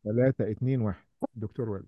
ثلاثة اتنين واحد دكتور وليد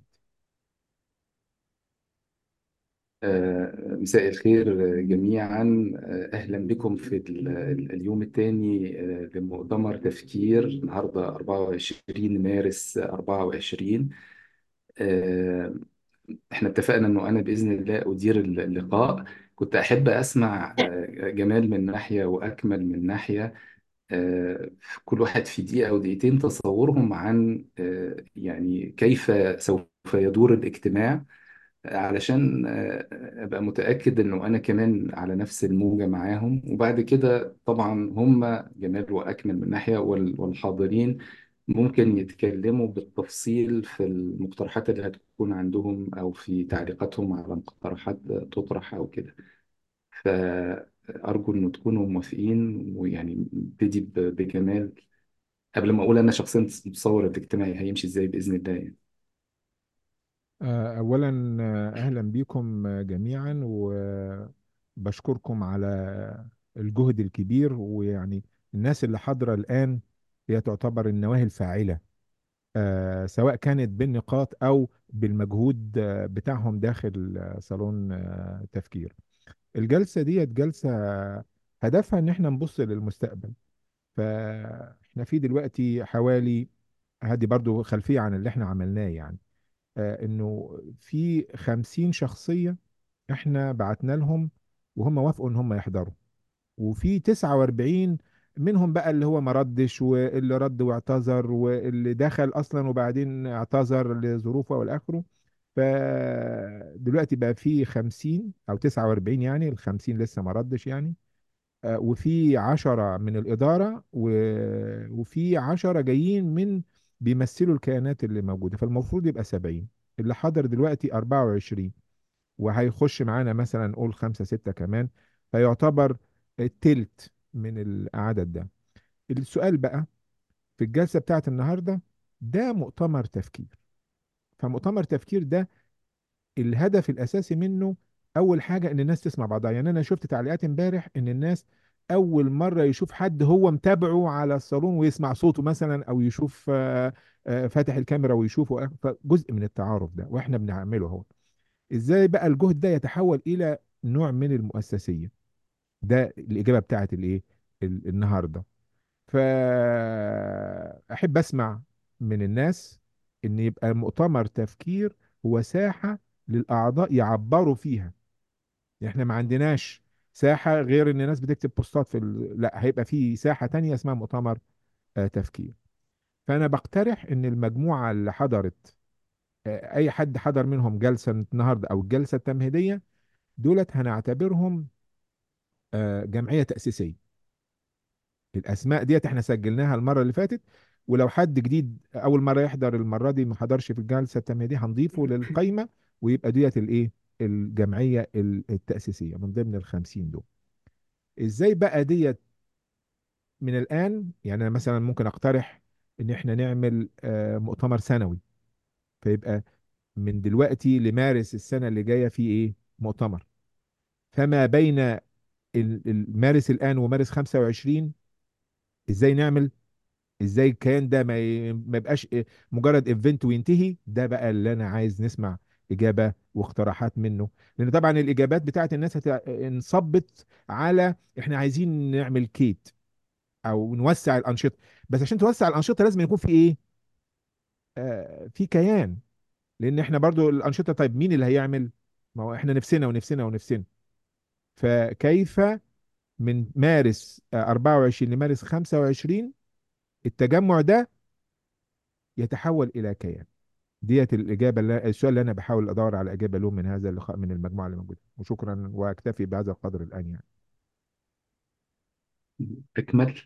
آه، مساء الخير جميعا آه، أهلا بكم في ال- ال- اليوم الثاني لمؤتمر تفكير النهاردة 24 مارس 24 آه، احنا اتفقنا انه انا باذن الله ادير اللقاء كنت احب اسمع آه، جمال من ناحيه واكمل من ناحيه آه، كل واحد في دقيقه او دقيقتين تصورهم عن آه، يعني كيف سوف يدور الاجتماع علشان آه، ابقى متاكد انه انا كمان على نفس الموجه معاهم وبعد كده طبعا هم جمال واكمل من ناحيه وال- والحاضرين ممكن يتكلموا بالتفصيل في المقترحات اللي هتكون عندهم او في تعليقاتهم على مقترحات تطرح او كده فارجو انه تكونوا موافقين ويعني نبتدي ب- بجمال قبل ما اقول انا شخصيا متصور الاجتماعي هيمشي ازاي باذن الله يعني. آه، أولا آه، أهلا بكم آه، جميعا وبشكركم على الجهد الكبير ويعني الناس اللي حاضرة الآن هي تعتبر النواهي الفاعلة آه، سواء كانت بالنقاط أو بالمجهود آه، بتاعهم داخل آه، صالون آه، تفكير الجلسة ديت جلسة هدفها إن احنا نبص للمستقبل فاحنا في دلوقتي حوالي هدي برضو خلفية عن اللي احنا عملناه يعني آه، انه في خمسين شخصية احنا بعتنا لهم وهم وافقوا ان هم يحضروا وفي تسعة واربعين منهم بقى اللي هو ما ردش واللي رد واعتذر واللي دخل اصلا وبعدين اعتذر لظروفه والاخره فدلوقتي بقى في خمسين او تسعة واربعين يعني الخمسين لسه ما ردش يعني آه، وفي عشرة من الإدارة و- وفي عشرة جايين من بيمثلوا الكيانات اللي موجودة فالمفروض يبقى سبعين اللي حضر دلوقتي أربعة وعشرين وهيخش معانا مثلا نقول خمسة ستة كمان فيعتبر التلت من العدد ده السؤال بقى في الجلسة بتاعت النهاردة ده مؤتمر تفكير فمؤتمر تفكير ده الهدف الاساسي منه اول حاجه ان الناس تسمع بعضها يعني انا شفت تعليقات امبارح ان الناس اول مره يشوف حد هو متابعه على الصالون ويسمع صوته مثلا او يشوف آه، آه، فاتح الكاميرا ويشوفه فجزء من التعارف ده واحنا بنعمله اهو ازاي بقى الجهد ده يتحول الى نوع من المؤسسيه ده الاجابه بتاعت الايه ال- النهارده فأحب أسمع من الناس إن يبقى مؤتمر تفكير هو ساحة للأعضاء يعبروا فيها إحنا ما عندناش ساحة غير إن الناس بتكتب بوستات في ال... لا هيبقى في ساحة تانية اسمها مؤتمر آه، تفكير فأنا بقترح إن المجموعة اللي حضرت آه، أي حد حضر منهم جلسة النهاردة أو الجلسة التمهيدية دولت هنعتبرهم آه، جمعية تأسيسية الاسماء ديت احنا سجلناها المره اللي فاتت ولو حد جديد اول مره يحضر المره دي ما حضرش في الجلسه التانيه دي هنضيفه للقائمه ويبقى ديت الايه الجمعيه ال- التاسيسيه من ضمن الخمسين دول ازاي بقى ديت من الان يعني انا مثلا ممكن اقترح ان احنا نعمل آه، مؤتمر سنوي فيبقى من دلوقتي لمارس السنه اللي جايه في ايه مؤتمر فما بين ال- ال- مارس الان ومارس 25 ازاي نعمل ازاي الكيان ده ما ي- ما يبقاش إيه مجرد ايفنت وينتهي ده بقى اللي انا عايز نسمع اجابه واقتراحات منه لان طبعا الاجابات بتاعت الناس هت- انصبت على احنا عايزين نعمل كيت او نوسع الانشطه بس عشان توسع الانشطه لازم يكون في ايه آه في كيان لان احنا برضو الانشطه طيب مين اللي هيعمل ما هو احنا نفسنا ونفسنا ونفسنا فكيف من مارس آه، 24 لمارس 25 التجمع ده يتحول الى كيان ديت الإجابة اللي السؤال اللي أنا بحاول أدور على إجابة له من هذا اللقاء من المجموعة اللي موجودة وشكرا وأكتفي بهذا القدر الآن يعني اكمل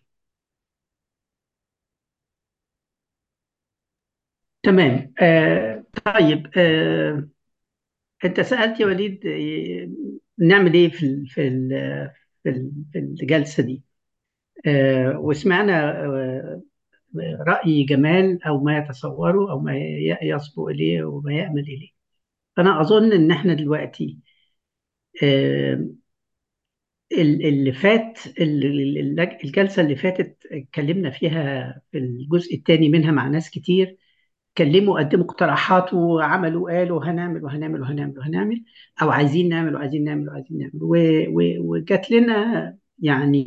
تمام آه طيب آه انت سألت يا وليد آه، نعمل ايه في ال في ال في ال- في الجلسة دي آه وسمعنا آه رأي جمال او ما يتصوره او ما ي- يصبو اليه وما يأمل اليه فانا اظن ان احنا دلوقتي آه ال- اللي فات ال- ال- ال- الجلسة اللي فاتت اتكلمنا فيها في الجزء الثاني منها مع ناس كتير كلموا قدموا اقتراحات وعملوا قالوا هنعمل وهنعمل وهنعمل وهنعمل او عايزين نعمل وعايزين نعمل وعايزين نعمل و- و- وجات لنا يعني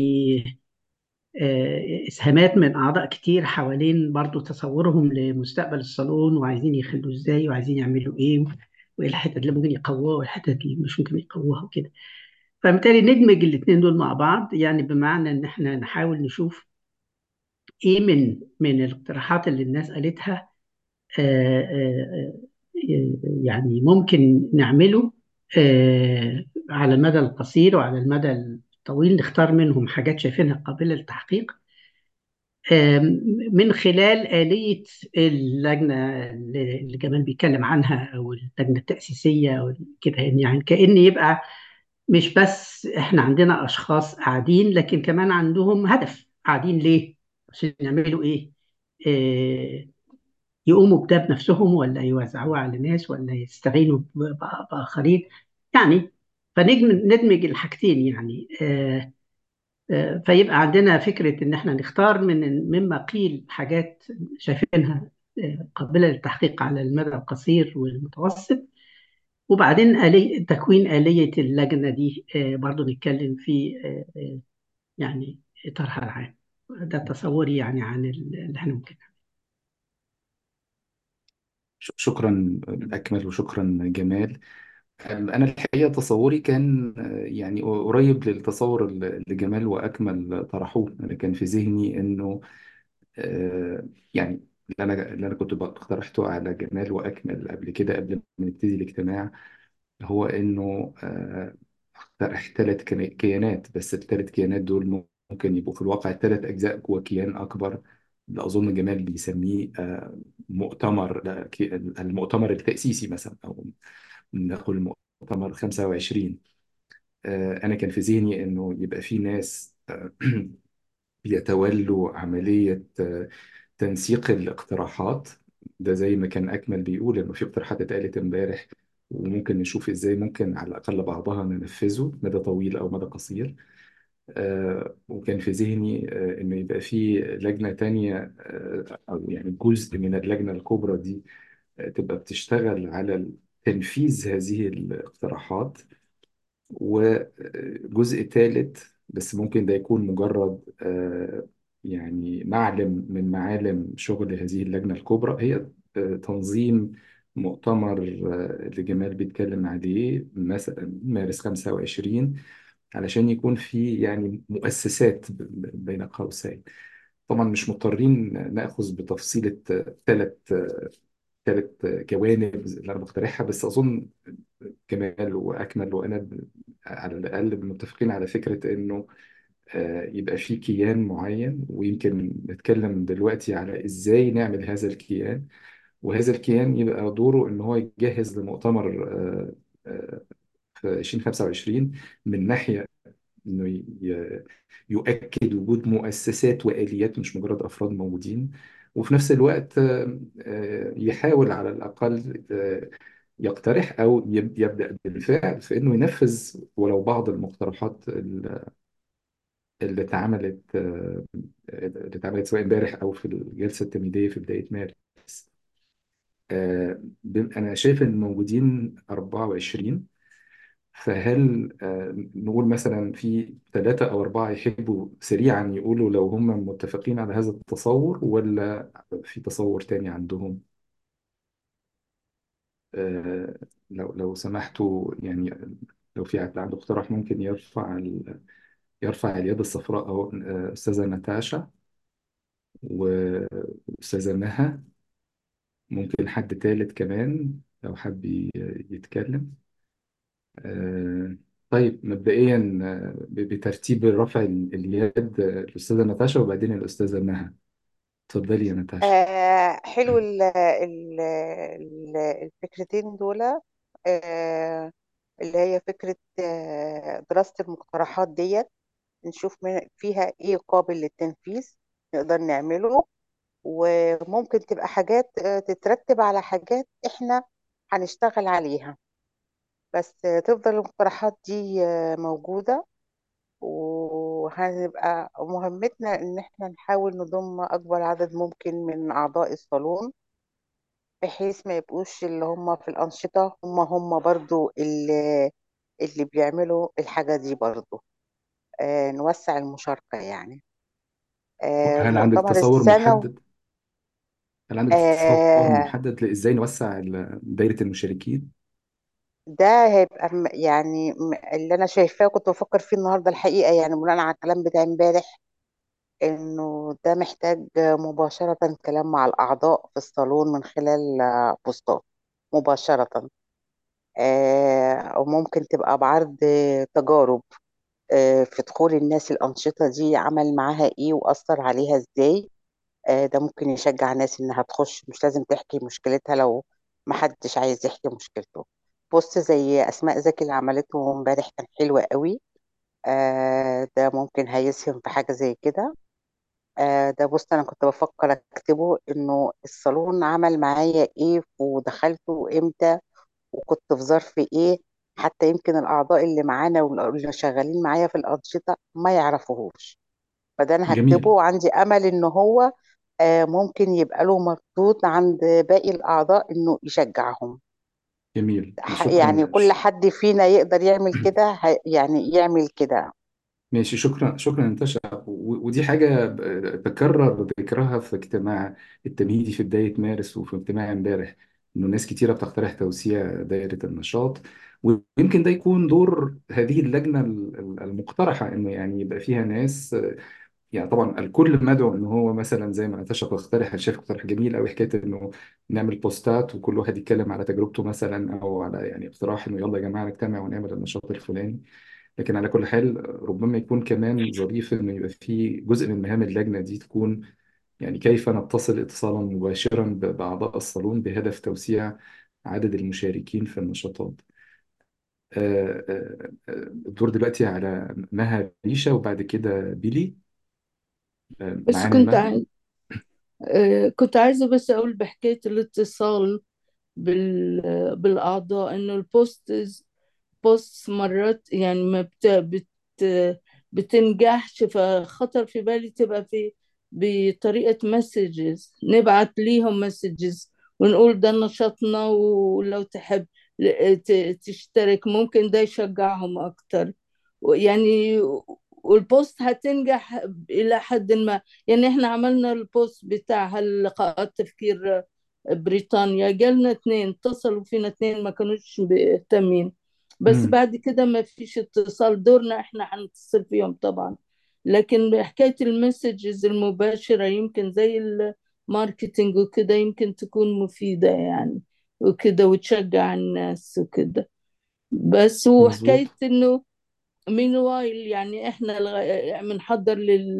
آه، اسهامات من اعضاء كتير حوالين برضو تصورهم لمستقبل الصالون وعايزين يخلوه ازاي وعايزين يعملوا ايه وايه الحتت اللي ممكن يقووها والحتت اللي مش ممكن يقووها وكده فبالتالي ندمج الاثنين دول مع بعض يعني بمعنى ان احنا نحاول نشوف ايه من من الاقتراحات اللي الناس قالتها آه، آه، آه، يعني ممكن نعمله آه، على المدى القصير وعلى المدى الطويل نختار منهم حاجات شايفينها قابلة للتحقيق آم، من خلال آلية اللجنة اللي اللي جمال بيتكلم عنها أو اللجنة التأسيسية أو كده يعني كأن يبقى مش بس إحنا عندنا أشخاص قاعدين لكن كمان عندهم هدف قاعدين ليه؟ عشان يعملوا إيه؟ آه، يقوموا بده بنفسهم ولا يوزعوه على ناس ولا يستعينوا ب- ب- بآخرين يعني فندمج الحاجتين يعني آه، آه، فيبقى عندنا فكرة إن إحنا نختار من مما قيل حاجات شايفينها آه، قابلة للتحقيق على المدى القصير والمتوسط وبعدين آلية تكوين آلية اللجنة دي آه، برضو نتكلم في آه، آه، يعني إطارها العام ده تصوري يعني عن اللي احنا ممكن ش- شكرا أكمل وشكرا جمال أنا الحقيقة تصوري كان آه، يعني قريب للتصور اللي جمال وأكمل طرحوه أنا كان في ذهني إنه آه، يعني اللي أنا اللي أنا كنت اقترحته على جمال وأكمل قبل كده قبل ما نبتدي الاجتماع هو إنه آه، اقترح ثلاث كيانات بس الثلاث كيانات دول ممكن يبقوا في الواقع ثلاث أجزاء جوه كيان أكبر اللي أظن جمال بيسميه آه، مؤتمر لا، كي- المؤتمر التأسيسي مثلا أو نقول مؤتمر 25 آه، أنا كان في ذهني إنه يبقى في ناس آه، بيتولوا عملية آه، تنسيق الاقتراحات ده زي ما كان أكمل بيقول إنه في اقتراحات اتقالت امبارح وممكن نشوف إزاي ممكن على الأقل بعضها ننفذه مدى طويل أو مدى قصير آه، وكان في ذهني آه، إنه يبقى في لجنة تانية آه، أو يعني جزء من اللجنة الكبرى دي آه، تبقى بتشتغل على تنفيذ هذه الاقتراحات وجزء ثالث بس ممكن ده يكون مجرد آه، يعني معلم من معالم شغل هذه اللجنة الكبرى هي آه، تنظيم مؤتمر آه، اللي جمال بيتكلم عليه مثلا مارس 25 علشان يكون في يعني مؤسسات ب- ب- بين قوسين طبعا مش مضطرين ناخذ بتفصيلة ثلاث ثلاث جوانب اللي انا بقترحها بس اظن كمال واكمل وانا ب- على الاقل متفقين على فكره انه آه، يبقى في كيان معين ويمكن نتكلم دلوقتي على ازاي نعمل هذا الكيان وهذا الكيان يبقى دوره ان هو يجهز لمؤتمر آه، آه، في 2025 من ناحيه انه ي- يؤكد وجود مؤسسات واليات مش مجرد افراد موجودين وفي نفس الوقت آه، آه، يحاول على الاقل آه، يقترح او يب- يبدا بالفعل في انه ينفذ ولو بعض المقترحات ال- اللي اتعملت آه، اللي اتعملت سواء امبارح او في الجلسه التمهيديه في بدايه مارس آه، ب- انا شايف ان موجودين 24 فهل آه، نقول مثلا في ثلاثة أو أربعة يحبوا سريعا يقولوا لو هم متفقين على هذا التصور ولا في تصور تاني عندهم آه، لو لو سمحتوا يعني لو في حد عنده اقتراح ممكن يرفع ال... يرفع اليد الصفراء أو آه، أستاذة ناتاشا وأستاذة نهى ممكن حد تالت كمان لو حب ي- يتكلم آه، طيب مبدئيا آه، ب- بترتيب رفع ال- اليد آه، الأستاذة ناتاشا وبعدين الأستاذة نهى اتفضلي يا ناتاشا آه حلو ال ال ال الفكرتين دول آه اللي هي فكرة آه دراسة المقترحات ديت نشوف من فيها ايه قابل للتنفيذ نقدر نعمله وممكن تبقى حاجات آه تترتب على حاجات احنا هنشتغل عليها بس آه تفضل المقترحات دي آه موجودة وهنبقى مهمتنا ان احنا نحاول نضم اكبر عدد ممكن من اعضاء الصالون بحيث ما يبقوش اللي هم في الأنشطة هم هم برضو اللي, اللي بيعملوا الحاجة دي برضو آه نوسع المشاركة يعني آه هل عندك مؤتمر تصور السنة محدد هل عندك تصور آه محدد لإزاي نوسع ال- دايرة المشاركين؟ ده هيبقى م- يعني م- اللي أنا شايفاه كنت بفكر فيه النهاردة الحقيقة يعني بناء على الكلام بتاع امبارح إنه ده محتاج مباشرة كلام مع الأعضاء في الصالون من خلال آه، بوستات مباشرة آه، أو ممكن تبقى بعرض تجارب آه، في دخول الناس الأنشطة دي عمل معاها إيه وأثر عليها إزاي آه، ده ممكن يشجع ناس إنها تخش مش لازم تحكي مشكلتها لو محدش عايز يحكي مشكلته بوست زي أسماء زكي اللي عملته امبارح كان حلو قوي آه، ده ممكن هيسهم في حاجة زي كده آه، ده بوست أنا كنت بفكر أكتبه إنه الصالون عمل معايا إيه ودخلته إمتى وكنت في ظرف ايه حتى يمكن الاعضاء اللي معانا واللي شغالين معايا في الانشطه ما يعرفوهوش فده انا هكتبه جميل وعندي امل ان هو آه، ممكن يبقى له مردود عند باقي الاعضاء انه يشجعهم جميل ح- يعني شكرا كل حد فينا يقدر يعمل كده ه- يعني يعمل كده ماشي شكرا شكرا انتشا و- ودي حاجة ب- بكرر ذكرها في اجتماع التمهيدي في بداية مارس وفي اجتماع امبارح إنه ناس كتيرة بتقترح توسيع دائرة النشاط ويمكن ده يكون دور هذه اللجنة ال- ال- المقترحة إنه يعني يبقى فيها ناس يعني طبعا الكل مدعو إن هو مثلا زي ما نتاشا بتقترح أنا شايف اقتراح جميل أوي حكاية إنه نعمل بوستات وكل واحد يتكلم على تجربته مثلا أو على يعني اقتراح إنه يلا يا جماعة نجتمع ونعمل النشاط الفلاني لكن على كل حال ربما يكون كمان ظريف انه يبقى في جزء من مهام اللجنه دي تكون يعني كيف نتصل اتصالا مباشرا ب- باعضاء الصالون بهدف توسيع عدد المشاركين في النشاطات. آه، آه، آه، الدور دلوقتي على مها ريشه وبعد كده بيلي آه، بس معانا كنت مها عايز آه، كنت عايزة بس أقول بحكاية الاتصال بال... بالأعضاء إنه البوستز بوست مرات يعني ما بت... بت... بتنجحش فخطر في بالي تبقى في بطريقة مسجز نبعت ليهم مسجز ونقول ده نشاطنا ولو تحب ل- ت- تشترك ممكن ده يشجعهم أكتر يعني والبوست هتنجح إلى حد ما يعني احنا عملنا البوست بتاع هاللقاءات تفكير بريطانيا جالنا اتنين اتصلوا فينا اتنين ما كانوش مهتمين بس مم. بعد كده ما فيش اتصال دورنا احنا هنتصل فيهم طبعا لكن حكاية المسجز المباشرة يمكن زي الماركتينج وكده يمكن تكون مفيدة يعني وكده وتشجع الناس وكده بس وحكاية مظبوط انه مين وايل يعني احنا بنحضر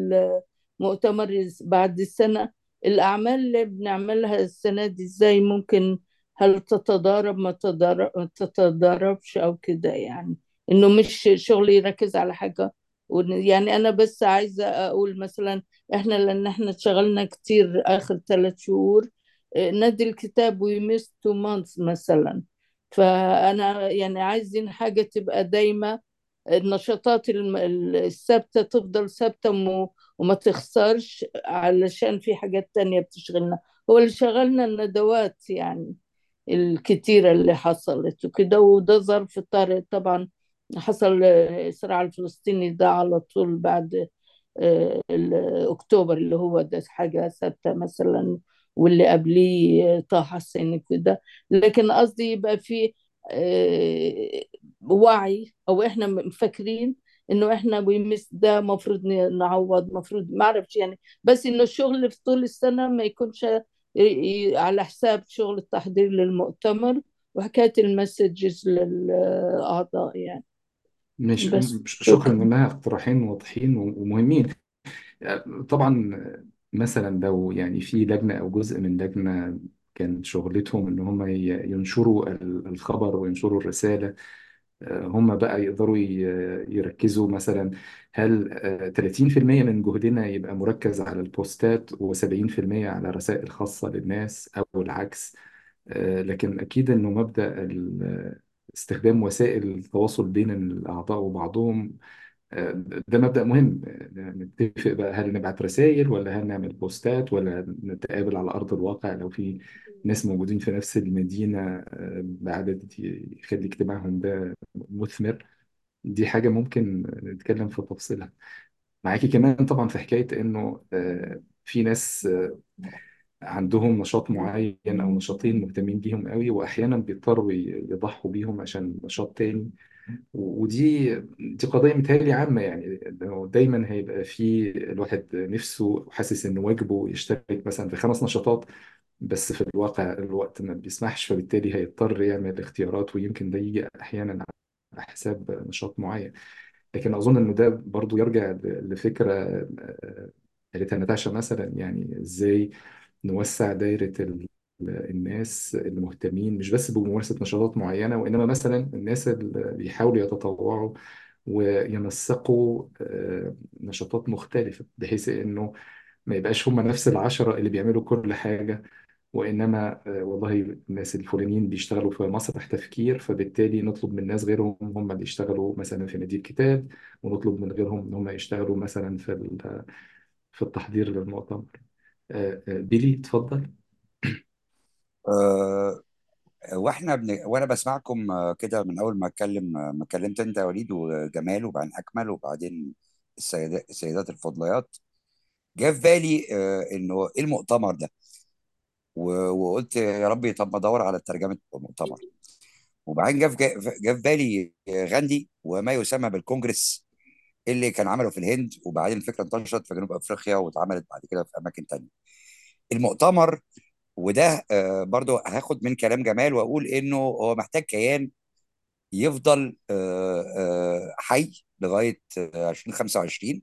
للمؤتمر بعد السنة الأعمال اللي بنعملها السنة دي ازاي ممكن هل تتضارب ما تتضارب ما تتضاربش أو كده يعني إنه مش شغل يركز على حاجة ون- يعني أنا بس عايزة أقول مثلا إحنا لأن إحنا اتشغلنا كتير آخر ثلاث شهور آه، نادي الكتاب ويمس تو مانثs مثلا فأنا يعني عايزين حاجة تبقى دايمة النشاطات الم- الثابتة تفضل ثابتة وم- وما تخسرش علشان في حاجات تانية بتشغلنا هو اللي شغلنا الندوات يعني الكتيرة اللي حصلت وكده وده ظرف طارئ طبعا حصل الصراع الفلسطيني ده على طول بعد آه، ال- أكتوبر اللي هو ده حاجة ثابتة مثلا واللي قبليه طه حسين كده لكن قصدي يبقى في آه، وعي أو إحنا مفكرين إنه إحنا بيمس ده مفروض ن- نعوض مفروض ما أعرفش يعني بس إنه الشغل في طول السنة ما يكونش ي- ي- على حساب شغل التحضير للمؤتمر وحكاية المسجز للأعضاء يعني مش بس شكرا شكرا انها اقتراحين واضحين ومهمين طبعا مثلا لو يعني في لجنة أو جزء من لجنة كان شغلتهم إن هم ي- ينشروا ال- الخبر وينشروا الرسالة آه، هم بقى يقدروا ي- يركزوا مثلا هل آه، 30% من جهدنا يبقى مركز على البوستات و70% على رسائل خاصة للناس أو العكس آه، لكن أكيد إنه مبدأ ال- استخدام وسائل التواصل بين الأعضاء وبعضهم آه، ده مبدأ مهم آه، نتفق بقى هل نبعت رسائل ولا هل نعمل بوستات ولا نتقابل على أرض الواقع لو في ناس موجودين في نفس المدينة آه، بعدد يخلي اجتماعهم ده مثمر دي حاجة ممكن نتكلم في تفصيلها معاكي كمان طبعا في حكاية إنه آه، في ناس آه، عندهم نشاط معين أو نشاطين مهتمين بيهم قوي وأحيانا بيضطروا ي- يضحوا بيهم عشان نشاط تاني ودي دي قضية متهيألي عامة يعني إنه دايما هيبقى في الواحد نفسه حاسس إن واجبه يشترك مثلا في خمس نشاطات بس في الواقع الوقت ما بيسمحش فبالتالي هيضطر يعمل اختيارات ويمكن ده يجي أحيانا على حساب نشاط معين لكن أظن إن ده برضو يرجع ل- لفكرة آه، قالتها ناتاشا مثلا يعني إزاي نوسع دايرة ال- الناس المهتمين مش بس بممارسة نشاطات معينة وإنما مثلا الناس اللي بيحاولوا يتطوعوا وينسقوا آه، نشاطات مختلفة بحيث إنه ما يبقاش هم نفس العشرة اللي بيعملوا كل حاجة وإنما آه، والله الناس الفلانيين بيشتغلوا في مسرح تفكير فبالتالي نطلب من ناس غيرهم هم اللي يشتغلوا مثلا في نادي الكتاب ونطلب من غيرهم إن هم يشتغلوا مثلا في ال- في التحضير للمؤتمر آه، آه، بيلي اتفضل أه واحنا بن... وانا بسمعكم آه، كده من اول ما اتكلم آه، ما اتكلمت انت يا وليد وجمال وبعدين اكمل وبعدين السيدات السيدات الفضليات جه في بالي آه، انه ايه المؤتمر ده و- وقلت يا ربي طب ما ادور على ترجمه المؤتمر وبعدين جه في جه في بالي غاندي وما يسمى بالكونجرس اللي كان عمله في الهند وبعدين الفكره انتشرت في جنوب افريقيا واتعملت بعد كده في اماكن تانية المؤتمر وده آه، برضو هاخد من كلام جمال واقول انه هو محتاج كيان يفضل آه، آه، حي لغايه آه، 2025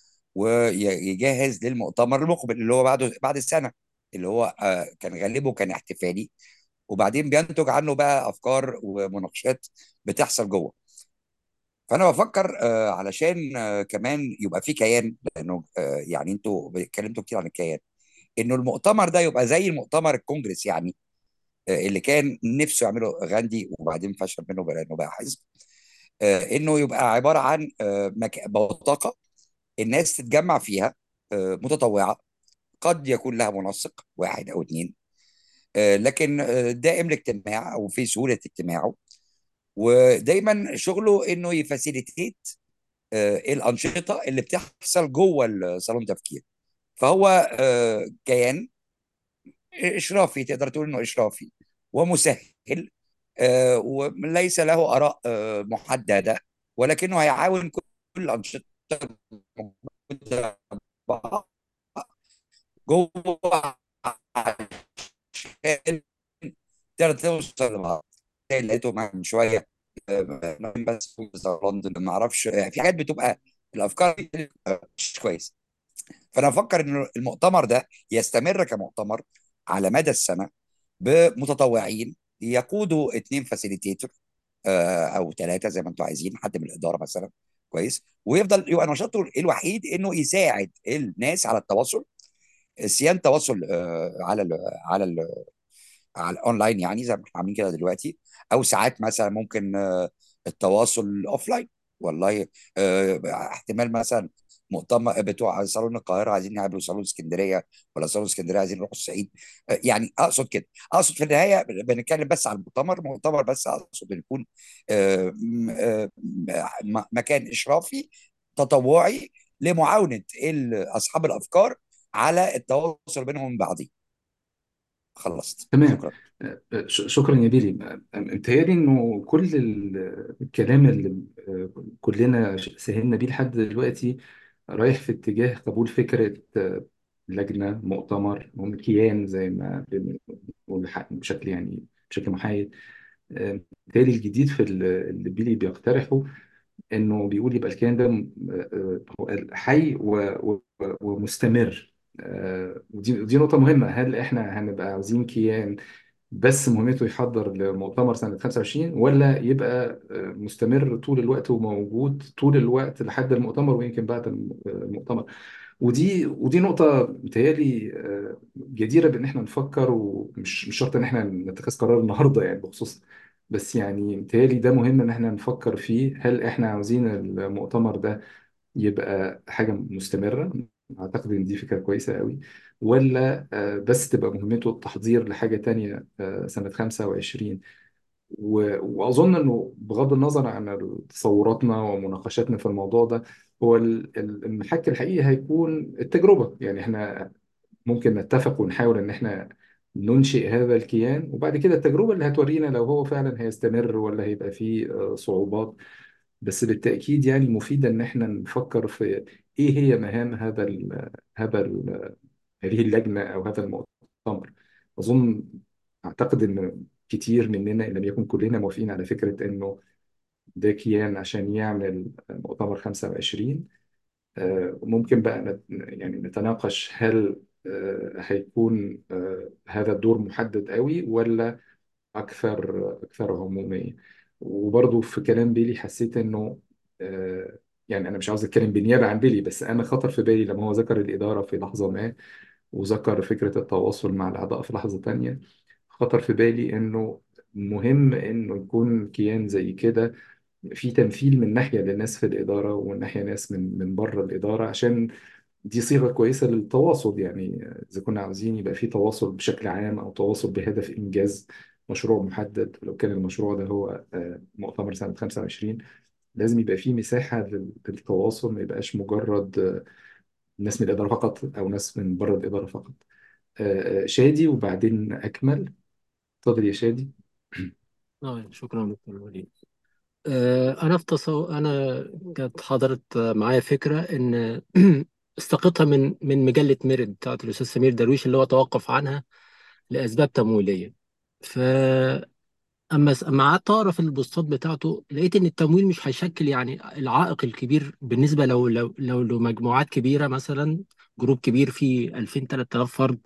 ويجهز للمؤتمر المقبل اللي هو بعده بعد السنه اللي هو آه، كان غالبه كان احتفالي وبعدين بينتج عنه بقى افكار ومناقشات بتحصل جوه فانا بفكر آه، علشان آه، كمان يبقى في كيان لانه آه، يعني انتوا اتكلمتوا كتير عن الكيان انه المؤتمر ده يبقى زي المؤتمر الكونجرس يعني آه، اللي كان نفسه يعمله غاندي وبعدين فشل منه بقى لانه بقى حزب آه، انه يبقى عباره عن آه، مك- بوتقه الناس تتجمع فيها آه، متطوعه قد يكون لها منسق واحد او اثنين لكن آه، دائم الاجتماع او في سهوله اجتماعه ودايما شغله انه يفاسيليتيت آه، الانشطه اللي بتحصل جوه الصالون تفكير فهو آه، كيان اشرافي تقدر تقول انه اشرافي ومسهل آه، وليس له اراء آه، محدده ولكنه هيعاون كل الانشطه الموجوده جوه عشان تقدر توصل لبعض زي اللي لقيته معاك من شويه آه، بس في لندن ما اعرفش آه، في حاجات بتبقى الافكار دي مش كويس فانا افكر ان المؤتمر ده يستمر كمؤتمر على مدى السنه بمتطوعين يقودوا اثنين فاسيليتيتور او ثلاثه زي ما انتم عايزين حد من الاداره مثلا كويس ويفضل يبقى نشاطه الوحيد انه يساعد الناس على التواصل سيان تواصل آه، على ال على ال على الاونلاين يعني زي ما احنا عاملين كده دلوقتي او ساعات مثلا ممكن آه، التواصل اوفلاين والله آه، احتمال مثلا مؤتمر بتوع صالون القاهره عايزين يعملوا صالون اسكندريه ولا صالون اسكندريه عايزين يروحوا الصعيد آه، يعني اقصد كده اقصد في النهايه بنتكلم بس عن المؤتمر مؤتمر بس اقصد إنه يكون آه، م- آه، م- مكان اشرافي تطوعي لمعاونه ال- اصحاب الافكار على التواصل بينهم من بعضهم خلصت تمام شكرا آه، آه، ش- شكرا يا بيلي آه، متهيألي إنه كل ال- الكلام اللي آه، كلنا ش- سهلنا بيه لحد دلوقتي رايح في اتجاه قبول فكرة آه، لجنة مؤتمر هم كيان زي ما بنقول بح- بشكل يعني بشكل محايد آه، متهيألي الجديد في ال- اللي بيلي بيقترحه انه بيقول يبقى الكيان ده م- آه، هو حي و- و- ومستمر آه، ودي دي نقطة مهمة هل احنا هنبقى عاوزين كيان بس مهمته يحضر لمؤتمر سنة 25 ولا يبقى آه، مستمر طول الوقت وموجود طول الوقت لحد المؤتمر ويمكن بعد الم- المؤتمر ودي ودي نقطة متهيألي آه، جديرة بإن احنا نفكر ومش مش شرط إن احنا نتخذ قرار النهاردة يعني بخصوص بس يعني متهيألي ده مهم إن احنا نفكر فيه هل احنا عاوزين المؤتمر ده يبقى حاجة مستمرة أعتقد إن دي فكرة كويسة قوي ولا آه، بس تبقى مهمته التحضير لحاجة تانية آه، سنة 25 و- وأظن إنه بغض النظر عن تصوراتنا ومناقشاتنا في الموضوع ده هو ال- ال- المحك الحقيقي هيكون التجربة يعني إحنا ممكن نتفق ونحاول إن إحنا ننشئ هذا الكيان وبعد كده التجربة اللي هتورينا لو هو فعلا هيستمر ولا هيبقى فيه آه، صعوبات بس بالتأكيد يعني مفيد إن إحنا نفكر في إيه هي مهام هذا ال هذا ال هذه اللجنة أو هذا المؤتمر أظن أعتقد إن كتير مننا إن لم يكن كلنا موافقين على فكرة إنه ده كيان عشان يعمل مؤتمر 25 آه، ممكن بقى نت- يعني نتناقش هل آه، هيكون آه، هذا الدور محدد قوي ولا أكثر أكثر عمومية وبرضه في كلام بيلي حسيت إنه آه، يعني أنا مش عاوز أتكلم بالنيابة عن بيلي بس أنا خطر في بالي لما هو ذكر الإدارة في لحظة ما وذكر فكرة التواصل مع الأعضاء في لحظة تانية خطر في بالي إنه مهم إنه يكون كيان زي كده في تمثيل من ناحية للناس في الإدارة ومن ناحية ناس من من بره الإدارة عشان دي صيغة كويسة للتواصل يعني إذا كنا عاوزين يبقى في تواصل بشكل عام أو تواصل بهدف إنجاز مشروع محدد لو كان المشروع ده هو آه، مؤتمر سنة 25 لازم يبقى في مساحة لل- للتواصل ما يبقاش مجرد آه، ناس من الإدارة فقط أو ناس من بره الإدارة فقط آه، آه، شادي وبعدين أكمل اتفضل يا شادي آه شكرا دكتور وليد آه أنا في تصور أنا كانت حضرت معايا فكرة إن استقيتها من من مجلة ميرد بتاعت الأستاذ سمير درويش اللي هو توقف عنها لأسباب تمويلية فأما أما قعدت أقرأ في البوستات بتاعته لقيت إن التمويل مش هيشكل يعني العائق الكبير بالنسبة لو لو لو لو مجموعات كبيرة مثلا جروب كبير فيه 2000 3000 فرد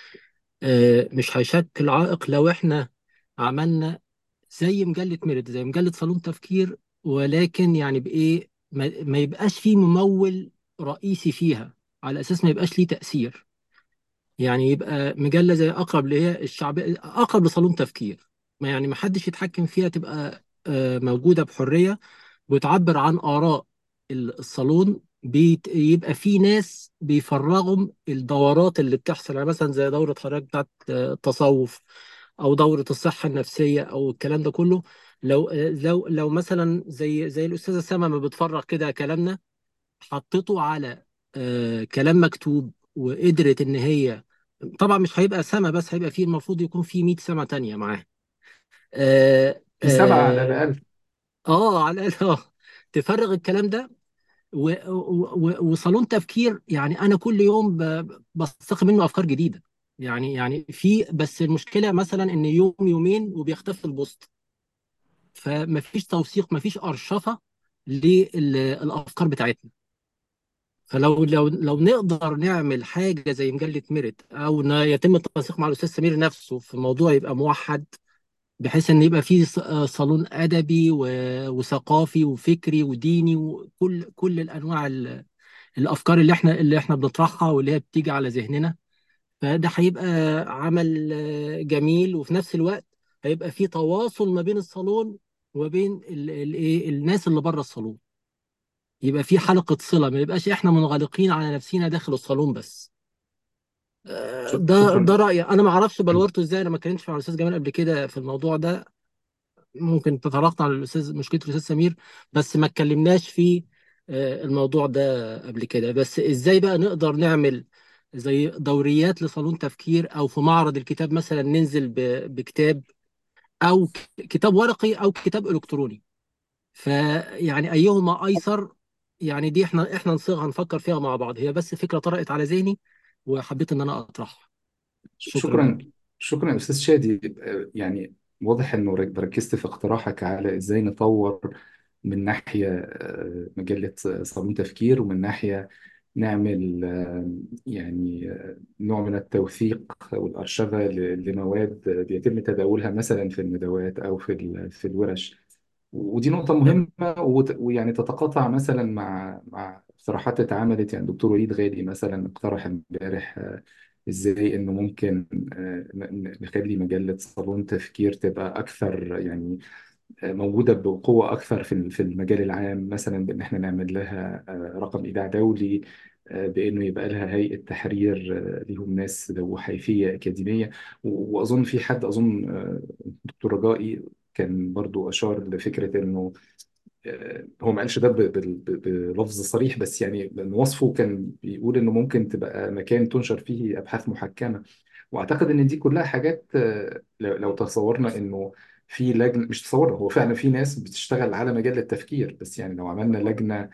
آه مش هيشكل عائق لو إحنا عملنا زي مجلة ميرد زي مجلة صالون تفكير ولكن يعني بإيه ما, ما يبقاش فيه ممول رئيسي فيها على أساس ما يبقاش ليه تأثير يعني يبقى مجلة زي أقرب اللي هي الشعب أقرب لصالون تفكير ما يعني ما حدش يتحكم فيها تبقى آه، موجودة بحرية وتعبر عن آراء ال- الصالون بيت- يبقى في ناس بيفرغوا الدورات اللي بتحصل يعني مثلا زي دورة حضرتك بتاعت آه، التصوف أو دورة الصحة النفسية أو الكلام ده كله لو آه، لو لو مثلا زي زي الأستاذة سما ما بتفرغ كده كلامنا حطيته على آه، كلام مكتوب وقدرت ان هي طبعا مش هيبقى سما بس هيبقى فيه المفروض يكون فيه 100 سما تانية معاه اه في سبعة على اه الأقل آه، على الاقل اه تفرغ الكلام ده و- و- و- وصالون تفكير يعني انا كل يوم ب- بستقي منه افكار جديده يعني يعني في بس المشكله مثلا ان يوم يومين وبيختفي البوست فمفيش توثيق مفيش ارشفه للافكار بتاعتنا فلو لو لو نقدر نعمل حاجه زي مجله ميرت او ن- يتم التنسيق مع الاستاذ سمير نفسه في موضوع يبقى موحد بحيث ان يبقى فيه ص- آه، صالون ادبي و- وثقافي وفكري وديني وكل كل الانواع ال- الافكار اللي احنا اللي احنا بنطرحها واللي هي بتيجي على ذهننا فده هيبقى عمل آه، جميل وفي نفس الوقت هيبقى فيه تواصل ما بين الصالون وبين ال- ال- ايه الناس اللي بره الصالون يبقى في حلقة صلة ما يبقاش احنا منغلقين على نفسنا داخل الصالون بس آه، ش- ده شكرا ده رأيي انا ما اعرفش بلورته ازاي انا ما اتكلمتش مع الاستاذ جمال قبل كده في الموضوع ده ممكن تطرقت على الاستاذ مشكلة الاستاذ سمير بس ما اتكلمناش في آه، الموضوع ده قبل كده بس ازاي بقى نقدر نعمل زي دوريات لصالون تفكير او في معرض الكتاب مثلا ننزل ب- بكتاب او ك- كتاب ورقي او كتاب الكتروني فيعني ايهما ايسر يعني دي احنا احنا نصيغها نفكر فيها مع بعض هي بس فكره طرقت على ذهني وحبيت ان انا اطرحها ش- شكرا شكرا شكرا يا أستاذ شادي آه، يعني واضح إنه رك- ركزت في اقتراحك على إزاي نطور من ناحية آه، مجلة صالون تفكير ومن ناحية نعمل آه، يعني آه، نوع من التوثيق والأرشفة ل- لمواد بيتم تداولها مثلا في الندوات أو في ال- في الورش ودي نقطة مهمة وت- ويعني تتقاطع مثلا مع مع اقتراحات اتعملت يعني دكتور وليد غالي مثلا اقترح امبارح آه، ازاي انه ممكن آه، ن- ن- نخلي مجلة صالون تفكير تبقى اكثر يعني آه، موجودة بقوة أكثر في ال- في المجال العام مثلا بإن إحنا نعمل لها آه، رقم إيداع دولي آه، بإنه يبقى لها هيئة تحرير آه، ليهم ناس ذو حيثية أكاديمية و- وأظن في حد أظن آه، دكتور رجائي كان برضو أشار لفكرة إنه آه، هو ما قالش ده ب- بال- ب- بلفظ صريح بس يعني لأن وصفه كان بيقول إنه ممكن تبقى مكان تنشر فيه أبحاث محكمة واعتقد ان دي كلها حاجات آه، لو لو تصورنا انه في لجنه مش تصورنا هو فعلا في ناس بتشتغل على مجال التفكير بس يعني لو عملنا لجنه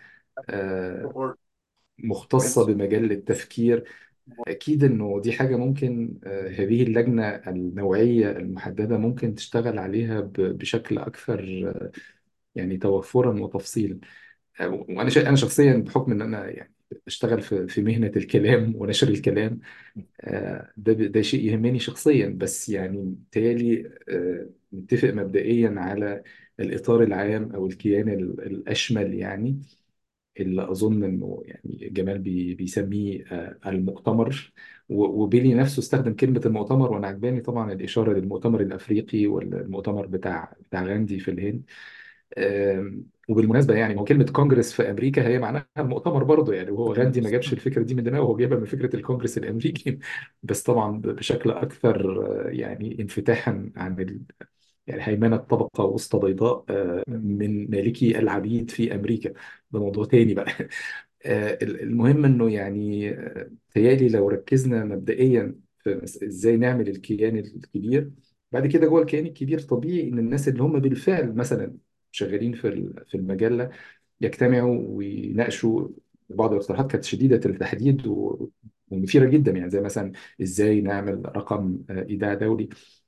آه، مختصه بمجال التفكير اكيد انه دي حاجه ممكن آه، هذه اللجنه النوعيه المحدده ممكن تشتغل عليها ب- بشكل اكثر آه، يعني توفرا وتفصيلا آه، وانا شا- انا شخصيا بحكم ان انا يعني بشتغل في في مهنه الكلام ونشر الكلام آه، ده ده شيء يهمني شخصيا بس يعني متهيألي آه، نتفق مبدئيا على الإطار العام أو الكيان ال- الأشمل يعني اللي أظن إنه يعني جمال بي بيسميه آه، المؤتمر و- وبيلي نفسه استخدم كلمة المؤتمر وأنا عجباني طبعا الإشارة للمؤتمر الأفريقي والمؤتمر بتاع بتاع غاندي في الهند آم، وبالمناسبه يعني هو كلمه كونجرس في امريكا هي معناها المؤتمر برضه يعني وهو غاندي ما جابش الفكره دي من دماغه هو جايبها من فكره الكونجرس الامريكي بس طبعا بشكل اكثر آه، يعني انفتاحا عن ال... يعني هيمنه طبقه وسطى بيضاء آه، من مالكي العبيد في امريكا ده موضوع تاني بقى آه، المهم انه يعني آه، تهيألي لو ركزنا مبدئيا في مس- ازاي نعمل الكيان الكبير بعد كده جوه الكيان الكبير طبيعي ان الناس اللي هم بالفعل مثلا شغالين في ال- في المجله يجتمعوا ويناقشوا بعض الاقتراحات كانت شديده التحديد و- ومثيره جدا يعني زي مثلا ازاي نعمل رقم آه، ايداع دولي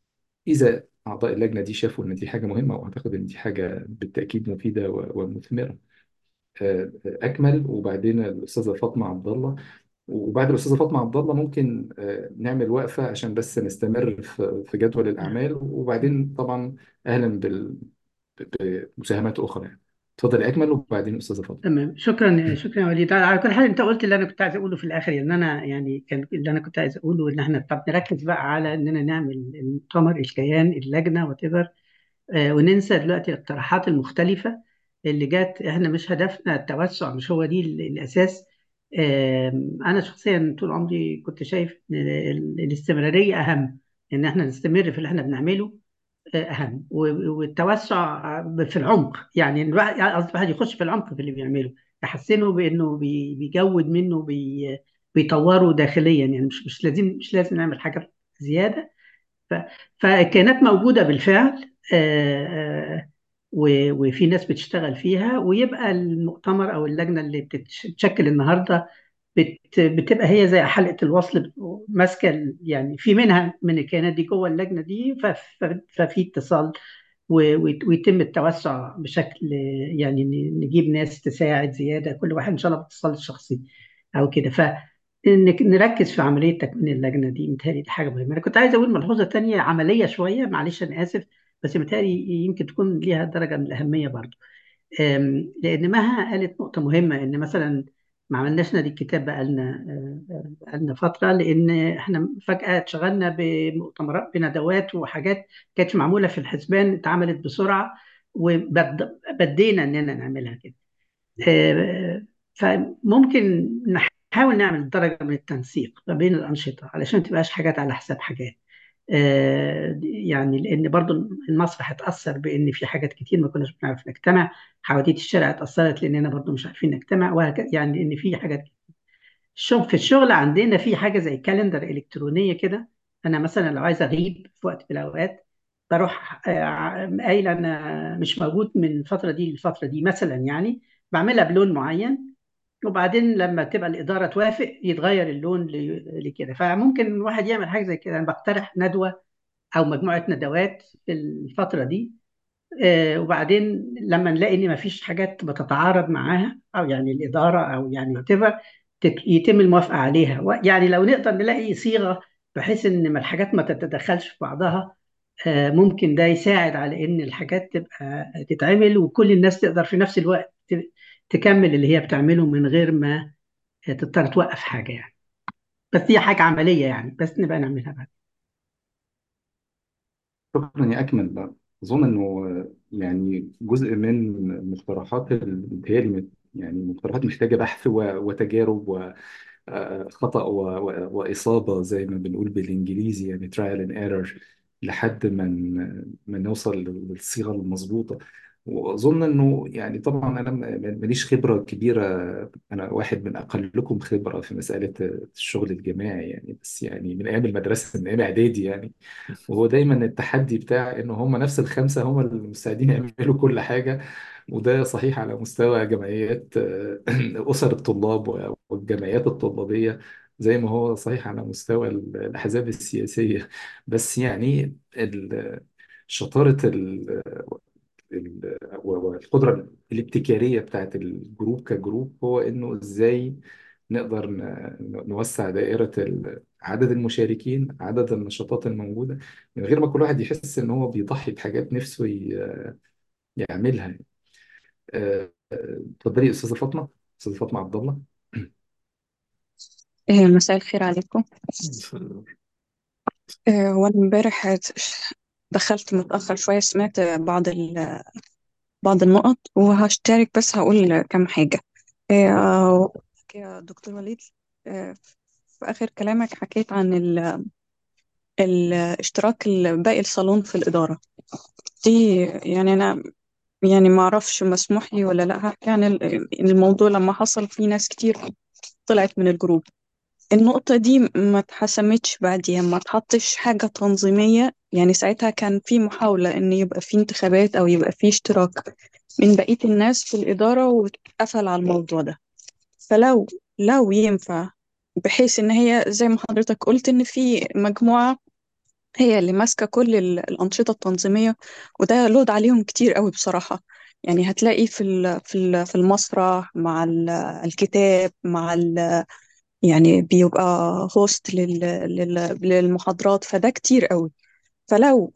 اذا اعضاء اللجنه دي شافوا ان دي حاجه مهمه واعتقد ان دي حاجه بالتاكيد مفيده و- ومثمره آه، اكمل وبعدين الاستاذه فاطمه عبد الله وبعد الاستاذه فاطمه عبد الله ممكن آه، نعمل وقفه عشان بس نستمر في في جدول الاعمال وبعدين طبعا اهلا بال- بمساهمات اخرى يعني اتفضل يا اكمل وبعدين الاستاذه فاطمه تمام شكرا شكرا يا وليد على كل حال انت قلت اللي انا كنت عايز اقوله في الاخر ان انا يعني كان اللي انا كنت عايز اقوله ان احنا طب نركز بقى على اننا نعمل المؤتمر الكيان اللجنه وات آه، وننسى دلوقتي الاقتراحات المختلفة اللي جات احنا مش هدفنا التوسع مش هو دي ال- الأساس آم، أنا شخصيا طول عمري كنت شايف إن ال- الاستمرارية أهم إن احنا نستمر في اللي احنا بنعمله آه، أهم و- والتوسع في العمق يعني الواحد يعني قصدي الواحد يخش في العمق في اللي بيعمله يحسنه بإنه بي- بيجود منه بي- بيطوره داخليا يعني مش مش لازم مش لازم نعمل حاجة زيادة ف- فالكائنات موجودة بالفعل آه، آه، و- وفي ناس بتشتغل فيها ويبقى المؤتمر أو اللجنة اللي بتتشكل النهاردة بت- بتبقى هي زي حلقة الوصل ماسكة ال- يعني في منها من الكائنات دي جوه اللجنة دي ف- ف- ففي اتصال و- ويت- ويتم التوسع بشكل يعني ن- نجيب ناس تساعد زيادة كل واحد إن شاء الله باتصال شخصي أو كده إنك نركز في عملية تكوين اللجنة دي متهيألي دي حاجة مهمة أنا كنت عايز أقول ملحوظة تانية عملية شوية معلش أنا آسف بس متهيألي يمكن تكون ليها درجة من الأهمية برضو أم، لأن مها قالت نقطة مهمة إن مثلا ما عملناش نادي الكتاب بقالنا آه، بقالنا فترة لأن إحنا فجأة اتشغلنا بمؤتمرات بندوات وحاجات كانت معمولة في الحسبان اتعملت بسرعة وبدينا إننا نعملها كده آه، فممكن نحاول نعمل درجة من التنسيق ما بين الأنشطة علشان ما تبقاش حاجات على حساب حاجات آه، يعني لأن برضو المسرح اتأثر بأن في حاجات كتير ما كناش بنعرف نجتمع حواديت الشارع اتأثرت لأننا برضو مش عارفين نجتمع وهكذا يعني إن في حاجات الشغل في الشغل عندنا في حاجة زي كالندر إلكترونية كده أنا مثلا لو عايز أغيب في وقت من الأوقات بروح آه، قايلة أنا مش موجود من الفترة دي للفترة دي مثلا يعني بعملها بلون معين وبعدين لما تبقى الإدارة توافق يتغير اللون ل- لكده فممكن الواحد يعمل حاجة زي كده أنا بقترح ندوة أو مجموعة ندوات في الفترة دي آه، وبعدين لما نلاقي ان مفيش حاجات بتتعارض معاها او يعني الاداره او يعني whatever تت- يتم الموافقه عليها و- يعني لو نقدر نلاقي صيغه بحيث ان ما الحاجات ما تتدخلش في بعضها آه، ممكن ده يساعد على ان الحاجات تبقى تتعمل وكل الناس تقدر في نفس الوقت ت- تكمل اللي هي بتعمله من غير ما تضطر توقف حاجه يعني بس هي حاجة عملية يعني بس نبقى نعملها بعد شكرا يا أكمل أظن إنه يعني جزء من مقترحات ال- متهيألي يعني مقترحات محتاجة بحث و- وتجارب وخطأ وإصابة زي ما بنقول بالإنجليزي يعني trial and error لحد ما ن- ما نوصل للصيغة المظبوطة وأظن إنه يعني طبعا أنا م- ماليش خبرة كبيرة أنا واحد من أقلكم خبرة في مسألة الشغل الجماعي يعني بس يعني من أيام المدرسة من أيام إعدادي يعني وهو دايما التحدي بتاع ان هم نفس الخمسه هم المستعدين يعملوا كل حاجه وده صحيح على مستوى جمعيات آه، اسر الطلاب والجمعيات الطلابيه زي ما هو صحيح على مستوى الاحزاب السياسيه بس يعني ال- شطاره ال- ال- والقدره الابتكاريه بتاعت الجروب كجروب هو انه ازاي نقدر ن- نوسع دائرة ال- عدد المشاركين عدد النشاطات الموجودة من غير ما كل واحد يحس إن هو بيضحي بحاجات نفسه ي- يعملها آه، آه، اتفضلي يا أستاذة فاطمة أستاذة فاطمة عبد الله إيه، مساء الخير عليكم إيه، هو أنا امبارح دخلت متأخر شوية سمعت بعض ال... بعض النقط وهشترك بس هقول كام حاجة إيه، آه، يا دكتور وليد إيه، في آخر كلامك حكيت عن ال... الاشتراك ال- باقي الصالون في الإدارة دي يعني أنا يعني ما أعرفش مسموح لي ولا لأ يعني الموضوع لما حصل في ناس كتير طلعت من الجروب النقطة دي ما اتحسمتش بعديها ما اتحطش حاجة تنظيمية يعني ساعتها كان في محاولة إن يبقى في انتخابات أو يبقى في اشتراك من بقية الناس في الإدارة واتقفل على الموضوع ده فلو لو ينفع بحيث إن هي زي ما حضرتك قلت إن في مجموعة هي اللي ماسكة كل ال- الأنشطة التنظيمية وده لود عليهم كتير قوي بصراحة يعني هتلاقي في ال- في ال- في المسرح مع ال- الكتاب مع ال يعني بيبقى هوست لل... لل... للمحاضرات فده كتير قوي فلو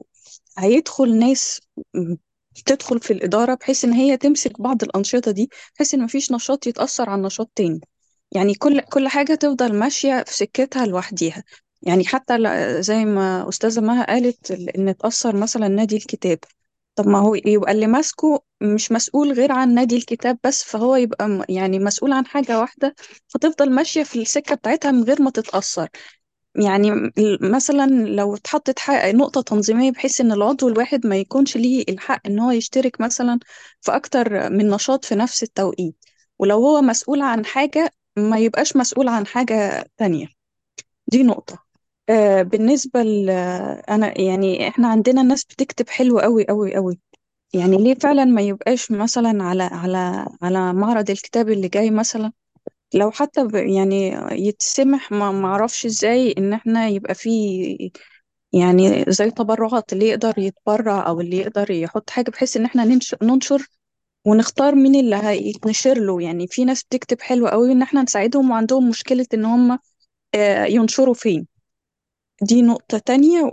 هيدخل ناس م- تدخل في الإدارة بحيث إن هي تمسك بعض الأنشطة دي بحيث إن مفيش نشاط يتأثر عن نشاط تاني يعني كل كل حاجة تفضل ماشية في سكتها لوحديها يعني حتى ل- زي ما أستاذة مها قالت ال- إن تأثر مثلا نادي الكتاب طب ما هو يبقى اللي ماسكه مش مسؤول غير عن نادي الكتاب بس فهو يبقى م- يعني مسؤول عن حاجة واحدة فتفضل ماشية في السكة بتاعتها من غير ما تتأثر يعني ال- مثلا لو اتحطت ح- نقطة تنظيمية بحيث إن العضو الواحد ما يكونش ليه الحق إن هو يشترك مثلا في أكتر من نشاط في نفس التوقيت ولو هو مسؤول عن حاجة ما يبقاش مسؤول عن حاجة تانية دي نقطة آه بالنسبة ل أنا يعني إحنا عندنا ناس بتكتب حلو قوي قوي قوي يعني ليه فعلا ما يبقاش مثلا على على على معرض الكتاب اللي جاي مثلا لو حتى ب- يعني يتسمح ما معرفش ازاي ان احنا يبقى فيه يعني زي تبرعات اللي يقدر يتبرع او اللي يقدر يحط حاجة بحيث ان احنا ننشر, ننشر ونختار مين اللي هيتنشر له يعني في ناس بتكتب حلو قوي ان احنا نساعدهم وعندهم مشكلة ان هم آه، ينشروا فين دي نقطة تانية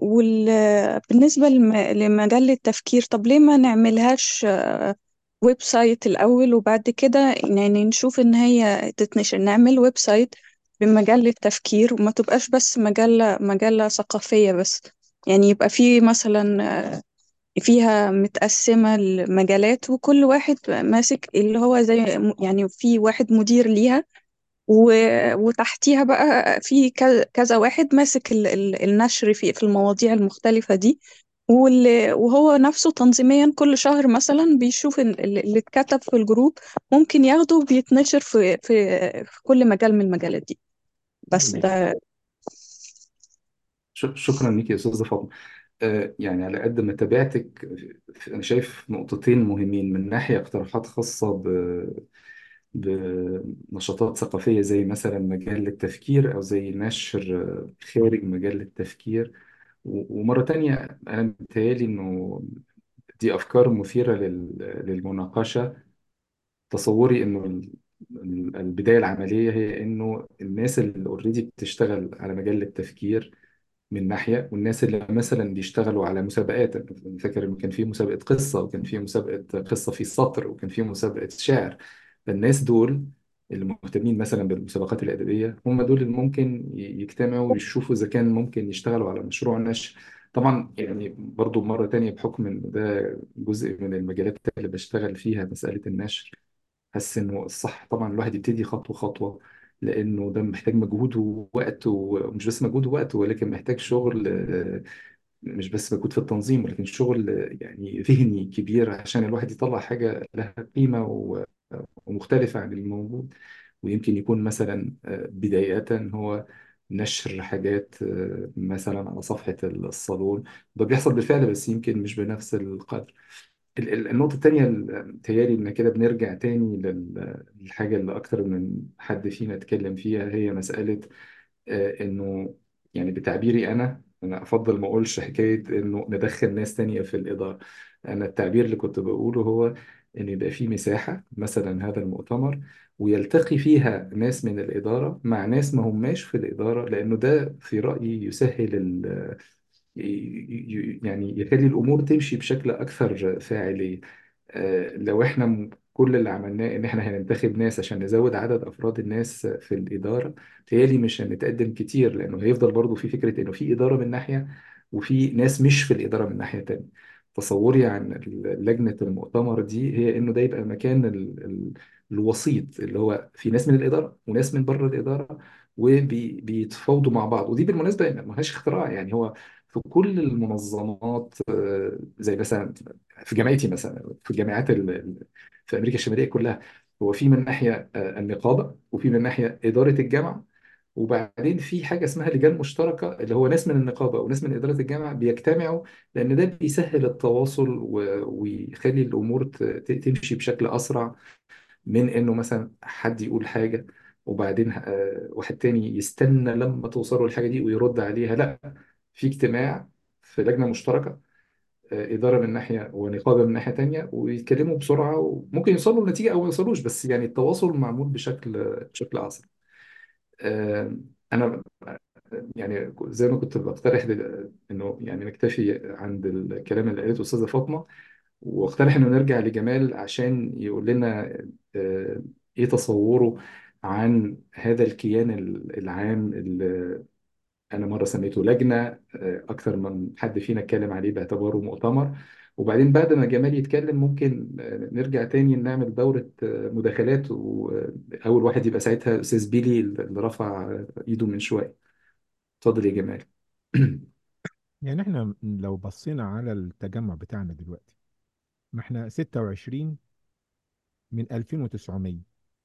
وبالنسبة لمجال التفكير طب ليه ما نعملهاش آه، ويب سايت الأول وبعد كده يعني نشوف إن هي تتنشر نعمل ويب سايت بمجال التفكير وما تبقاش بس مجلة مجلة ثقافية بس يعني يبقى في مثلا آه، فيها متقسمة المجالات وكل واحد ماسك اللي هو زي يعني في واحد مدير ليها و- وتحتيها بقى في كذا كذا واحد ماسك ال- ال- النشر في في المواضيع المختلفة دي واللي وهو نفسه تنظيميا كل شهر مثلا بيشوف ال- ال- اللي اتكتب في الجروب ممكن ياخده وبيتنشر في في في كل مجال من المجالات دي بس ده ش- شكرا ليك يا أستاذة فاطمة آه، يعني على قد ما تابعتك في- أنا شايف نقطتين مهمين من ناحية اقتراحات خاصة ب- بنشاطات ثقافية زي مثلا مجال التفكير أو زي نشر آه، خارج مجال التفكير و- ومرة تانية أنا متهيألي إنه دي أفكار مثيرة لل- للمناقشة تصوري إنه ال- ال- البداية العملية هي إنه الناس اللي أوريدي بتشتغل على مجال التفكير من ناحية والناس اللي مثلا بيشتغلوا على مسابقات أنا فاكر إنه كان في مسابقة قصة وكان في مسابقة قصة في السطر وكان في مسابقة شعر فالناس دول اللي مهتمين مثلا بالمسابقات الأدبية هم دول اللي ممكن ي- يجتمعوا ويشوفوا إذا كان ممكن يشتغلوا على مشروع نشر طبعا يعني برضو مرة تانية بحكم إن ده جزء من المجالات اللي بشتغل فيها مسألة النشر حاسس إنه الصح طبعا الواحد يبتدي خطوة خطوة لأنه ده محتاج مجهود ووقت ومش بس مجهود ووقت ولكن محتاج شغل آه، مش بس مجهود في التنظيم ولكن شغل آه، يعني ذهني كبير عشان الواحد يطلع حاجة لها قيمة و- ومختلفة عن الموجود ويمكن يكون مثلا آه، بداية هو نشر حاجات آه، مثلا على صفحة الصالون ده بيحصل بالفعل بس يمكن مش بنفس القدر ال- ال- النقطة التانية ال- تهيالي إن كده بنرجع تاني لل- للحاجة اللي أكتر من حد فينا اتكلم فيها هي مسألة آه، إنه يعني بتعبيري أنا أنا أفضل ما أقولش حكاية إنه ندخل ناس تانية في الإدارة أنا التعبير اللي كنت بقوله هو إن يبقى في مساحة مثلا هذا المؤتمر ويلتقي فيها ناس من الإدارة مع ناس ما هماش في الإدارة لأنه ده في رأيي يسهل ال ي- ي- يعني يخلي الامور تمشي بشكل اكثر فاعليه آه، لو احنا م- كل اللي عملناه ان احنا هننتخب ناس عشان نزود عدد افراد الناس في الاداره تهيألي مش هنتقدم كتير لانه هيفضل برضو في فكره انه في اداره من ناحيه وفي ناس مش في الاداره من ناحيه تانية تصوري عن ال- لجنه المؤتمر دي هي انه ده يبقى مكان ال- ال- الوسيط اللي هو في ناس من الاداره وناس من بره الاداره وبيتفاوضوا مع بعض ودي بالمناسبه ما هيش اختراع يعني هو في كل المنظمات آه، زي مثلا في جامعتي مثلا في الجامعات ال- ال- في امريكا الشماليه كلها هو في من ناحيه آه، النقابه وفي من ناحيه اداره الجامعه وبعدين في حاجه اسمها لجان مشتركه اللي هو ناس من النقابه وناس من اداره الجامعه بيجتمعوا لان ده بيسهل التواصل و- ويخلي الامور ت- ت- تمشي بشكل اسرع من انه مثلا حد يقول حاجه وبعدين آه، واحد تاني يستنى لما توصله الحاجه دي ويرد عليها لا في اجتماع في لجنه مشتركه آه، اداره من ناحيه ونقابه من ناحيه تانيه ويتكلموا بسرعه وممكن يوصلوا لنتيجه او ما يوصلوش بس يعني التواصل معمول بشكل بشكل اسرع آه، انا يعني زي ما كنت بقترح دل- انه يعني نكتفي عند الكلام اللي قالته استاذه فاطمه واقترح انه نرجع لجمال عشان يقول لنا آه، ايه تصوره عن هذا الكيان العام اللي انا مره سميته لجنه آه، اكثر من حد فينا اتكلم عليه باعتباره مؤتمر وبعدين بعد ما جمال يتكلم ممكن آه، نرجع تاني نعمل دورة آه، مداخلات وأول واحد يبقى ساعتها أستاذ بيلي اللي رفع آه، إيده من شوية اتفضل يا جمال يعني احنا لو بصينا على التجمع بتاعنا دلوقتي ما احنا 26 من 2900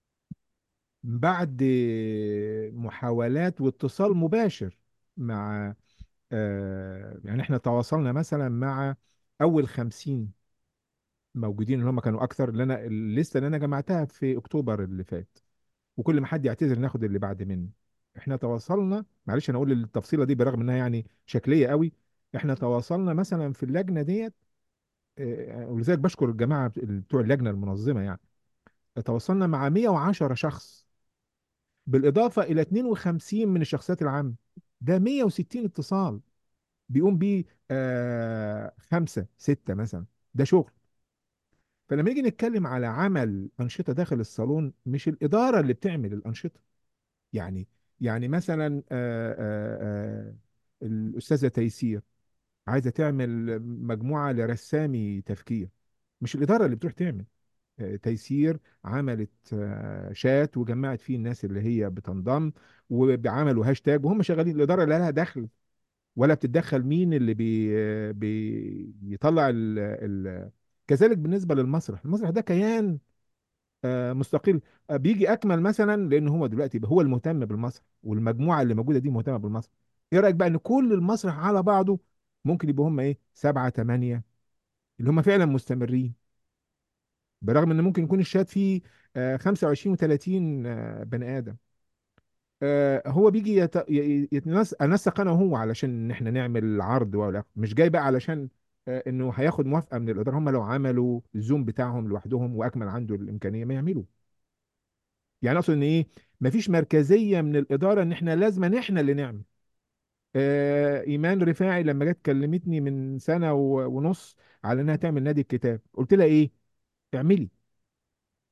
بعد محاولات واتصال مباشر مع آه يعني احنا تواصلنا مثلا مع اول 50 موجودين اللي هم كانوا اكثر اللي انا الليسته اللي انا جمعتها في اكتوبر اللي فات وكل ما حد يعتذر ناخد اللي بعد منه احنا تواصلنا معلش انا اقول التفصيله دي برغم انها يعني شكليه قوي احنا تواصلنا مثلا في اللجنه ديت آه، ولذلك بشكر الجماعه بتوع اللجنه المنظمه يعني تواصلنا مع 110 شخص بالاضافه الى 52 من الشخصيات العامه ده 160 اتصال بيقوم بيه آه خمسه سته مثلا ده شغل فلما نيجي نتكلم على عمل انشطه داخل الصالون مش الاداره اللي بتعمل الانشطه يعني يعني مثلا آه آه آه الاستاذه تيسير عايزه تعمل مجموعه لرسامي تفكير مش الاداره اللي بتروح تعمل آه، تيسير عملت آه، شات وجمعت فيه الناس اللي هي بتنضم وعملوا هاشتاج وهم شغالين الاداره لا لها دخل ولا بتتدخل مين اللي بي بيطلع ال ال كذلك بالنسبه للمسرح المسرح ده كيان آه، مستقل آه، بيجي اكمل مثلا لان هو دلوقتي هو المهتم بالمسرح والمجموعه اللي موجوده دي مهتمه بالمسرح ايه رايك بقى ان كل المسرح على بعضه ممكن يبقوا هم ايه سبعة تمانية اللي هم فعلا مستمرين برغم ان ممكن يكون الشات فيه آه، 25 و30 بني ادم آه، هو بيجي يت... ي- يتنس... انسق انا وهو علشان ان احنا نعمل عرض ولا مش جاي بقى علشان آه، انه هياخد موافقه من الاداره هم لو عملوا الزوم بتاعهم لوحدهم واكمل عنده الامكانيه ما يعملوا يعني اقصد ان ايه مفيش مركزيه من الاداره ان احنا لازم احنا اللي نعمل آه ايمان رفاعي لما جت كلمتني من سنه و- ونص على انها تعمل نادي الكتاب قلت لها ايه اعملي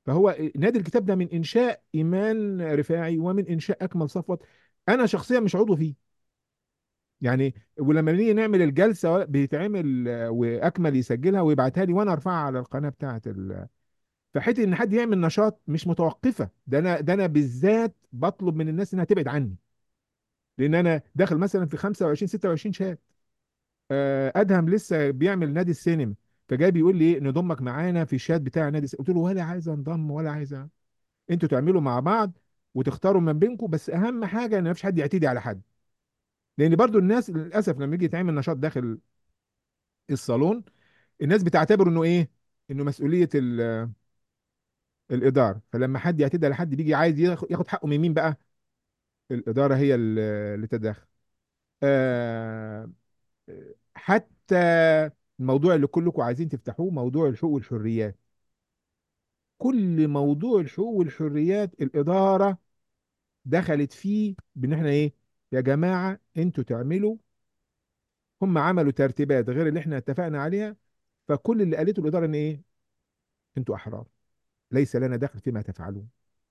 فهو نادي الكتاب ده من انشاء ايمان رفاعي ومن انشاء اكمل صفوت انا شخصيا مش عضو فيه يعني ولما بنيجي نعمل الجلسه بيتعمل آه، واكمل يسجلها ويبعتها لي وانا ارفعها على القناه بتاعه ال... فحته ان حد يعمل نشاط مش متوقفه ده انا ده انا بالذات بطلب من الناس انها تبعد عني لان انا داخل مثلا في 25 26 شات آه، ادهم لسه بيعمل نادي السينما فجاي بيقول لي ايه نضمك معانا في الشات بتاع نادي السينما قلت له ولا عايز انضم ولا عايز أ- انتوا تعملوا مع بعض وتختاروا من بينكم بس اهم حاجه ان مفيش حد يعتدي على حد لان برضو الناس للاسف لما يجي يتعمل نشاط داخل الصالون الناس بتعتبر انه ايه انه مسؤوليه ال- الاداره فلما حد يعتدي على حد بيجي عايز ياخد ياخد حقه من مين بقى الاداره هي ال- اللي تتدخل آه، حتى الموضوع اللي كلكم عايزين تفتحوه موضوع الحقوق والحريات كل موضوع الحقوق والحريات الإدارة دخلت فيه بإن احنا إيه يا جماعة انتوا تعملوا هم عملوا ترتيبات غير اللي احنا اتفقنا عليها فكل اللي قالته الإدارة إن إيه انتوا أحرار ليس لنا دخل فيما تفعلون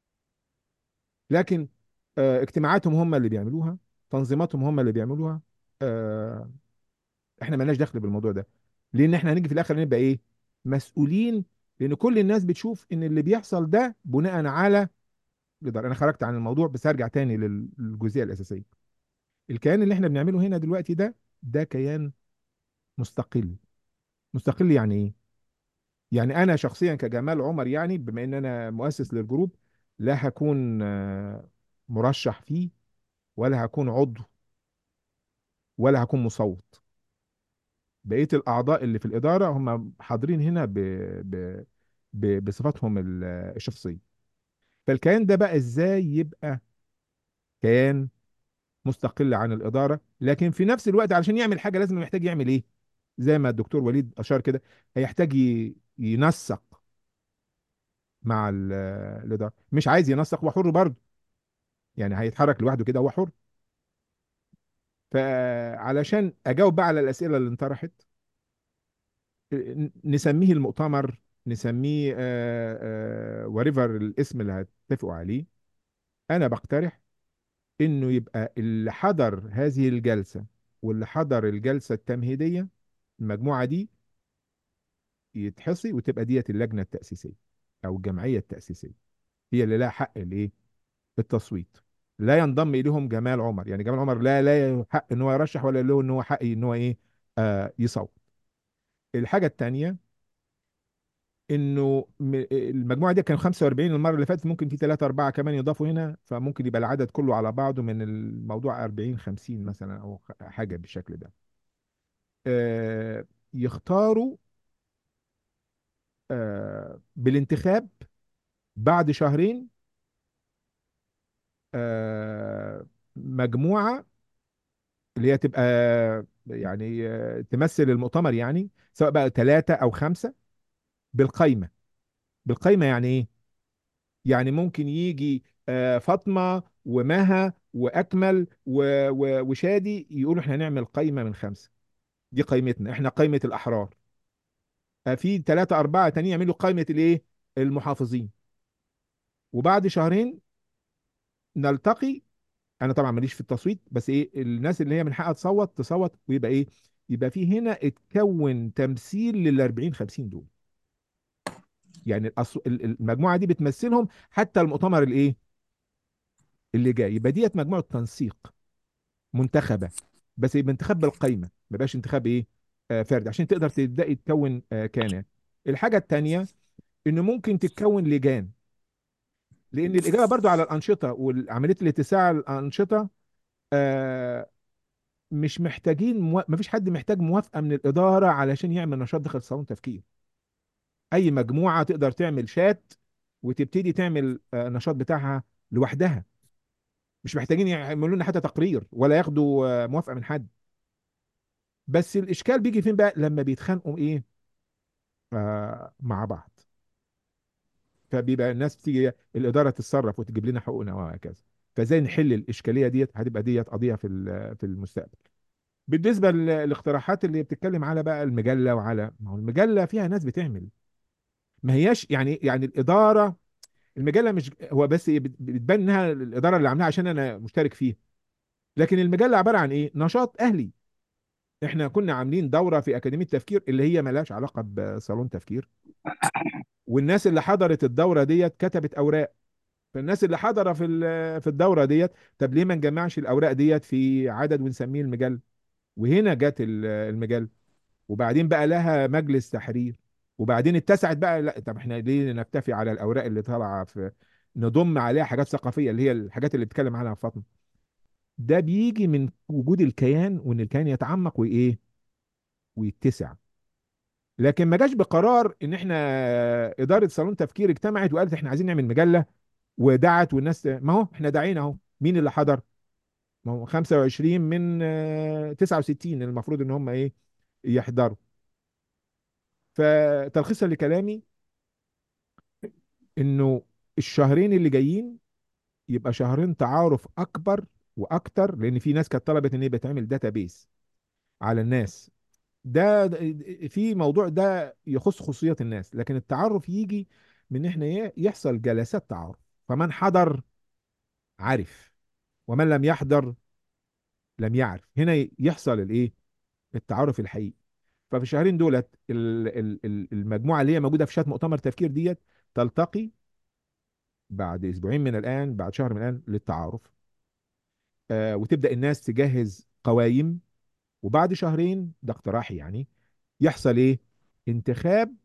لكن آه اجتماعاتهم هم اللي بيعملوها تنظيماتهم هم اللي بيعملوها آه احنا مالناش دخل بالموضوع ده لان احنا هنيجي في الاخر نبقى ايه مسؤولين لان كل الناس بتشوف ان اللي بيحصل ده بناء على الاداره انا خرجت عن الموضوع بس ارجع تاني لل- للجزئيه الاساسيه الكيان اللي احنا بنعمله هنا دلوقتي ده ده كيان مستقل مستقل يعني ايه يعني انا شخصيا كجمال عمر يعني بما ان انا مؤسس للجروب لا هكون آه، مرشح فيه ولا هكون عضو ولا هكون مصوت بقيه الاعضاء اللي في الاداره هم حاضرين هنا ب... ب... ب... بصفاتهم ال- الشخصيه فالكيان ده بقى ازاي يبقى كيان مستقل عن الاداره لكن في نفس الوقت علشان يعمل حاجه لازم محتاج يعمل ايه زي ما الدكتور وليد اشار كده هيحتاج ي... ينسق مع ال- الاداره مش عايز ينسق هو حر برضه يعني هيتحرك لوحده كده هو حر فعلشان اجاوب بقى على الاسئله اللي انطرحت نسميه المؤتمر نسميه وريفر الاسم اللي هتتفقوا عليه انا بقترح انه يبقى اللي حضر هذه الجلسة واللي حضر الجلسة التمهيدية المجموعة دي يتحصي وتبقى ديت اللجنة التأسيسية او الجمعية التأسيسية هي اللي لها حق الايه التصويت لا ينضم اليهم جمال عمر يعني جمال عمر لا لا حق ان هو يرشح ولا له ان هو حق ان هو ايه آه يصوت الحاجة التانية انه م- المجموعه دي كانوا 45 المره اللي فاتت ممكن في 3 4 كمان يضافوا هنا فممكن يبقى العدد كله على بعضه من الموضوع 40 50 مثلا او خ- حاجه بالشكل ده آه، يختاروا آه، بالانتخاب بعد شهرين آه، مجموعه اللي هي تبقى يعني آه، تمثل المؤتمر يعني سواء بقى ثلاثه او خمسه بالقايمه بالقايمه يعني ايه يعني ممكن يجي آه، فاطمة ومها وأكمل و- و- وشادي يقولوا احنا هنعمل قايمة من خمسة دي قايمتنا احنا قايمة الأحرار آه، في ثلاثة أربعة تانيين يعملوا قايمة الإيه المحافظين وبعد شهرين نلتقي أنا طبعا ماليش في التصويت بس إيه الناس اللي هي من حقها تصوت تصوت ويبقى إيه يبقى في هنا اتكون تمثيل لل 40 50 دول يعني الأص- ال- المجموعة دي بتمثلهم حتى المؤتمر الإيه اللي جاي يبقى ديت مجموعة تنسيق منتخبه بس يبقى انتخاب بالقايمه ما يبقاش انتخاب ايه آه فردي عشان تقدر تبداي تكون آه كيانات الحاجه الثانيه انه ممكن تتكون لجان لان الاجابه برضو على الانشطه وعمليه الاتساع على الانشطه آه مش محتاجين مو... ما فيش حد محتاج موافقه من الاداره علشان يعمل نشاط داخل صالون تفكير اي مجموعه تقدر تعمل شات وتبتدي تعمل آه النشاط بتاعها لوحدها مش محتاجين يعملوا لنا حتى تقرير ولا ياخدوا آه موافقه من حد بس الاشكال بيجي فين بقى لما بيتخانقوا ايه آه مع بعض فبيبقى الناس بتيجي الاداره تتصرف وتجيب لنا حقوقنا وهكذا فازاي نحل الاشكاليه ديت هتبقى ديت قضيه في ال- في المستقبل بالنسبه للاقتراحات اللي بتتكلم على بقى المجله وعلى ما هو المجله فيها ناس بتعمل ما هياش يعني يعني الاداره المجله مش هو بس إيه، بت- بتبان انها الاداره اللي عاملاها عشان انا مشترك فيها لكن المجله عباره عن ايه نشاط اهلي احنا كنا عاملين دوره في اكاديميه تفكير اللي هي ملهاش علاقه بصالون تفكير والناس اللي حضرت الدوره ديت كتبت اوراق فالناس اللي حضر في ال- في الدوره ديت طب ليه ما نجمعش الاوراق ديت في عدد ونسميه المجله وهنا جت ال- المجله وبعدين بقى لها مجلس تحرير وبعدين اتسعت بقى لا طب احنا ليه نكتفي على الاوراق اللي طالعه في نضم عليها حاجات ثقافيه اللي هي الحاجات اللي بتتكلم عنها فاطمه ده بيجي من وجود الكيان وان الكيان يتعمق وايه ويتسع لكن ما جاش بقرار ان احنا اداره صالون تفكير اجتمعت وقالت احنا عايزين نعمل مجله ودعت والناس ما هو احنا دعينا اهو مين اللي حضر ما هو 25 من آه، 69 المفروض ان هم ايه يحضروا فتلخيصا لكلامي انه الشهرين اللي جايين يبقى شهرين تعارف اكبر واكتر لان في ناس كانت طلبت ان يبقى يتعمل داتابيس على الناس ده ده- في موضوع ده يخص خصوصيات الناس لكن التعرف يجي من احنا ايه يحصل جلسات تعارف فمن حضر عرف ومن لم يحضر لم يعرف هنا يحصل الايه التعارف الحقيقي ففي الشهرين دولت ال- ال- ال- المجموعه اللي هي موجوده في شات مؤتمر تفكير ديت تلتقي بعد اسبوعين من الان بعد شهر من الان للتعارف آه وتبدا الناس تجهز قوائم وبعد شهرين ده اقتراحي يعني يحصل ايه انتخاب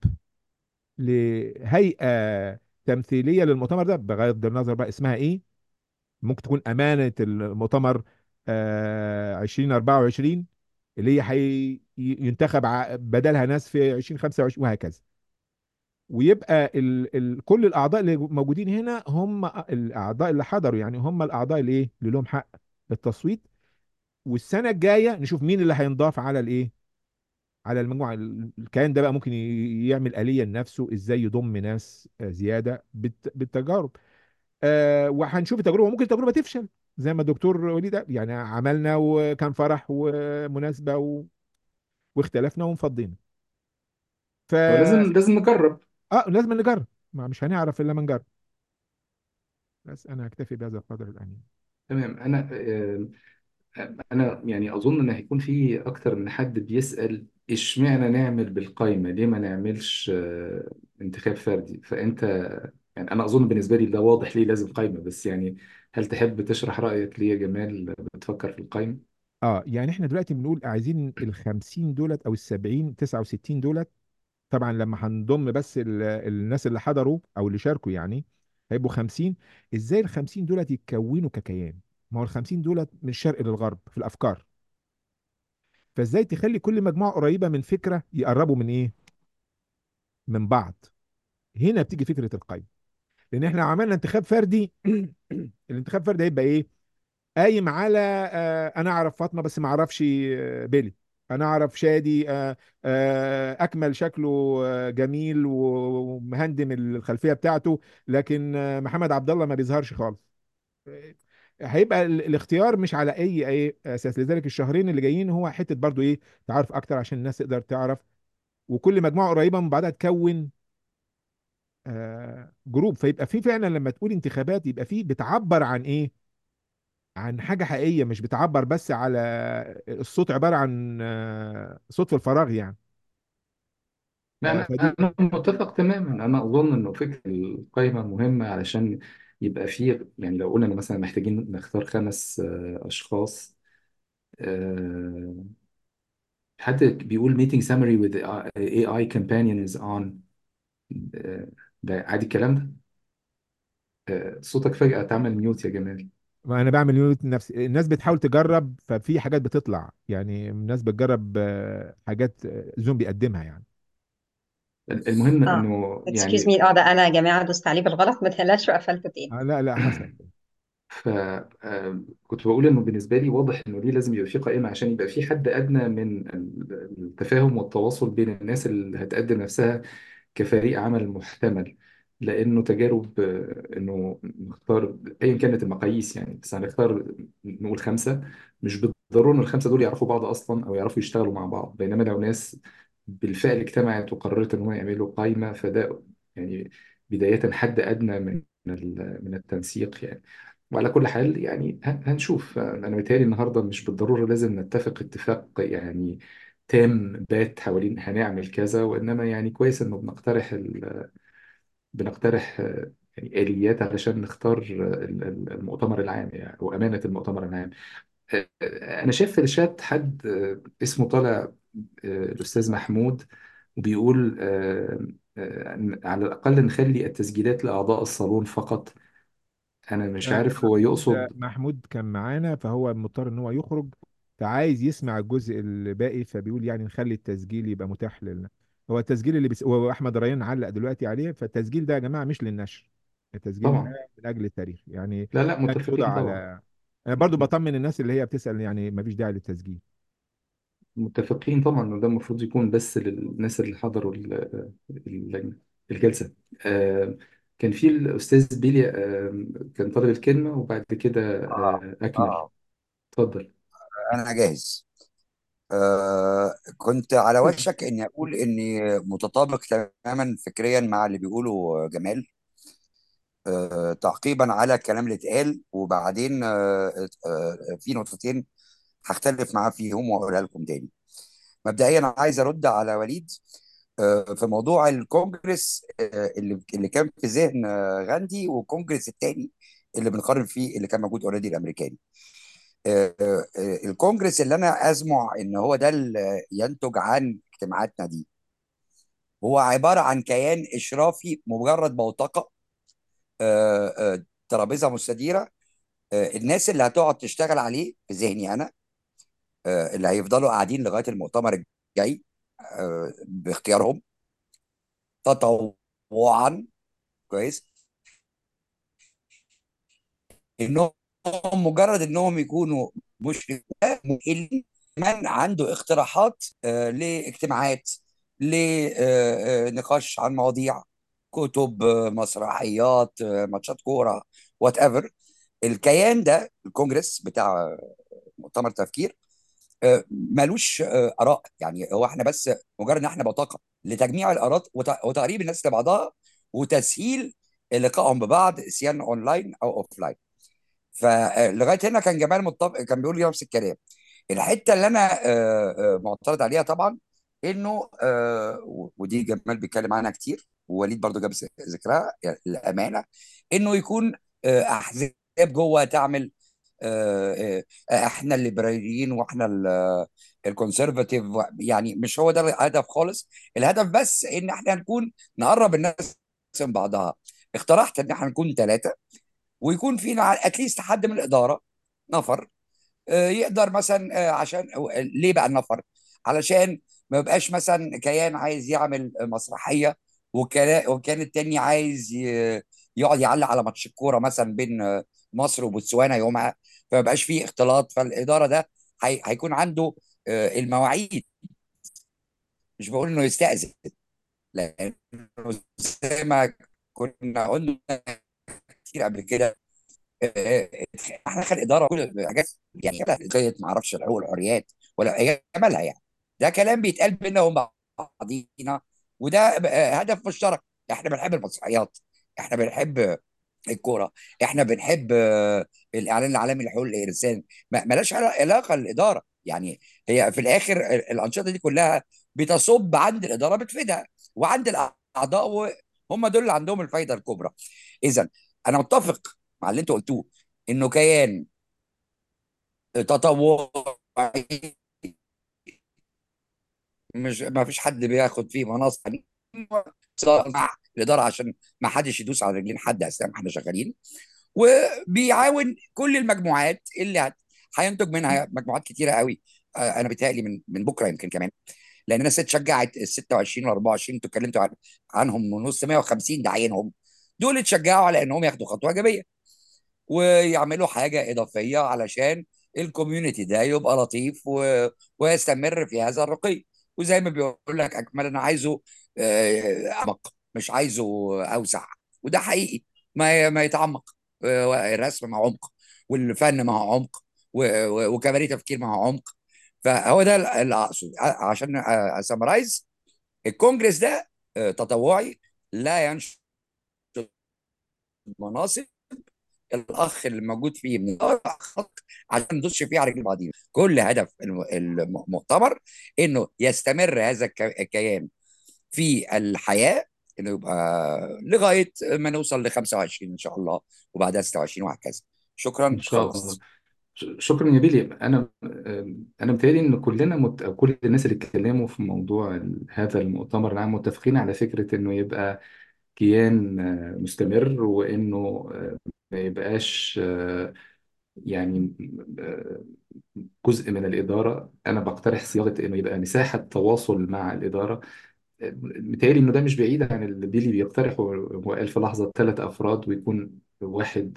لهيئه تمثيليه للمؤتمر ده بغض النظر بقى اسمها ايه ممكن تكون امانه المؤتمر آه 2024 اللي هي حي ينتخب ع- بدلها ناس في 2025 وهكذا ويبقى ال ال كل الاعضاء اللي موجودين هنا هم الاعضاء اللي حضروا يعني هم الاعضاء اللي ايه اللي لهم حق التصويت والسنه الجايه نشوف مين اللي هينضاف على الايه على المجموعه ال- الكيان ده بقى ممكن ي- يعمل آلية لنفسه ازاي يضم ناس آه، زياده بالت- بالتجارب آه وهنشوف التجربه ممكن التجربه تفشل زي ما الدكتور وليد قال يعني عملنا وكان فرح ومناسبه و... واختلفنا وانفضينا ف هو لازم لازم نجرب اه لازم نجرب ما مش هنعرف الا لما نجرب بس انا هكتفي بهذا القدر الان تمام انا آه، انا يعني اظن ان هيكون في اكتر من حد بيسأل اشمعنى نعمل بالقايمة ليه ما نعملش آه، انتخاب فردي فانت يعني انا اظن بالنسبة لي ده واضح ليه لازم قايمة بس يعني هل تحب تشرح رأيك ليه يا جمال بتفكر في القايمة اه يعني احنا دلوقتي بنقول عايزين ال 50 دولت او ال 70 69 دولت طبعا لما هنضم بس ال- الناس اللي حضروا او اللي شاركوا يعني هيبقوا 50 ازاي ال 50 دولت يتكونوا ككيان ما هو ال 50 دولت من الشرق للغرب في الافكار فازاي تخلي كل مجموعه قريبه من فكره يقربوا من ايه من بعض هنا بتيجي فكره القيم لان احنا عملنا انتخاب فردي الانتخاب الفردي هيبقى ايه قايم على آه انا اعرف فاطمه بس ما اعرفش آه بيلي انا اعرف شادي آه آه اكمل شكله آه جميل ومهندم الخلفيه بتاعته لكن آه محمد عبد الله ما بيظهرش خالص آه، هيبقى ال- الاختيار مش على اي اي اساس لذلك الشهرين اللي جايين هو حته برضو ايه تعرف اكتر عشان الناس تقدر تعرف وكل مجموعه قريبه من بعضها تكون آه جروب فيبقى في فعلا لما تقول انتخابات يبقى في بتعبر عن ايه عن حاجة حقيقية مش بتعبر بس على الصوت عبارة عن آه، صوت في الفراغ يعني لا آه، انا فدي انا متفق تماما انا اظن انه فكره القائمه مهمه علشان يبقى فيه يعني لو قلنا إن مثلا محتاجين نختار خمس آه، اشخاص آه، حد بيقول meeting summary with AI companion is on آه، ده عادي الكلام ده آه، صوتك فجأة تعمل ميوت يا جمال ما انا بعمل يونت نفسي الناس بتحاول تجرب ففي حاجات بتطلع يعني الناس بتجرب آه، حاجات آه، زوم بيقدمها يعني المهم اه انه اكسكيوز يعني مي اه ده انا يا جماعه دوست عليه بالغلط ما تهلاش وقفلته تاني آه، لا لا حصل فكنت بقول انه بالنسبه لي واضح انه ليه لازم يبقى في قائمه عشان يبقى في حد ادنى من ال- التفاهم والتواصل بين الناس اللي هتقدم نفسها كفريق عمل محتمل لانه تجارب آه، انه نختار ايا كانت المقاييس يعني بس هنختار نقول خمسه مش بالضروره ان الخمسه دول يعرفوا بعض اصلا او يعرفوا يشتغلوا مع بعض بينما لو ناس بالفعل اجتمعت وقررت ان هم يعملوا قائمه فده يعني بدايه حد ادنى من ال- من التنسيق يعني وعلى كل حال يعني هن- هنشوف انا متهيألي النهارده مش بالضروره لازم نتفق اتفاق يعني تام بات حوالين هنعمل كذا وانما يعني كويس انه بنقترح ال... بنقترح آه، يعني اليات علشان نختار ال- ال- المؤتمر العام يعني وامانه المؤتمر العام آه، آه، انا شايف في الشات حد آه، اسمه طالع آه، الاستاذ محمود وبيقول آه، آه، على الاقل نخلي التسجيلات لاعضاء الصالون فقط انا مش آه، عارف هو محمود يقصد محمود كان معانا فهو مضطر ان هو يخرج فعايز يسمع الجزء الباقي فبيقول يعني نخلي التسجيل يبقى متاح لنا هو التسجيل اللي بس... هو احمد ريان علق دلوقتي عليه فالتسجيل ده يا جماعه مش للنشر التسجيل طبعا ده من اجل التاريخ يعني لا لا يعني يوضع متفقين طبعا على انا برضو بطمن الناس اللي هي بتسال يعني ما فيش داعي للتسجيل متفقين طبعا انه ده المفروض يكون بس للناس اللي حضروا ال- اللجنه الجلسه آه، كان في الاستاذ بيلي آه، كان طالب الكلمه وبعد كده اه آه، اكمل اه اتفضل انا جاهز آه كنت على وشك اني اقول اني متطابق تماما فكريا مع اللي بيقوله جمال آه تعقيبا على الكلام اللي اتقال وبعدين آه آه في نقطتين هختلف معاه فيهم واقولها لكم تاني مبدئيا عايز ارد على وليد آه في موضوع الكونجرس آه اللي اللي كان في ذهن آه غاندي والكونجرس التاني اللي بنقارن فيه اللي كان موجود اوريدي الامريكاني آه، آه، آه، الكونجرس اللي انا ازمع ان هو ده اللي ينتج عن اجتماعاتنا دي هو عباره عن كيان اشرافي مجرد بوتقه آه، آه، ترابيزه مستديره آه، الناس اللي هتقعد تشتغل عليه في ذهني انا آه، اللي هيفضلوا قاعدين لغايه المؤتمر الجاي آه، باختيارهم تطوعا كويس انهم مجرد انهم يكونوا مشرفين مؤمنين من عنده اقتراحات آه، لاجتماعات لنقاش عن مواضيع كتب آه، مسرحيات آه، ماتشات كوره وات ايفر الكيان ده الكونجرس بتاع مؤتمر تفكير آه، ملوش آه، اراء يعني هو احنا بس مجرد ان احنا بطاقه لتجميع الاراء وت- وتقريب الناس لبعضها وتسهيل لقائهم ببعض سيان اونلاين او اوفلاين فلغايه هنا كان جمال متفق كان بيقول لي نفس الكلام الحته اللي انا آه، آه، معترض عليها طبعا انه آه، و- ودي جمال بيتكلم عنها كتير ووليد برضو جاب ذكرها يعني الامانه انه يكون آه، احزاب جوه تعمل آه، آه، احنا الليبراليين واحنا الكونسرفاتيف يعني مش هو ده الهدف خالص الهدف بس ان احنا نكون نقرب الناس من بعضها اقترحت ان احنا نكون ثلاثه ويكون فينا اتليست حد من الاداره نفر آه، يقدر مثلا آه، عشان أو- ليه بقى النفر علشان ما يبقاش مثلا كيان عايز يعمل مسرحيه وكلا- وكان التاني عايز ي- يقعد يعلق على ماتش الكوره مثلا بين آه، مصر وبوتسوانا يومها فما يبقاش فيه اختلاط فالاداره ده هي- هيكون عنده آه، المواعيد مش بقول انه يستأذن لانه زي ما كنا قلنا كتير قبل كده احنا خلق اداره كل حاجات يعني زي ما اعرفش الحقوق والحريات ولا هي مالها يعني ده كلام بيتقال بينا وبين بعضينا وده بقى هدف مشترك احنا بنحب المسرحيات احنا بنحب الكوره احنا بنحب آه، الاعلان العالمي لحقوق الانسان ما- ملهاش علا- علاقه الاداره يعني هي في الاخر ال- الانشطه دي كلها بتصب عند الاداره بتفيدها وعند الاعضاء وهم دول اللي عندهم الفايده الكبرى اذا انا متفق مع اللي انتوا قلتوه انه كيان تطوعي مش ما فيش حد بياخد فيه مناصب سواء مع الاداره عشان ما حدش يدوس على رجلين حد اثناء ما احنا شغالين وبيعاون كل المجموعات اللي هت- هينتج منها مجموعات كتيره قوي آه، انا بيتهيألي من من بكره يمكن كمان لان الناس اتشجعت ال 26 وال 24 انتوا اتكلمتوا عن عنهم من نص 150 ده عينهم دول اتشجعوا على انهم ياخدوا خطوه ايجابيه ويعملوا حاجه اضافيه علشان الكوميونتي ده يبقى لطيف و... ويستمر في هذا الرقي وزي ما بيقول لك اكمل انا عايزه آه، اعمق مش عايزه اوسع وده حقيقي ما ما يتعمق آه، الرسم مع عمق والفن مع عمق و- و- وكباريه تفكير مع عمق فهو ده اللي اقصد ع- عشان اسمرايز الكونجرس ده آه، تطوعي لا ينشط المناصب الاخ اللي موجود فيه من خط عشان ندوس فيه على رجل بعضينا كل هدف الم- المؤتمر انه يستمر هذا الك- الكيان في الحياه انه يبقى لغايه ما نوصل ل 25 ان شاء الله وبعدها 26 وهكذا شكرا ان شاء الله خلاص ش- شكرا يا بيلي انا انا متهيألي ان كلنا مت... أو كل الناس اللي اتكلموا في موضوع ال- هذا المؤتمر العام متفقين على فكره انه يبقى كيان آه، مستمر وانه آه، ما يبقاش آه، يعني آه، جزء من الاداره انا بقترح صياغه انه يبقى مساحه تواصل مع الاداره آه، متهيألي انه ده مش بعيد عن اللي بيلي بيقترحه هو قال في لحظه ثلاث افراد ويكون واحد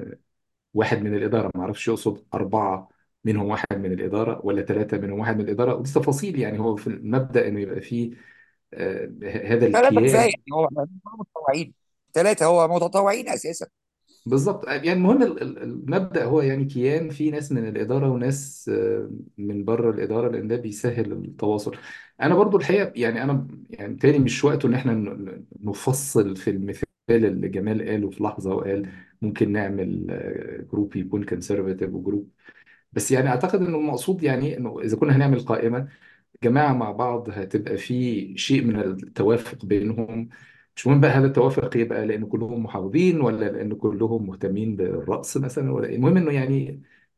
واحد من الإدارة ما اعرفش يقصد أربعة منهم واحد من الإدارة ولا ثلاثة منهم واحد من الإدارة ودي تفاصيل يعني هو في المبدأ إنه يبقى فيه آه، هذا ثلاثه كفايه الكيان يعني هو متطوعين ثلاثه هو متطوعين اساسا بالظبط يعني المهم ال- ال- المبدأ هو يعني كيان فيه ناس من الإدارة وناس آه، من بره الإدارة لأن ده بيسهل التواصل أنا برضو الحقيقة يعني أنا يعني تاني مش وقته إن إحنا ن- ن- نفصل في المثال اللي جمال قاله في لحظة وقال ممكن نعمل آه، جروب يكون كونسرفاتيف وجروب بس يعني اعتقد انه المقصود يعني انه اذا كنا هنعمل قائمه جماعه مع بعض هتبقى في شيء من التوافق بينهم مش مهم بقى هذا التوافق يبقى لان كلهم محافظين ولا لان كلهم مهتمين بالرأس مثلا ولا إيه. المهم انه يعني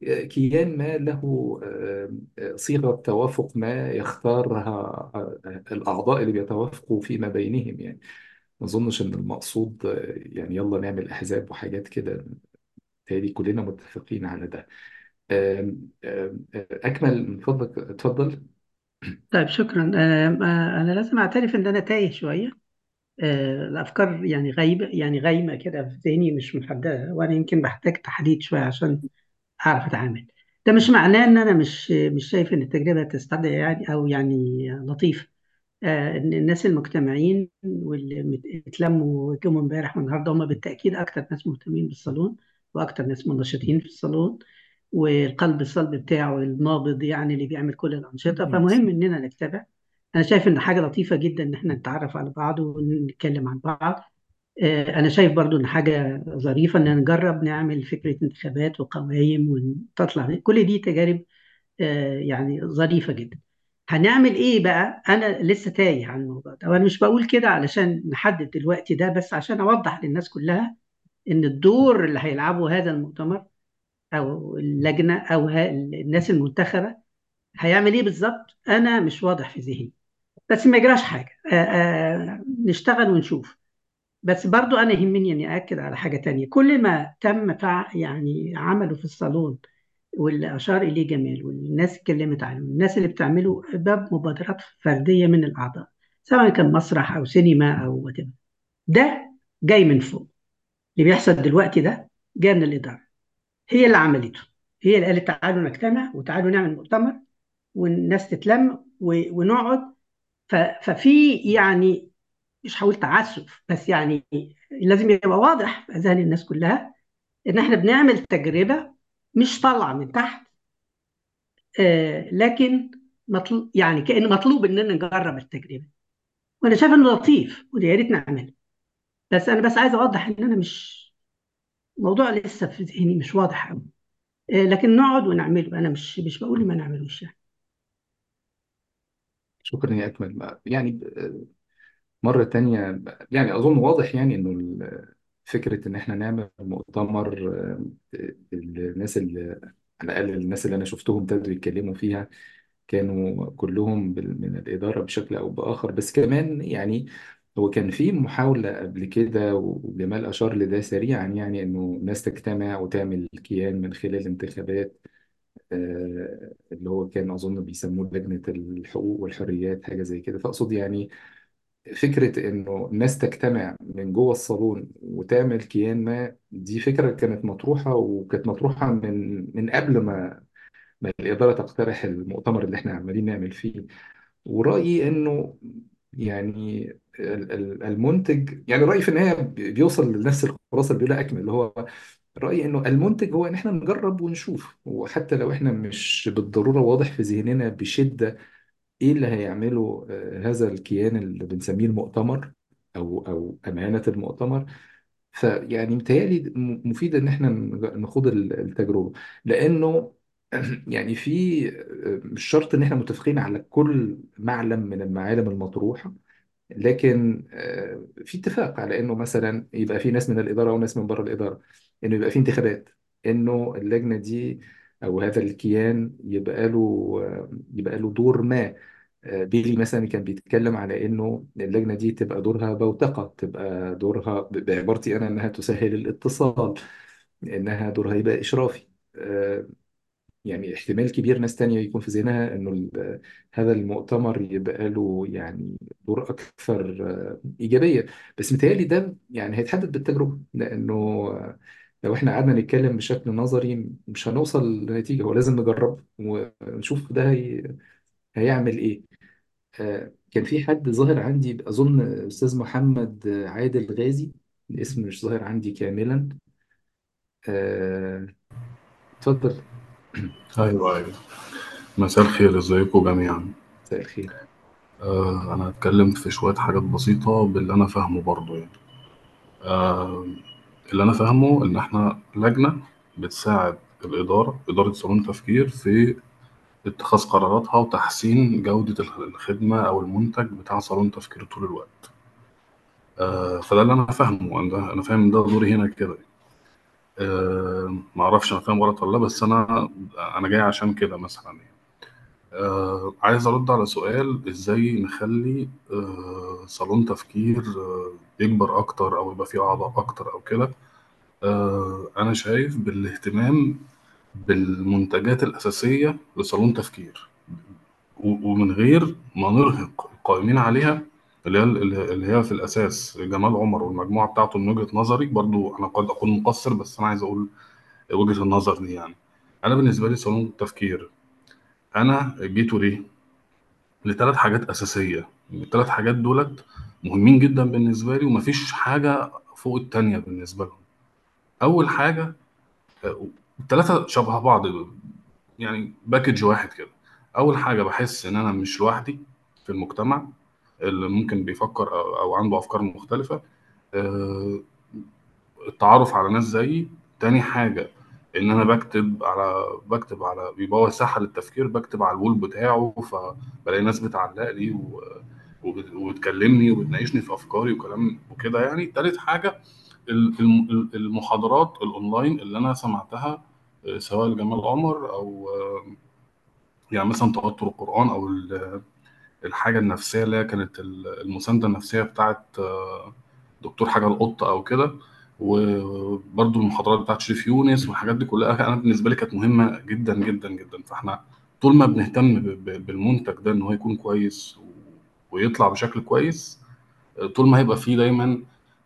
كيان ما له آه، آه، صيغه توافق ما يختارها آه، الاعضاء اللي بيتوافقوا فيما بينهم يعني ما اظنش ان المقصود آه، يعني يلا نعمل احزاب وحاجات كده تالي كلنا متفقين على ده آم، آم، أكمل من فضلك اتفضل طيب شكرا أنا أنا لازم أعترف إن أنا تايه شوية آه، الأفكار يعني غايبة يعني غايمة كده في ذهني مش محددة وأنا يمكن بحتاج تحديد شوية عشان أعرف أتعامل ده مش معناه إن أنا مش مش شايف إن التجربة تستدعي يعني أو يعني لطيفة آه، إن الناس المجتمعين واللي مت- اتلموا جم امبارح والنهارده هم بالتأكيد أكتر ناس مهتمين بالصالون وأكتر ناس منشطين في الصالون والقلب الصلب بتاعه النابض يعني اللي بيعمل كل الأنشطة فمهم إننا نتابع أنا شايف إن حاجة لطيفة جدا إن إحنا نتعرف على بعض ونتكلم عن بعض آه، أنا شايف برضو إن حاجة ظريفة إن نجرب نعمل فكرة انتخابات وقوائم وتطلع كل دي تجارب آه، يعني ظريفة جدا هنعمل ايه بقى انا لسه تايه عن الموضوع ده وانا مش بقول كده علشان نحدد الوقت ده بس عشان اوضح للناس كلها ان الدور اللي هيلعبه هذا المؤتمر او اللجنه او ها- الناس المنتخبه هيعمل ايه بالظبط انا مش واضح في ذهني بس ما يجراش حاجه آه، آه، نشتغل ونشوف بس برضو انا يهمني اني اكد على حاجه تانية كل ما تم فع يعني عمله في الصالون واللي اشار اليه جمال والناس اتكلمت عنه الناس اللي بتعمله باب مبادرات فرديه من الاعضاء سواء كان مسرح او سينما او وات ده جاي من فوق اللي بيحصل دلوقتي ده جاي من الاداره هي اللي عملته هي اللي قالت تعالوا نجتمع وتعالوا نعمل مؤتمر والناس تتلم و- ونقعد ف- ففي يعني مش هقول تعسف بس يعني لازم يبقى واضح في اذهان الناس كلها ان احنا بنعمل تجربه مش طالعه من تحت آه، لكن مطلوب يعني كأن مطلوب اننا نجرب التجربه وانا شايف انه لطيف ويا ريت نعمله بس انا بس عايز اوضح ان انا مش الموضوع لسه في ذهني مش واضح قوي آه، لكن نقعد ونعمله انا مش مش بقول ما نعملوش يعني شكرا يا أكمل يعني آه، مرة تانية يعني أظن واضح يعني إنه ال- فكرة إن إحنا نعمل مؤتمر آه، الناس اللي على الأقل الناس اللي أنا شفتهم ابتدوا يتكلموا فيها كانوا كلهم بال- من الإدارة بشكل أو بآخر بس كمان يعني هو كان في محاولة قبل كده وجمال أشار لده سريعا يعني إنه ناس تجتمع وتعمل كيان من خلال انتخابات آه، اللي هو كان أظن بيسموه لجنة الحقوق والحريات حاجة زي كده فأقصد يعني فكرة إنه الناس تجتمع من جوه الصالون وتعمل كيان ما دي فكرة كانت مطروحة وكانت مطروحة من من قبل ما ما الإدارة تقترح المؤتمر اللي إحنا عمالين نعمل فيه ورأيي إنه يعني ال- ال- المنتج يعني رأيي في النهاية بي- بيوصل لنفس الخلاصة اللي بيقولها أكمل اللي هو رأيي إنه المنتج هو إن إحنا نجرب ونشوف وحتى لو إحنا مش بالضرورة واضح في ذهننا بشدة إيه اللي هيعمله آه، هذا الكيان اللي بنسميه المؤتمر أو أو أمانة المؤتمر فيعني متهيألي م- مفيد ان احنا ن- نخوض ال- التجربة لانه يعني في مش شرط ان احنا متفقين على كل معلم من المعالم المطروحة لكن آه، في اتفاق على انه مثلا يبقى في ناس من الاداره وناس من بره الاداره انه يبقى في انتخابات انه اللجنه دي او هذا الكيان يبقى له آه، يبقى له دور ما آه، بيلي مثلا كان بيتكلم على انه اللجنه دي تبقى دورها بوتقه تبقى دورها ب- بعبارتي انا انها تسهل الاتصال انها دورها يبقى اشرافي آه، يعني احتمال كبير ناس تانية يكون في ذهنها انه ال- هذا المؤتمر يبقى له يعني دور اكثر آه، ايجابية بس متهيألي ده يعني هيتحدد بالتجربة لانه آه، لو احنا قعدنا نتكلم بشكل نظري مش هنوصل لنتيجة هو لازم نجرب ونشوف ده هي هيعمل ايه آه، كان في حد ظاهر عندي اظن استاذ محمد عادل غازي الاسم مش ظاهر عندي كاملا آه، اتفضل ايوه ايوه مساء الخير ازيكم جميعا مساء الخير آه انا اتكلمت في شويه حاجات بسيطه باللي انا فاهمه برضو يعني آه اللي انا فاهمه ان احنا لجنه بتساعد الاداره اداره صالون تفكير في اتخاذ قراراتها وتحسين جوده الخدمه او المنتج بتاع صالون تفكير طول الوقت آه فده اللي انا فاهمه انا انا فاهم ده دوري هنا كده آه ما اعرفش انا فاهم غلط ولا لا بس انا انا جاي عشان كده مثلا يعني. آه عايز أرد على سؤال إزاي نخلي آه صالون تفكير آه يكبر أكتر أو يبقى فيه أعضاء أكتر أو كده آه أنا شايف بالاهتمام بالمنتجات الأساسية لصالون تفكير و- ومن غير ما نرهق القائمين عليها اللي هي اللي هي في الأساس جمال عمر والمجموعة بتاعته من وجهة نظري برضو أنا قد أكون مقصر بس أنا عايز أقول وجهة النظر دي يعني أنا بالنسبة لي صالون التفكير أنا جيته ليه؟ لثلاث حاجات أساسية الثلاث حاجات دولت مهمين جدا بالنسبة لي ومفيش حاجة فوق التانية بالنسبة لهم أول حاجة آه، الثلاثة شبه بعض يعني باكج واحد كده أول حاجة بحس إن أنا مش لوحدي في المجتمع اللي ممكن بيفكر أو أو عنده أفكار مختلفة آه، التعرف على ناس زيي تاني حاجة إن أنا بكتب على بكتب على بيبقى هو ساحة للتفكير بكتب على الوول بتاعه فبلاقي ناس بتعلق لي و... وبت- وبتكلمني وبتناقشني في أفكاري وكلام وكده يعني تالت حاجة ال- الم- المحاضرات الأونلاين اللي أنا سمعتها آه، سواء لجمال عمر أو آه، يعني مثلا توتر القرآن أو ال- الحاجة النفسية اللي هي كانت ال- المساندة النفسية بتاعت آه، دكتور حاجة القط أو كده وبرضه المحاضرات بتاعت شريف يونس والحاجات دي كلها أنا بالنسبة لي كانت مهمة جدا جدا جدا فإحنا طول ما بنهتم ب- ب- بالمنتج ده إن هو يكون كويس و- ويطلع بشكل كويس آه، طول ما هيبقى فيه دايما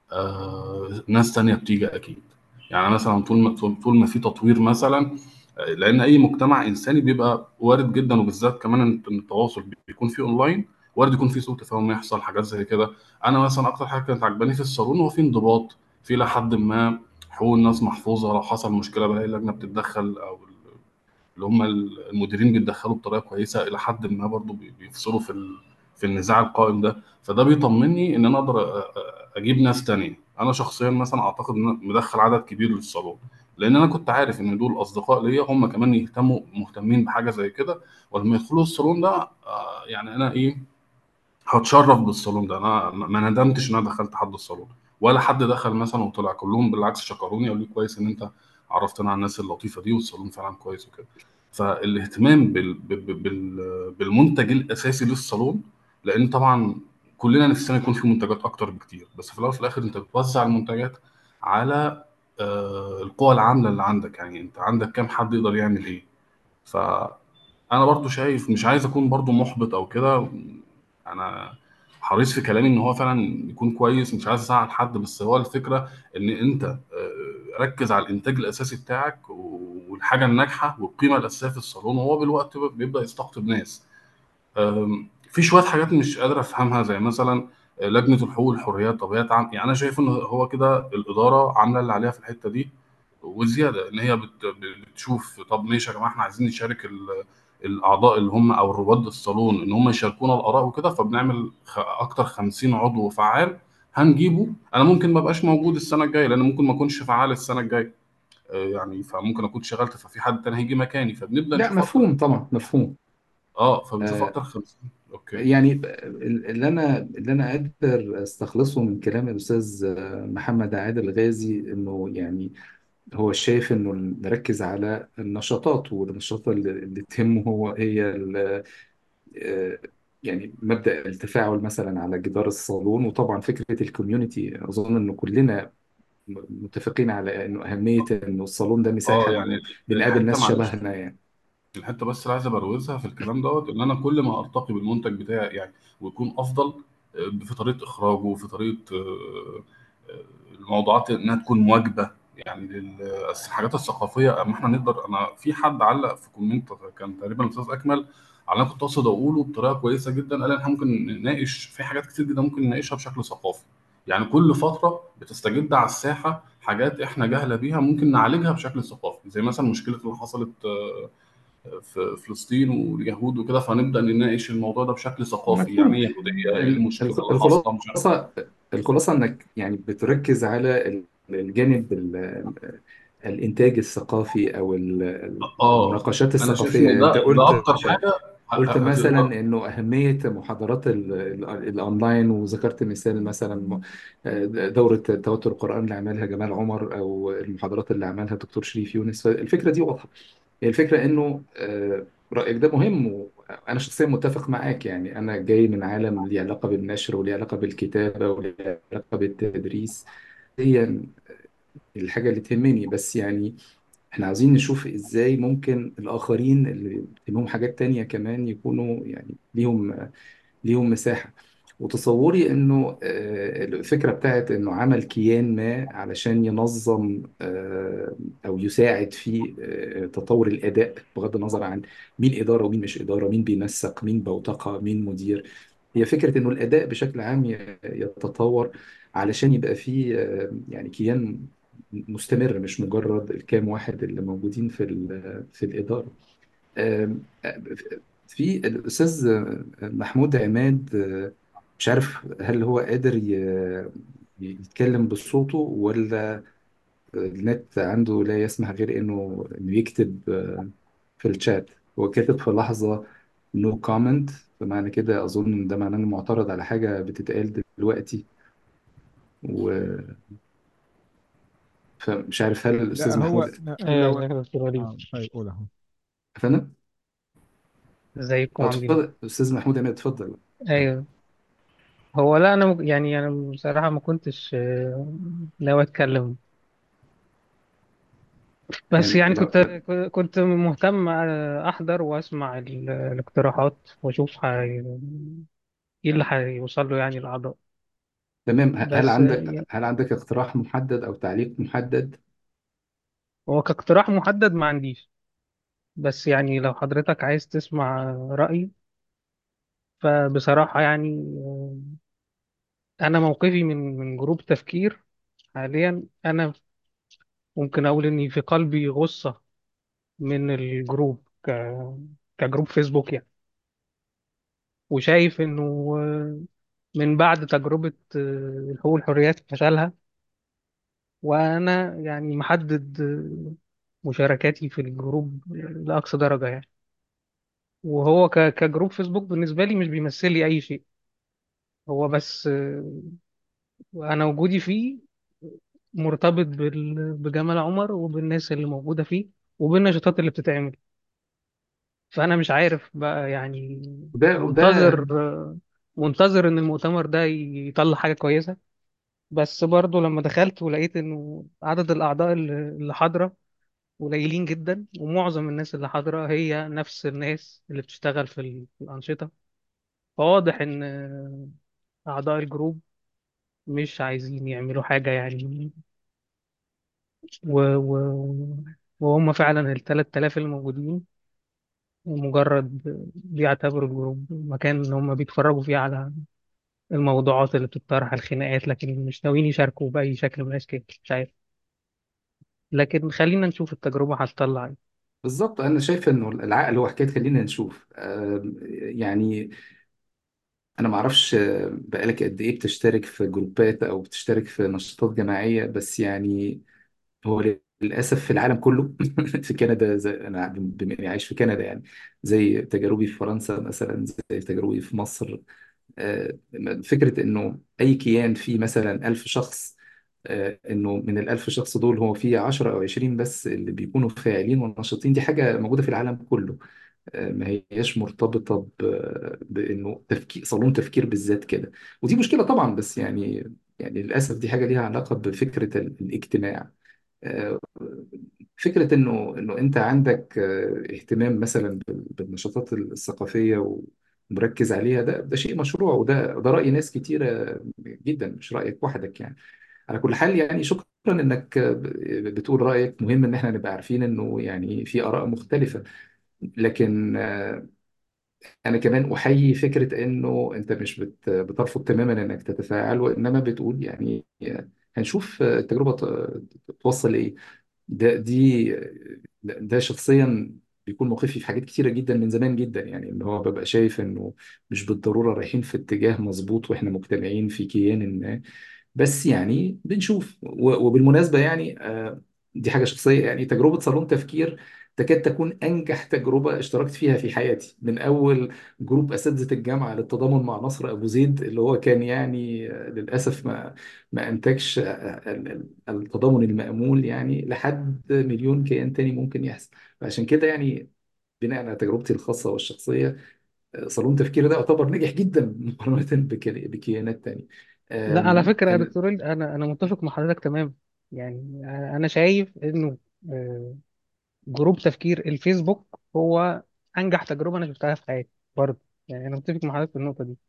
آه، ناس تانية بتيجي أكيد يعني مثلا طول ما طول طول ما في تطوير مثلا آه، لأن أي مجتمع إنساني بيبقى وارد جدا وبالذات كمان إن إن التواصل بيكون فيه أونلاين وارد يكون فيه سوء تفاهم يحصل حاجات زي كده أنا مثلا أكتر حاجة كانت عجباني في الصالون هو في انضباط في لحد ما حقوق الناس محفوظة لو حصل مشكلة بلاقي اللجنة بتتدخل أو اللي هم المديرين بيتدخلوا بطريقه كويسه الى حد ما برضو بي- بيفصلوا في ال- في النزاع القائم ده فده بيطمني ان انا اقدر أ- أ- اجيب ناس تانية انا شخصيا مثلا اعتقد ان أنا مدخل عدد كبير للصالون لان انا كنت عارف ان دول اصدقاء ليا هم كمان يهتموا مهتمين بحاجه زي كده ولما يدخلوا الصالون ده آه، يعني انا ايه هتشرف بالصالون ده انا ما ما ندمتش ان انا دخلت حد الصالون ولا حد دخل مثلا وطلع كلهم بالعكس شكروني قالوا لي كويس ان انت عرفتنا على الناس اللطيفه دي والصالون فعلا كويس وكده فالاهتمام بال... بال... بال... بالمنتج الاساسي للصالون لان طبعا كلنا نفسنا يكون في منتجات اكتر بكتير بس في الاول وفي الاخر انت بتوزع المنتجات على آه، القوى العامله اللي عندك يعني انت عندك كام حد يقدر يعمل ايه فانا برضو شايف مش عايز اكون برضو محبط او كده انا حريص في كلامي ان هو فعلا يكون كويس مش عايز ازعل حد بس هو الفكره ان انت آه، ركز على الانتاج الاساسي بتاعك والحاجه الناجحه والقيمه الاساسيه في الصالون وهو بالوقت بيبدا يستقطب ناس أم، في شويه حاجات مش قادر افهمها زي مثلا آه، لجنه الحقوق والحريات طب هي تعم... يعني انا شايف ان هو كده الاداره عامله اللي عليها في الحته دي وزياده ان هي بت... بتشوف طب ماشي يا جماعه احنا عايزين نشارك ال... الاعضاء اللي هم او رواد الصالون ان هم يشاركونا الاراء وكده فبنعمل خ... اكتر 50 عضو فعال هنجيبه انا ممكن ما ابقاش موجود السنه الجايه لان ممكن ما اكونش فعال السنه الجايه آه، يعني فممكن اكون شغلت ففي حد تاني هيجي مكاني فبنبدا لا نشوف اكتر مفهوم طبعا مفهوم اه فبنشوف آه، اكتر 50 اوكي يعني اللي انا اللي انا قادر استخلصه من كلام الاستاذ محمد عادل الغازي انه يعني هو شايف انه نركز على النشاطات والنشاطات اللي اللي تهمه هو هي ال- آه، يعني مبدأ التفاعل مثلا على جدار الصالون وطبعا فكرة الكوميونتي أظن إنه كلنا متفقين على إنه أهمية إنه الصالون ده اه مساحة يعني بن- بنقابل الحته ناس معلش شبهنا يعني الحته بس اللي عايز ابروزها في الكلام دوت ان انا كل ما ارتقي بالمنتج بتاعي يعني ويكون افضل آه، في طريقه اخراجه وفي طريقه آه، آه، الموضوعات انها تكون مواكبه يعني للحاجات الثقافيه اما احنا نقدر انا في حد علق في كومنت كان تقريبا الاستاذ اكمل على انا كنت اقصد اقوله بطريقه كويسه جدا قال ان احنا ممكن نناقش في حاجات كتير جدا ممكن نناقشها بشكل ثقافي يعني كل فتره بتستجد على الساحه حاجات احنا جاهله بيها ممكن نعالجها بشكل ثقافي زي مثلا مشكله اللي حصلت آه، في فلسطين واليهود وكده فنبدأ نناقش الموضوع ده بشكل ثقافي مفهوم يعني ايه يهودية ايه ال- المشكلة الخ- اللي حاصلة مش عارف الخلاصة الخلاصة إنك يعني بتركز على ال- الجانب ال- الإنتاج الثقافي أو ال- ال- اه المناقشات انا شايف الثقافية ان يعني ده أنت ده قلت اكتر حاجة ه- قلت ه- هتقدر مثلا إنه أهمية محاضرات ال- ال- الأونلاين وذكرت مثال مثلا دورة توتر القرآن اللي عملها جمال عمر أو المحاضرات اللي عملها الدكتور شريف يونس فالفكرة دي واضحة هي الفكرة إنه آه، رأيك ده مهم وأنا شخصيا متفق معاك يعني أنا جاي من عالم ليه علاقة بالنشر وليه علاقة بالكتابة وليه علاقة بالتدريس هي الحاجة اللي تهمني بس يعني إحنا عايزين نشوف إزاي ممكن الآخرين اللي لهم حاجات تانية كمان يكونوا يعني ليهم ليهم مساحة وتصوري انه آه، الفكرة بتاعت انه عمل كيان ما علشان ينظم آه، او يساعد في آه، تطور الاداء بغض النظر عن مين ادارة ومين مش ادارة مين بينسق مين بوتقة مين مدير هي فكرة انه الاداء بشكل عام ي- يتطور علشان يبقى فيه آه، يعني كيان مستمر مش مجرد الكام واحد اللي موجودين في ال- في الإدارة آم، آه، في الأستاذ محمود عماد آه، مش عارف هل هو قادر ي- يتكلم بصوته ولا النت عنده لا يسمح غير إنه إنه يكتب آه، في الشات هو كاتب في لحظة نو كومنت فمعنى كده أظن إن ده معناه إنه معترض على حاجة بتتقال دلوقتي و فمش عارف هل لا الأستاذ هو محمود لا ايوه لو ازيك يا دكتور وليد اه طيب قول اهو فانا ازيكم أو عاملين ايه اتفضل أستاذ محمود عماد اتفضل ايوه هو لا انا مك- يعني انا بصراحه ما كنتش آه، ناوي اتكلم بس يعني يعني لو كنت كنت مهتم آه، احضر واسمع ال- الاقتراحات واشوف هي- ايه اللي هيوصل له يعني الاعضاء تمام ه- هل بس عندك آه، هل عندك اقتراح محدد او تعليق محدد هو كاقتراح محدد ما عنديش بس يعني لو حضرتك عايز تسمع رأيي فبصراحة يعني آه، أنا موقفي من من جروب تفكير حاليا أنا ممكن أقول إني في قلبي غصة من الجروب ك... كجروب فيسبوك يعني وشايف إنه آه، من بعد تجربة آه، الحقوق والحريات فشلها وأنا يعني محدد آه، مشاركاتي في الجروب لأقصى درجة يعني وهو ك... كجروب فيسبوك بالنسبة لي مش بيمثل لي أي شيء هو بس آه، أنا وجودي فيه مرتبط بال... بجمال عمر وبالناس اللي موجودة فيه وبالنشاطات اللي بتتعمل فأنا مش عارف بقى يعني وده وده منتظر منتظر إن المؤتمر ده يطلع حاجة كويسة بس برضو لما دخلت ولقيت إنه عدد الأعضاء اللي اللي حاضرة قليلين جدا ومعظم الناس اللي حاضرة هي نفس الناس اللي بتشتغل في ال- في الأنشطة فواضح إن أعضاء الجروب مش عايزين يعملوا حاجة يعني و... و... وهم فعلا ال 3000 اللي موجودين مجرد بيعتبروا الجروب مكان ان هم بيتفرجوا فيه على الموضوعات اللي بتطرح الخناقات لكن مش ناويين يشاركوا بأي شكل من الأشكال مش عارف لكن خلينا نشوف التجربة هتطلع ايه بالظبط انا شايف انه العقل هو حكايه خلينا نشوف آم، يعني انا ما اعرفش آه، بقالك قد ايه بتشترك في جروبات او بتشترك في نشاطات جماعيه بس يعني هو للاسف في العالم كله في كندا زي انا بما اني عايش في كندا يعني زي تجاربي في فرنسا مثلا زي تجاربي في مصر آه، فكرة إنه أي كيان فيه مثلا ألف شخص آه، إنه من الألف شخص دول هو فيه عشرة أو عشرين بس اللي بيكونوا فاعلين ونشيطين دي حاجة موجودة في العالم كله آه، ما هياش مرتبطة ب- بإنه تفكير صالون تفكير بالذات كده ودي مشكلة طبعا بس يعني يعني للأسف دي حاجة ليها علاقة بفكرة ال- الاجتماع آه، فكرة إنه إنه أنت عندك آه، اهتمام مثلا بال- بالنشاطات الثقافية ومركز عليها ده ده شيء مشروع وده ده رأي ناس كتيرة جدا مش رأيك وحدك يعني على كل حال يعني شكرا إنك ب- بتقول رأيك مهم إن إحنا نبقى عارفين إنه يعني في آراء مختلفة لكن آه، أنا كمان أحيي فكرة إنه أنت مش بت- بترفض تماما إنك تتفاعل وإنما بتقول يعني آه، هنشوف آه، التجربة ت- توصل لإيه ده دي ده شخصيا بيكون موقفي في حاجات كتيرة جدا من زمان جدا يعني اللي هو ببقى شايف انه مش بالضرورة رايحين في اتجاه مظبوط واحنا مجتمعين في كيان ما بس يعني بنشوف و- وبالمناسبة يعني آه، دي حاجة شخصية يعني تجربة صالون تفكير تكاد تكون أنجح تجربة اشتركت فيها في حياتي من أول جروب أساتذة الجامعة للتضامن مع نصر أبو زيد اللي هو كان يعني آه، للأسف ما ما أنتجش آه، ال- ال- التضامن المأمول يعني لحد مليون كيان تاني ممكن يحصل فعشان كده يعني بناء على تجربتي الخاصة والشخصية آه، صالون تفكير ده يعتبر ناجح جدا مقارنة بك- بكيانات تانية لا على آم، فكرة يا كان دكتور وليد أنا أنا متفق مع حضرتك تمام يعني أنا شايف إنه آه، جروب تفكير الفيسبوك هو أنجح تجربة أنا شفتها في حياتي برضه يعني أنا متفق مع حضرتك في النقطة دي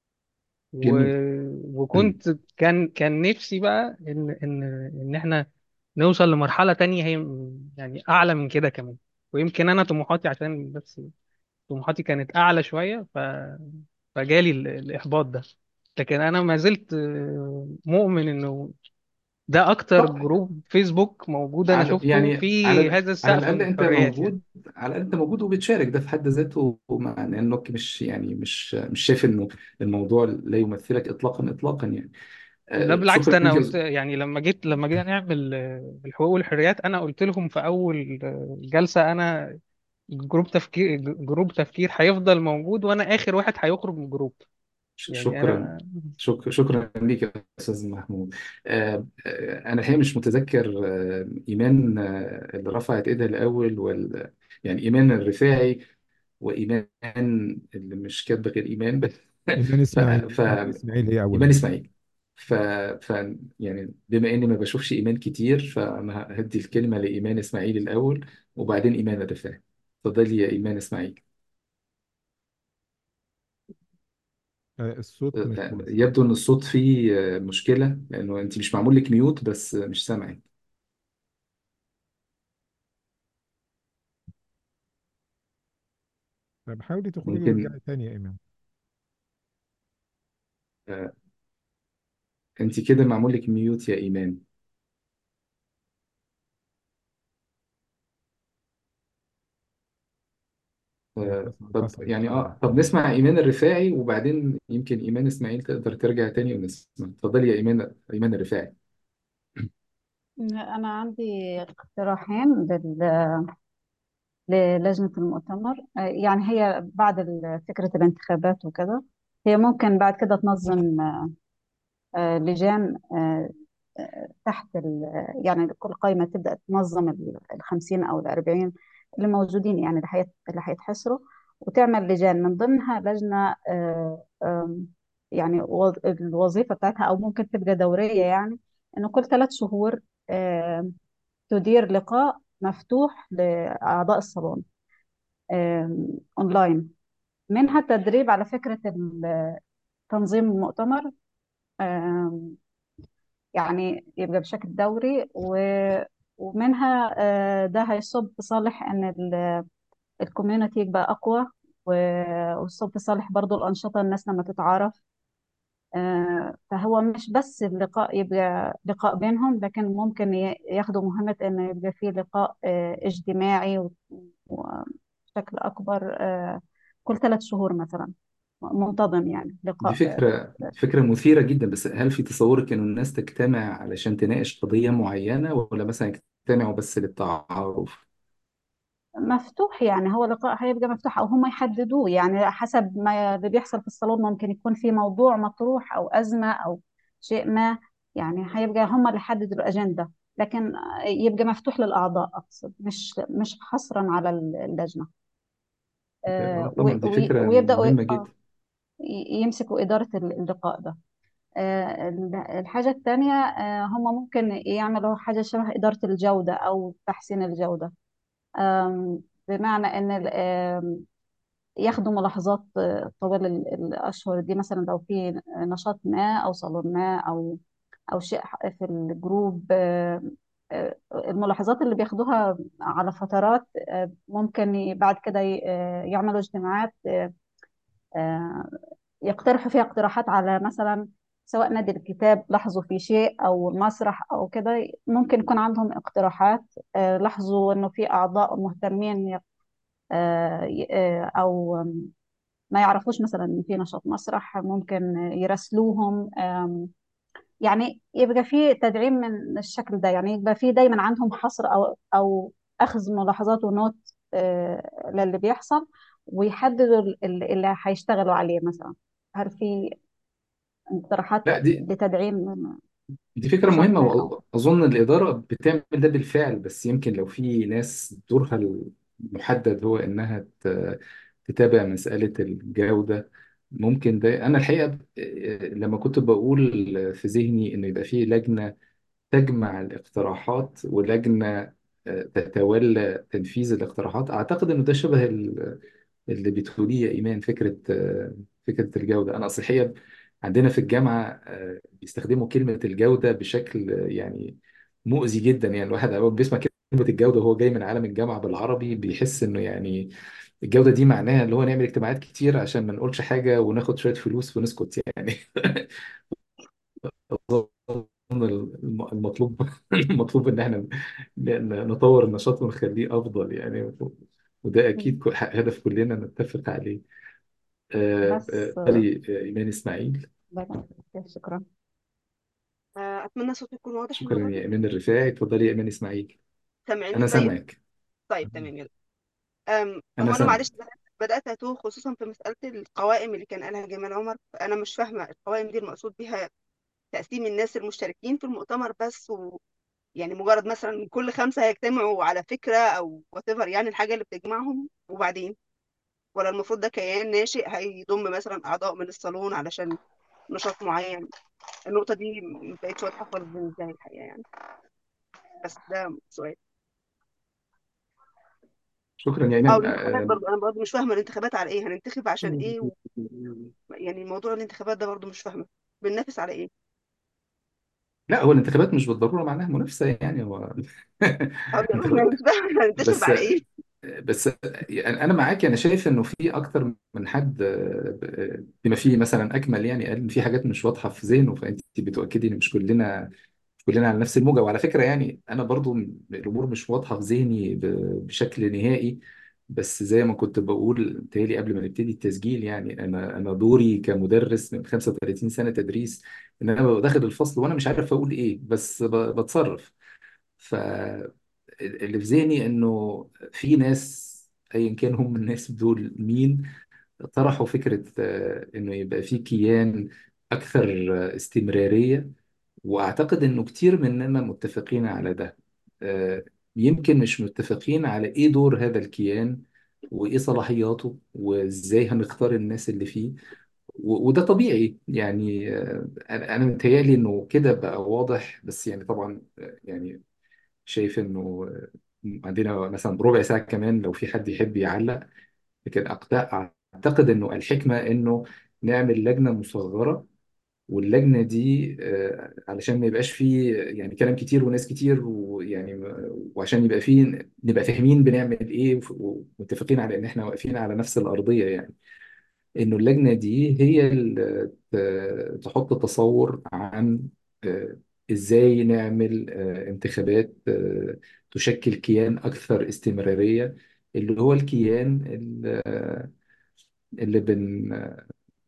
و... جميل مم. وكنت كان كان نفسي بقى إن إن إن إحنا نوصل لمرحلة تانية هي يعني أعلى من كده كمان ويمكن أنا طموحاتي عشان بس طموحاتي كانت أعلى شوية ف... فجالي ال- الإحباط ده لكن أنا ما زلت آه، مؤمن إنه ده اكتر طب جروب فيسبوك موجود انا على شفته يعني في على هذا على السقف الاقل من انت الحريات يعني موجود على الاقل انت موجود وبتشارك ده في حد ذاته معناه انك مش يعني مش مش شايف انه الموضوع لا يمثلك اطلاقا اطلاقا يعني ده آه بالعكس شكرا ده انا قلت جزيلا يعني لما جيت لما جينا نعمل آه، الحقوق والحريات انا قلت لهم في اول آه، جلسة انا جروب تفكير جروب تفكير هيفضل موجود وانا اخر واحد هيخرج من الجروب ش- يعني شكرا انا شك شكرا ليك يا استاذ محمود آه آه انا الحقيقه مش متذكر آه ايمان آه اللي رفعت ايدها الاول وال يعني ايمان الرفاعي وايمان اللي مش كاتبه غير ايمان بس إيمان ف, إسماعيل ف إيمان إسماعيل هي أول ايمان واحدة اسماعيل ف, ف يعني بما اني ما بشوفش ايمان كتير فانا هدي الكلمه لايمان اسماعيل الاول وبعدين ايمان الرفاعي اتفضلي يا ايمان اسماعيل آه، الصوت مش آه، واضح يبدو ان الصوت فيه آه، مشكله لانه انت مش معمول لك ميوت بس مش سامعك طب حاولي تخرجي ممكن وارجعي تاني يا إيمان آه، انت كده معمول لك ميوت يا ايمان هي آه، فصل طب فصلت يعني شوية اه طب نسمع ايمان الرفاعي وبعدين يمكن ايمان اسماعيل تقدر ترجع تاني ونسمع اتفضلي يا ايمان ايمان الرفاعي أنا عندي اقتراحين لل- للجنة المؤتمر آه، يعني هي بعد ال- فكرة الانتخابات وكده هي ممكن بعد كده تنظم آه، لجان آه، آه، تحت ال- يعني كل قائمة تبدأ تنظم ال- الخمسين أو الأربعين اللي موجودين يعني اللي حيت- اللي هيتحصروا وتعمل لجان من ضمنها لجنة آه، آم، يعني وظ- الوظيفة بتاعتها أو ممكن تبقى دورية يعني إنه كل ثلاث شهور آه، تدير لقاء مفتوح لأعضاء الصالون آم، أونلاين منها التدريب على فكرة ال- تنظيم المؤتمر آم، يعني يبقى بشكل دوري و- ومنها آه، ده هيصب في صالح ان ال- الكوميونتي يبقى اقوى و- ويصب في صالح برضو الانشطه الناس لما تتعارف آه، فهو مش بس اللقاء يبقى لقاء بينهم لكن ممكن ي- ياخدوا مهمه انه يبقى فيه لقاء آه، اجتماعي و- وبشكل اكبر آه، كل ثلاث شهور مثلا منتظم يعني دي لقاء فكرة فكرة مثيرة جدا بس هل في تصورك إنه الناس تجتمع علشان تناقش قضية معينة ولا مثلا يجتمعوا بس للتعارف؟ مفتوح يعني هو لقاء هيبقى مفتوح او هم يحددوه يعني حسب ما اللي بيحصل في الصالون ممكن يكون في موضوع مطروح او ازمه او شيء ما يعني هيبقى هم اللي يحددوا الاجنده لكن يبقى مفتوح للاعضاء اقصد مش مش حصرا على اللجنه آه، آه، طبعا دي و- وي- فكرة ويبداوا مهمة اه جدا ي- يمسكوا اداره اللقاء ده آه، الحاجه الثانيه هم ممكن يعملوا حاجه شبه اداره الجوده او تحسين الجوده آم، بمعنى ان ال- آم، ياخدوا ملاحظات آه، طوال ال- الأشهر دي مثلا لو في نشاط ما أو صالون ما أو أو شيء في الجروب آه، آه، الملاحظات اللي بياخدوها على فترات آه، ممكن ي- بعد كده ي- آه، يعملوا اجتماعات آه، آه، يقترحوا فيها اقتراحات على مثلا سواء نادي الكتاب لاحظوا في شيء أو المسرح أو كده ممكن يكون عندهم اقتراحات آه، لاحظوا إنه في أعضاء مهتمين آه، ي- آه، أو ما يعرفوش مثلا إن في نشاط مسرح ممكن يراسلوهم آم، يعني يبقى في تدعيم من الشكل ده يعني يبقى في دايما عندهم حصر أو أو أخذ ملاحظات ونوت آه، للي بيحصل ويحددوا ال- اللي هيشتغلوا عليه مثلا هل في اقتراحات لا دي لتدعيم دي فكرة نشاط مهمة ما أو وأظن الإدارة بتعمل ده بالفعل بس يمكن لو في ناس دورها المحدد هو إنها ت- تتابع مسألة الجودة ممكن ده أنا الحقيقة آه، لما كنت بقول في ذهني إنه يبقى في لجنة تجمع الاقتراحات ولجنة آه، تتولى تنفيذ الاقتراحات أعتقد إنه ده شبه ال- اللي بتقوليه يا إيمان فكرة آه، فكرة الجودة أنا أصل الحقيقة عندنا في الجامعة آه، بيستخدموا كلمة الجودة بشكل آه، يعني مؤذي جدا يعني الواحد أول بيسمع كلمة الجودة وهو جاي من عالم الجامعة بالعربي بيحس إنه يعني الجودة دي معناها اللي هو نعمل اجتماعات كتير عشان ما نقولش حاجة وناخد شوية فلوس ونسكت يعني أظن الم- المطلوب المطلوب ان احنا ن- نطور النشاط ونخليه افضل يعني وده اكيد كو- هدف كلنا نتفق عليه آه، آه، بس اتفضلي آه، ايمان اسماعيل آه، شكرا آه، أتمنى صوتي يكون واضح شكرا المرة يا دي ايمان الرفاعي اتفضلي يا ايمان اسماعيل سامعني انا طيب سامعك طيب تمام يلا أم، انا هو أنا معلش سامعك بدأت بدأت أتوه خصوصا في مسألة القوائم اللي كان قالها جمال عمر أنا مش فاهمة القوائم دي المقصود بيها تقسيم الناس المشتركين في المؤتمر بس و... يعني مجرد مثلا كل خمسة هيجتمعوا على فكرة أو whatever يعني الحاجة اللي بتجمعهم وبعدين ولا المفروض ده كيان ناشئ هيضم مثلا أعضاء من الصالون علشان نشاط معين النقطة دي ما بقتش واضحة خالص بالنسبة لي الحقيقة يعني بس ده سؤال شكرا يا أو ايمان الانتخابات آه، برضه أنا برضه مش فاهمة الانتخابات على إيه هننتخب عشان إيه و... يعني موضوع الانتخابات ده برضه مش فاهمة بننافس على إيه لا هو الانتخابات مش بالضروره معناها منافسه يعني هو أو يعني أنا انتخابات مش فاهمة هننتخب بس على إيه بس يعني انا معاك انا شايف انه في اكتر من حد بما فيه مثلا اكمل يعني قال ان في حاجات مش واضحه في ذهنه فانت بتؤكدي ان مش كلنا مش كلنا على نفس الموجه وعلى فكره يعني انا برضو الامور مش واضحه في ذهني ب- بشكل نهائي بس زي ما كنت بقول تهيألي قبل ما نبتدي التسجيل يعني انا انا دوري كمدرس من 35 سنه تدريس ان انا ببقى داخل الفصل وانا مش عارف اقول ايه بس ب- بتصرف ف اللي في ذهني انه في ناس ايا كان هم الناس دول مين طرحوا فكرة آه، انه يبقى في كيان اكثر آه، استمرارية واعتقد انه كتير مننا متفقين على ده آه، يمكن مش متفقين على ايه دور هذا الكيان وايه صلاحياته وازاي هنختار الناس اللي فيه و- وده طبيعي يعني آه، انا أنا متهيألي انه كده بقى واضح بس يعني طبعا آه، يعني شايف انه عندنا مثلا ربع ساعة كمان لو في حد يحب يعلق لكن أعت- اعتقد انه الحكمة انه نعمل لجنة مصغرة واللجنة دي آه، علشان ما يبقاش فيه يعني كلام كتير وناس كتير ويعني وعشان يبقى فيه نبقى فاهمين بنعمل ايه ومتفقين على ان احنا واقفين على نفس الأرضية يعني انه اللجنه دي هي اللي ت- تحط تصور عن آه، ازاي نعمل آه، انتخابات آه، تشكل كيان اكثر استمراريه اللي هو الكيان اللي اللي بن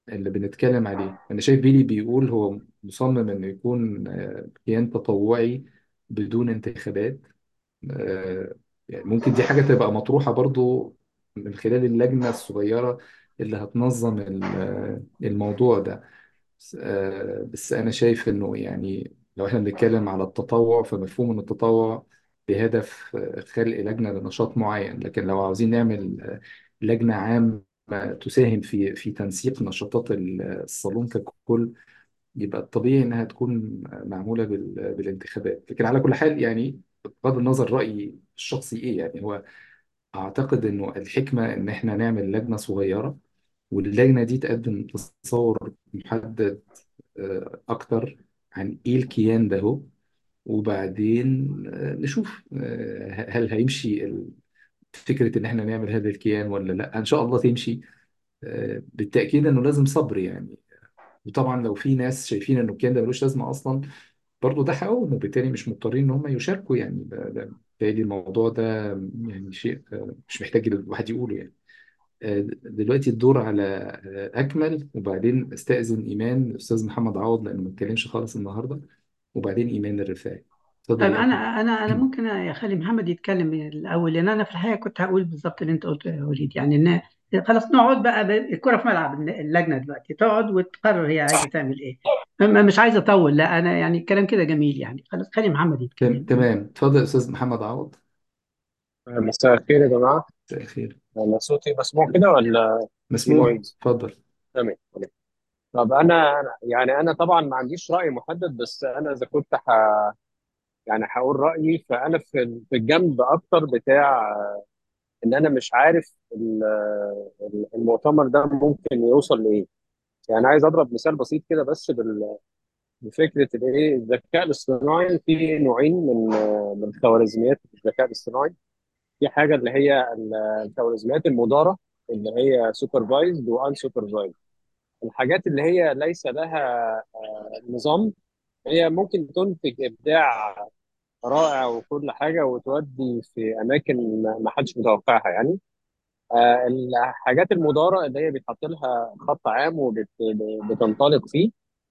اللي بنتكلم عليه أنا شايف بيلي بيقول هو مصمم إنه يكون آه، كيان تطوعي بدون انتخابات آه، يعني ممكن دي حاجة تبقى مطروحة برضو من خلال اللجنة الصغيرة اللي هتنظم ال- آه، الموضوع ده بس آه، بس أنا شايف إنه يعني لو إحنا بنتكلم على التطوع فمفهوم إن التطوع بهدف آه، خلق لجنة لنشاط معين لكن لو عاوزين نعمل آه، لجنة عامة تساهم في في تنسيق نشاطات ال- الصالون ككل يبقى الطبيعي إنها تكون معمولة بال- بالانتخابات لكن على كل حال يعني بغض النظر رأيي الشخصي إيه يعني هو أعتقد إنه الحكمة إن إحنا نعمل لجنة صغيرة واللجنة دي تقدم تصور محدد آه، أكتر عن إيه الكيان ده هو وبعدين آه، نشوف آه، هل هيمشي ال- فكرة إن إحنا نعمل هذا الكيان ولا لأ إن شاء الله تمشي آه، بالتأكيد إنه لازم صبر يعني وطبعا لو في ناس شايفين إنه الكيان ده ملوش لازمة أصلا برضه ده حقهم وبالتالي مش مضطرين إن هم يشاركوا يعني ده ده بالتالي الموضوع ده يعني شيء آه، مش محتاج الواحد يقوله يعني آه، دلوقتي الدور على آه، أكمل وبعدين استأذن إيمان الأستاذ محمد عوض لأنه ما اتكلمش خالص النهاردة وبعدين إيمان الرفاعي اتفضل طيب يا انا أكمل انا انا ممكن اخلي محمد يتكلم من الاول لان انا في الحقيقه كنت هقول بالظبط اللي انت قلته يا وليد يعني ان خلاص نقعد بقى ب- الكره في ملعب اللجنه دلوقتي تقعد وتقرر هي عايزه تعمل ايه أما مش عايزه اطول لا انا يعني الكلام كده جميل يعني خلاص خلي محمد تم- يتكلم تمام اتفضل يا أستاذ محمد عوض مساء الخير يا جماعة مساء الخير أنا صوتي مسموع كده ولا في مسموح نويز؟ اتفضل تمام تمام طب أنا أنا- يعني أنا طبعا ما عنديش رأي محدد بس أنا إذا كنت ح يعني هقول رأيي فأنا في في الجنب أكتر بتاع إن أنا مش عارف ال- ال- المؤتمر ده ممكن يوصل لإيه يعني عايز أضرب مثال بسيط كده بس بال- بفكرة الإيه الذكاء الاصطناعي في نوعين من من خوارزميات الذكاء الاصطناعي في حاجه اللي هي ال- الخوارزميات المداره اللي هي سوبرفايزد وان سوبرفايزد الحاجات اللي هي ليس لها آه، نظام هي ممكن تنتج ابداع رائع وكل حاجه وتودي في اماكن ما ما حدش متوقعها يعني آه، الحاجات المداره اللي هي بيتحط لها خط عام وبتنطلق فيه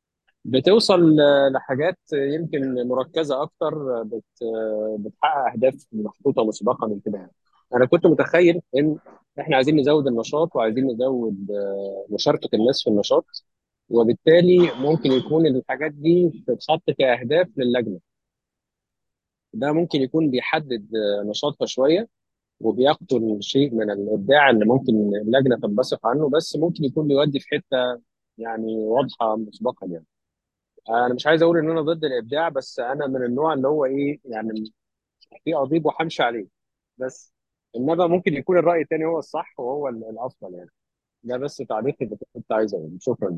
بتوصل لحاجات يمكن مركزة أكتر بت بتحقق أهداف محطوطة مسبقا من كده يعني. أنا كنت متخيل إن إحنا عايزين نزود النشاط وعايزين نزود آه، مشاركة الناس في النشاط وبالتالي ممكن يكون الحاجات دي بتتحط كأهداف للجنة ده ممكن يكون بيحدد آه، نشاطها شوية وبيقتل شيء من الإبداع اللي ممكن اللجنة تنبثق عنه بس ممكن يكون بيودي في حتة يعني واضحة مسبقا يعني. انا مش عايز اقول ان انا ضد الابداع بس انا من النوع اللي هو ايه يعني في اضيب وهمشي عليه بس انما ممكن يكون الراي التاني هو الصح وهو ال- الافضل يعني ده بس تعليقي اللي كنت عايز اقوله شكرا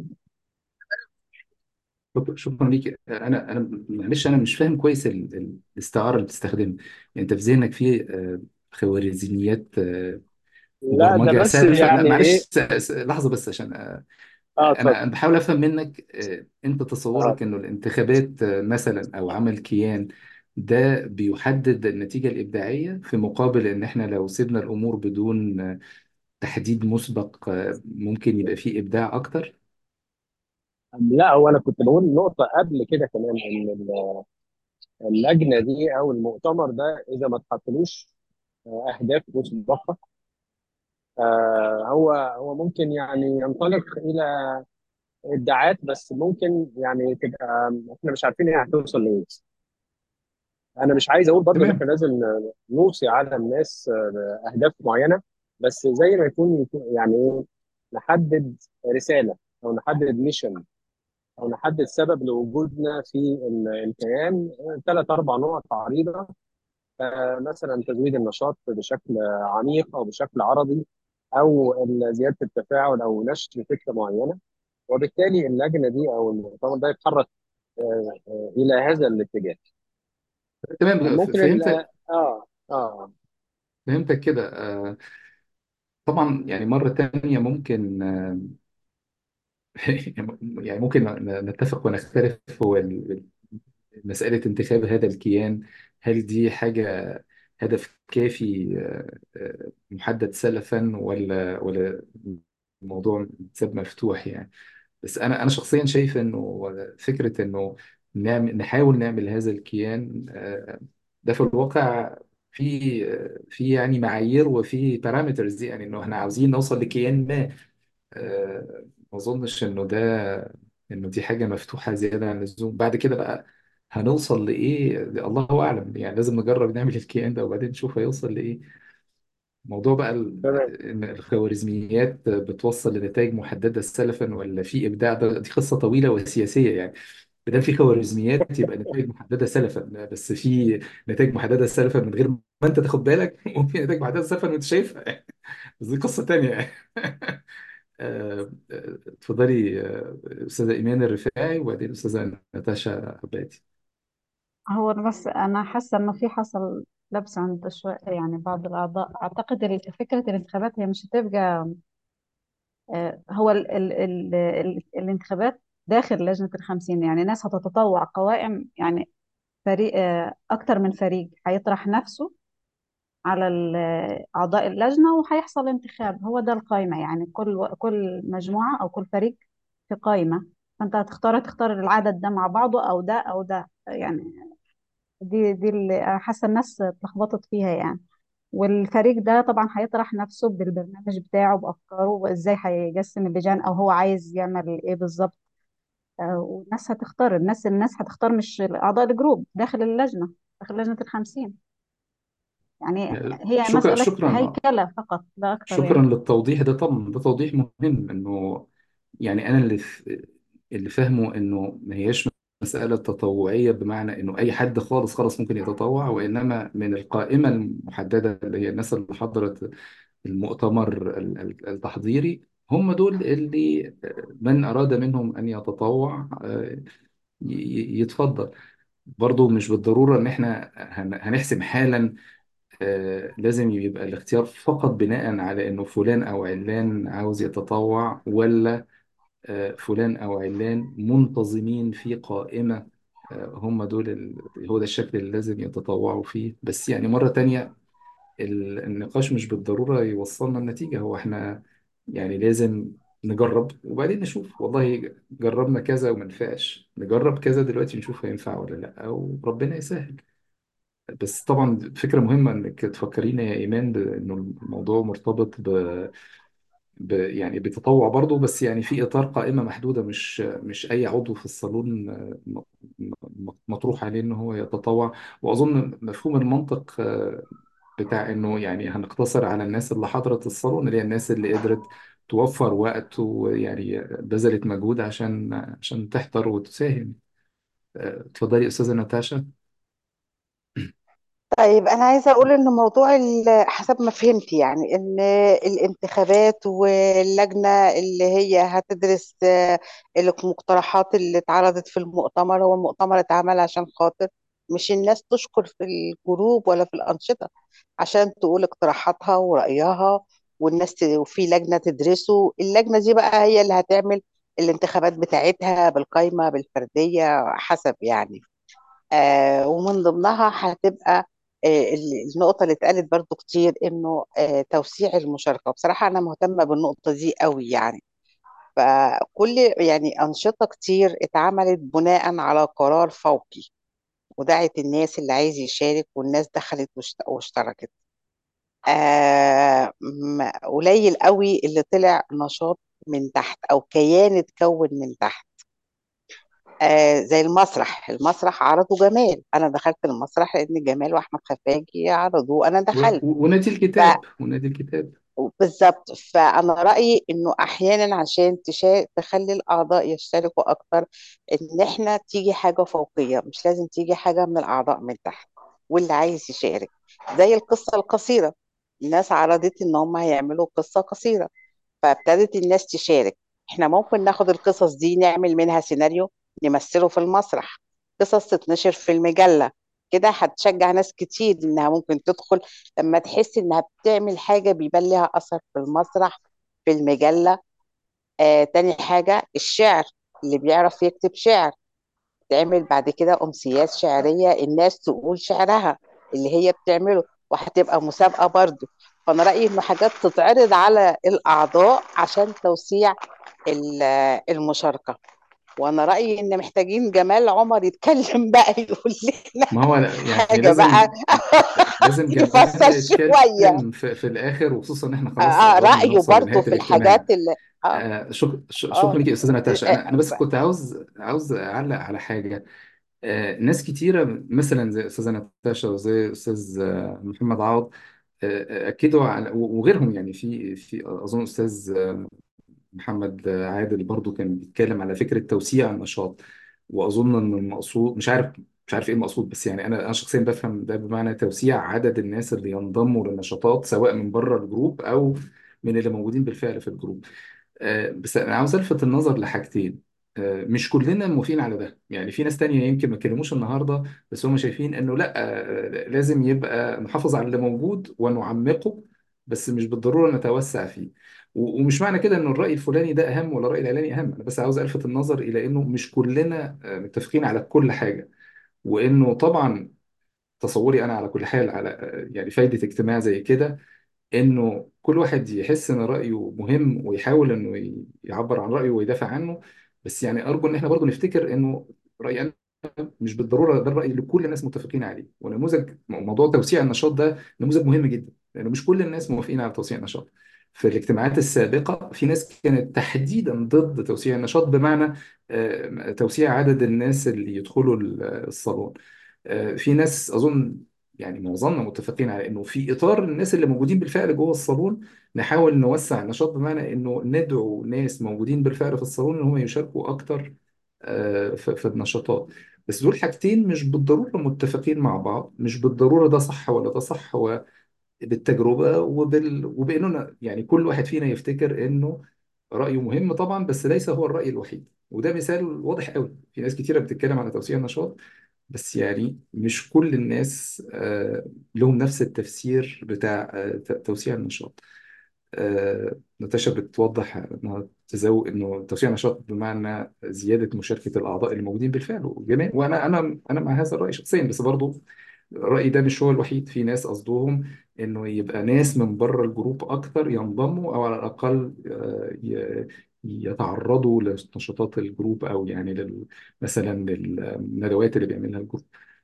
شكرا شكراً ليك انا انا معلش انا مش فاهم كويس ال- ال- الاستعاره اللي بتستخدمها يعني انت في ذهنك في آه، خوارزميات آه، لا ده وبرمجه بس سهله لا يعني معلش ايه س- س- لحظه بس عشان آه، اه انا اتفضل أنا بحاول افهم منك آه، انت اه تصورك انه الانتخابات آه، مثلا او عمل كيان ده بيحدد النتيجه الابداعيه في مقابل ان احنا لو سيبنا الامور بدون آه، تحديد مسبق آه، ممكن يبقى فيه ابداع اكتر لا هو انا كنت بقول نقطه قبل كده كمان ان ال- اللجنه دي او المؤتمر ده اذا ما تحطلوش آه، اهداف مسبقه آه، هو هو ممكن يعني ينطلق الى ابداعات بس ممكن يعني تبقى احنا مش عارفين هي هتوصل لايه انا مش عايز اقول برضه ان احنا تمام لازم نوصي على الناس آه، اهداف معينه بس زي ما يكون يكون- يعني ايه نحدد رساله او نحدد ميشن او نحدد سبب لوجودنا في ال- الكيان ثلاث اربع نقط عريضه آه، مثلا تزويد النشاط بشكل عميق او بشكل عرضي او ال- زياده التفاعل او نشر فكره معينه وبالتالي اللجنه دي او المؤتمر ده يتحرك آه، آه، الى هذا الاتجاه تمام ف- ممكن ال فهمتك اه اه فهمتك كده آه، طبعا يعني مرة تانية ممكن آه، يعني ممكن ن- نتفق ونختلف هو ال- مسألة انتخاب هذا الكيان هل دي حاجة هدف كافي آه، آه، محدد سلفا ولا ولا الموضوع متساب مفتوح يعني بس انا انا شخصيا شايف انه فكره انه نعمل نحاول نعمل هذا الكيان آه، ده في الواقع في آه، في يعني معايير وفي بارامترز يعني انه احنا عاوزين نوصل لكيان ما آه، ما اظنش انه ده انه دي حاجه مفتوحه زياده عن اللزوم بعد كده بقى هنوصل لايه الله اعلم يعني لازم نجرب نعمل الكيان ده وبعدين نشوف هيوصل لايه موضوع بقى ال- تمام ان الخوارزميات بتوصل لنتائج محدده سلفا ولا في ابداع ده دي قصه طويله وسياسيه يعني بدل في خوارزميات يبقى نتائج محدده سلفا بس في نتائج محدده سلفا من غير ما انت تاخد بالك وفي نتائج محدده سلفا وانت شايفها بس دي قصه تانيه يعني آه، آه، اتفضلي آه، استاذه ايمان الرفاعي وبعدين استاذه ناتاشا عبادي هو أنا بس أنا حاسة إنه في حصل لبس عند شوية يعني بعض الأعضاء أعتقد ال- فكرة الانتخابات هي مش هتبقى آه، هو ال ال ال ال الانتخابات داخل لجنة الخمسين يعني ناس هتتطوع قوائم يعني فريق آه، أكتر من فريق هيطرح نفسه على ال- أعضاء اللجنة وهيحصل انتخاب هو ده القائمة يعني كل كل مجموعة أو كل فريق في قائمة فأنت هتختار تختار العدد ده مع بعضه أو ده أو ده يعني دي دي اللي أنا حاسة الناس اتلخبطت فيها يعني والفريق ده طبعا هيطرح نفسه بالبرنامج بتاعه بأفكاره وإزاي هيقسم اللجان أو هو عايز يعمل إيه بالظبط آه، والناس هتختار الناس الناس هتختار مش أعضاء الجروب داخل اللجنة داخل لجنة الخمسين يعني هي شكرا مسألة شكرا هيكلة فقط لا أكثر شكرا يعني للتوضيح ده طبعا ده توضيح مهم انه يعني انا اللي ف... اللي فاهمه انه ما هياش مسألة تطوعية بمعنى انه اي حد خالص خالص ممكن يتطوع وانما من القائمة المحددة اللي هي الناس اللي حضرت المؤتمر ال- ال- التحضيري هم دول اللي من اراد منهم ان يتطوع آه، ي- ي- يتفضل برضو مش بالضرورة ان احنا هن- هنحسم حالا آه، لازم يبقى الاختيار فقط بناء على انه فلان او علان عاوز يتطوع ولا آه، فلان او علان منتظمين في قائمة آه، هم دول ال... هو ده الشكل اللي لازم يتطوعوا فيه بس يعني مرة تانية ال- النقاش مش بالضرورة يوصلنا النتيجة هو احنا يعني لازم نجرب وبعدين نشوف والله جربنا كذا وما نفعش نجرب كذا دلوقتي نشوف هينفع ولا لا وربنا يسهل بس طبعا فكرة مهمة انك تفكرينا يا ايمان بانه الموضوع مرتبط ب... ب... يعني بتطوع برضه بس يعني في اطار قائمة محدودة مش مش اي عضو في الصالون م- م- مطروح عليه ان هو يتطوع واظن مفهوم المنطق آه، بتاع انه يعني هنقتصر على الناس اللي حضرت الصالون اللي هي الناس اللي قدرت توفر وقت ويعني بذلت مجهود عشان عشان تحضر وتساهم آه، اتفضلي استاذة ناتاشا طيب أنا عايزة أقول إن موضوع ال- حسب ما فهمت يعني إن الانتخابات واللجنة اللي هي هتدرس آه، المقترحات اللي اتعرضت في المؤتمر هو المؤتمر اتعمل عشان خاطر مش الناس تشكر في الجروب ولا في الأنشطة عشان تقول اقتراحاتها ورأيها والناس ت- وفي لجنة تدرسه اللجنة دي بقى هي اللي هتعمل الانتخابات بتاعتها بالقايمة بالفردية حسب يعني آه ومن ضمنها هتبقى آه ال- النقطة اللي اتقالت برضو كتير انه آه توسيع المشاركة بصراحة انا مهتمة بالنقطة دي قوي يعني فكل يعني أنشطة كتير اتعملت بناء على قرار فوقي ودعت الناس اللي عايز يشارك والناس دخلت واشت- واشتركت آه م- قليل قوي اللي طلع نشاط من تحت او كيان اتكون من تحت آه زي المسرح المسرح عرضوا جمال انا دخلت المسرح لان جمال واحمد خفاجي عرضوه انا و- دخلت ونادي الكتاب ونادي الكتاب بالظبط فانا رايي انه احيانا عشان تشا... تخلي الاعضاء يشتركوا اكتر ان احنا تيجي حاجه فوقيه مش لازم تيجي حاجه من الاعضاء من تحت واللي عايز يشارك زي القصه القصيره الناس عرضت ان هم هيعملوا قصه قصيره فابتدت الناس تشارك احنا ممكن ناخد القصص دي نعمل منها سيناريو نمثله في المسرح قصص تتنشر في المجلة كده هتشجع ناس كتير انها ممكن تدخل لما تحس انها بتعمل حاجة بيبان لها اثر في المسرح في المجلة آه تاني حاجة الشعر اللي بيعرف يكتب شعر تعمل بعد كده أمسيات شعرية الناس تقول شعرها اللي هي بتعمله وهتبقى مسابقة برضو فانا رايي انه حاجات تتعرض على الاعضاء عشان توسيع ال- المشاركه وانا رايي ان محتاجين جمال عمر يتكلم بقى يقول لنا ما هو يعني حاجه بقى لازم لازم يفصل جمال شويه يتكلم في, في الاخر وخصوصا ان احنا خلاص آه قربنا رايه نوصل برضو لنهايه في الاجتماع الحاجات اللي اه آه شك... ش- اه شكرا لك يا استاذه ناتاشا انا انا بس آه، كنت عاوز عاوز اعلق على حاجه آه ناس كتيره مثلا زي استاذه ناتاشا وزي استاذ آه، محمد عوض آه، اكدوا على وغيرهم يعني في في اظن استاذ آه، محمد عادل برضو كان بيتكلم على فكرة توسيع النشاط وأظن إن المقصود مش عارف مش عارف إيه المقصود بس يعني أنا أنا شخصيا بفهم ده بمعنى توسيع عدد الناس اللي ينضموا للنشاطات سواء من بره الجروب أو من اللي موجودين بالفعل في الجروب آه، بس أنا عاوز ألفت النظر لحاجتين آه، مش كلنا موافقين على ده يعني في ناس تانية يمكن ما اتكلموش النهاردة بس هم شايفين إنه لا آه، لازم يبقى نحافظ على اللي موجود ونعمقه بس مش بالضرورة نتوسع فيه و- ومش معنى كده انه الرأي الفلاني ده اهم ولا الرأي العلاني اهم انا بس عاوز الفت النظر الى انه مش كلنا آه، متفقين على كل حاجة وانه طبعا تصوري انا على كل حال على آه، يعني فايدة اجتماع زي كده انه كل واحد يحس ان رأيه مهم ويحاول انه ي- يعبر عن رأيه ويدافع عنه بس يعني ارجو ان احنا برضو نفتكر انه رأيي انا مش بالضروره ده الراي اللي كل الناس متفقين عليه ونموذج موضوع توسيع النشاط ده نموذج مهم جدا لانه مش كل الناس موافقين على توسيع النشاط في الاجتماعات السابقه في ناس كانت تحديدا ضد توسيع النشاط بمعنى آه، توسيع عدد الناس اللي يدخلوا ال- الصالون آه، في ناس اظن يعني معظمنا متفقين على انه في اطار الناس اللي موجودين بالفعل جوه الصالون نحاول نوسع النشاط بمعنى انه ندعو ناس موجودين بالفعل في الصالون ان هم يشاركوا اكتر آه، في في النشاطات بس دول حاجتين مش بالضرورة متفقين مع بعض مش بالضرورة ده صح ولا ده صح هو بالتجربة وبال... وبأننا يعني كل واحد فينا يفتكر إنه رأيه مهم طبعا بس ليس هو الرأي الوحيد وده مثال واضح قوي في ناس كتيرة بتتكلم على توسيع النشاط بس يعني مش كل الناس آه، لهم نفس التفسير بتاع آه، ت- توسيع النشاط آه، ناتاشا بتوضح انها تزود انه توسيع نشاط بمعنى زياده مشاركه الاعضاء اللي موجودين بالفعل وجميع وانا انا انا مع هذا الراي شخصيا بس برضو رايي ده مش هو الوحيد في ناس قصدهم انه يبقى ناس من بره الجروب اكتر ينضموا او على الاقل آه، ي- يتعرضوا لنشاطات الجروب او يعني لل مثلا للندوات اللي بيعملها الجروب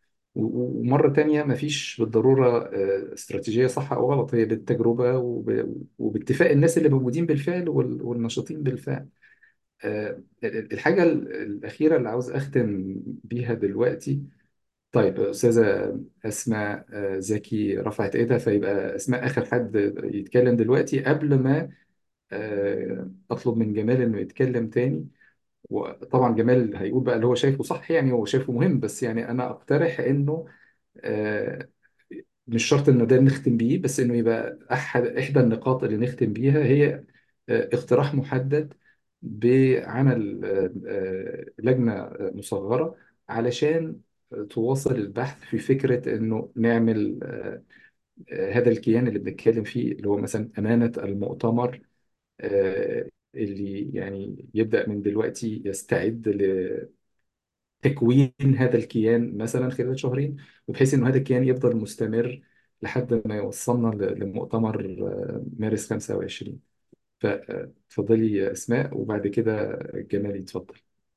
و- ومرة تانية مفيش بالضرورة آه، استراتيجية صح أو غلط هي بالتجربة وب- وباتفاق الناس اللي موجودين بالفعل وال- والنشاطين بالفعل آه، ال- الحاجة ال- الأخيرة اللي عاوز أختم بيها دلوقتي طيب أستاذة أسماء آه، زكي رفعت إيدها فيبقى أسماء آخر حد يتكلم دلوقتي قبل ما آه، أطلب من جمال إنه يتكلم تاني وطبعا جمال هيقول بقى اللي هو شايفه صح يعني هو شايفه مهم بس يعني أنا أقترح إنه آه، مش شرط انه ده نختم بيه بس انه يبقى احد احدى النقاط اللي نختم بيها هي آه، اقتراح محدد بعمل آه، آه، لجنة آه، مصغرة علشان تواصل البحث في فكرة انه نعمل آه، آه، هذا الكيان اللي بنتكلم فيه اللي هو مثلا أمانة المؤتمر آه، اللي يعني يبدأ من دلوقتي يستعد تكوين هذا الكيان مثلا خلال شهرين وبحيث انه هذا الكيان يفضل مستمر لحد ما يوصلنا ل- لمؤتمر آه، مارس 25 فتفضلي يا اسماء وبعد كده جمال يتفضل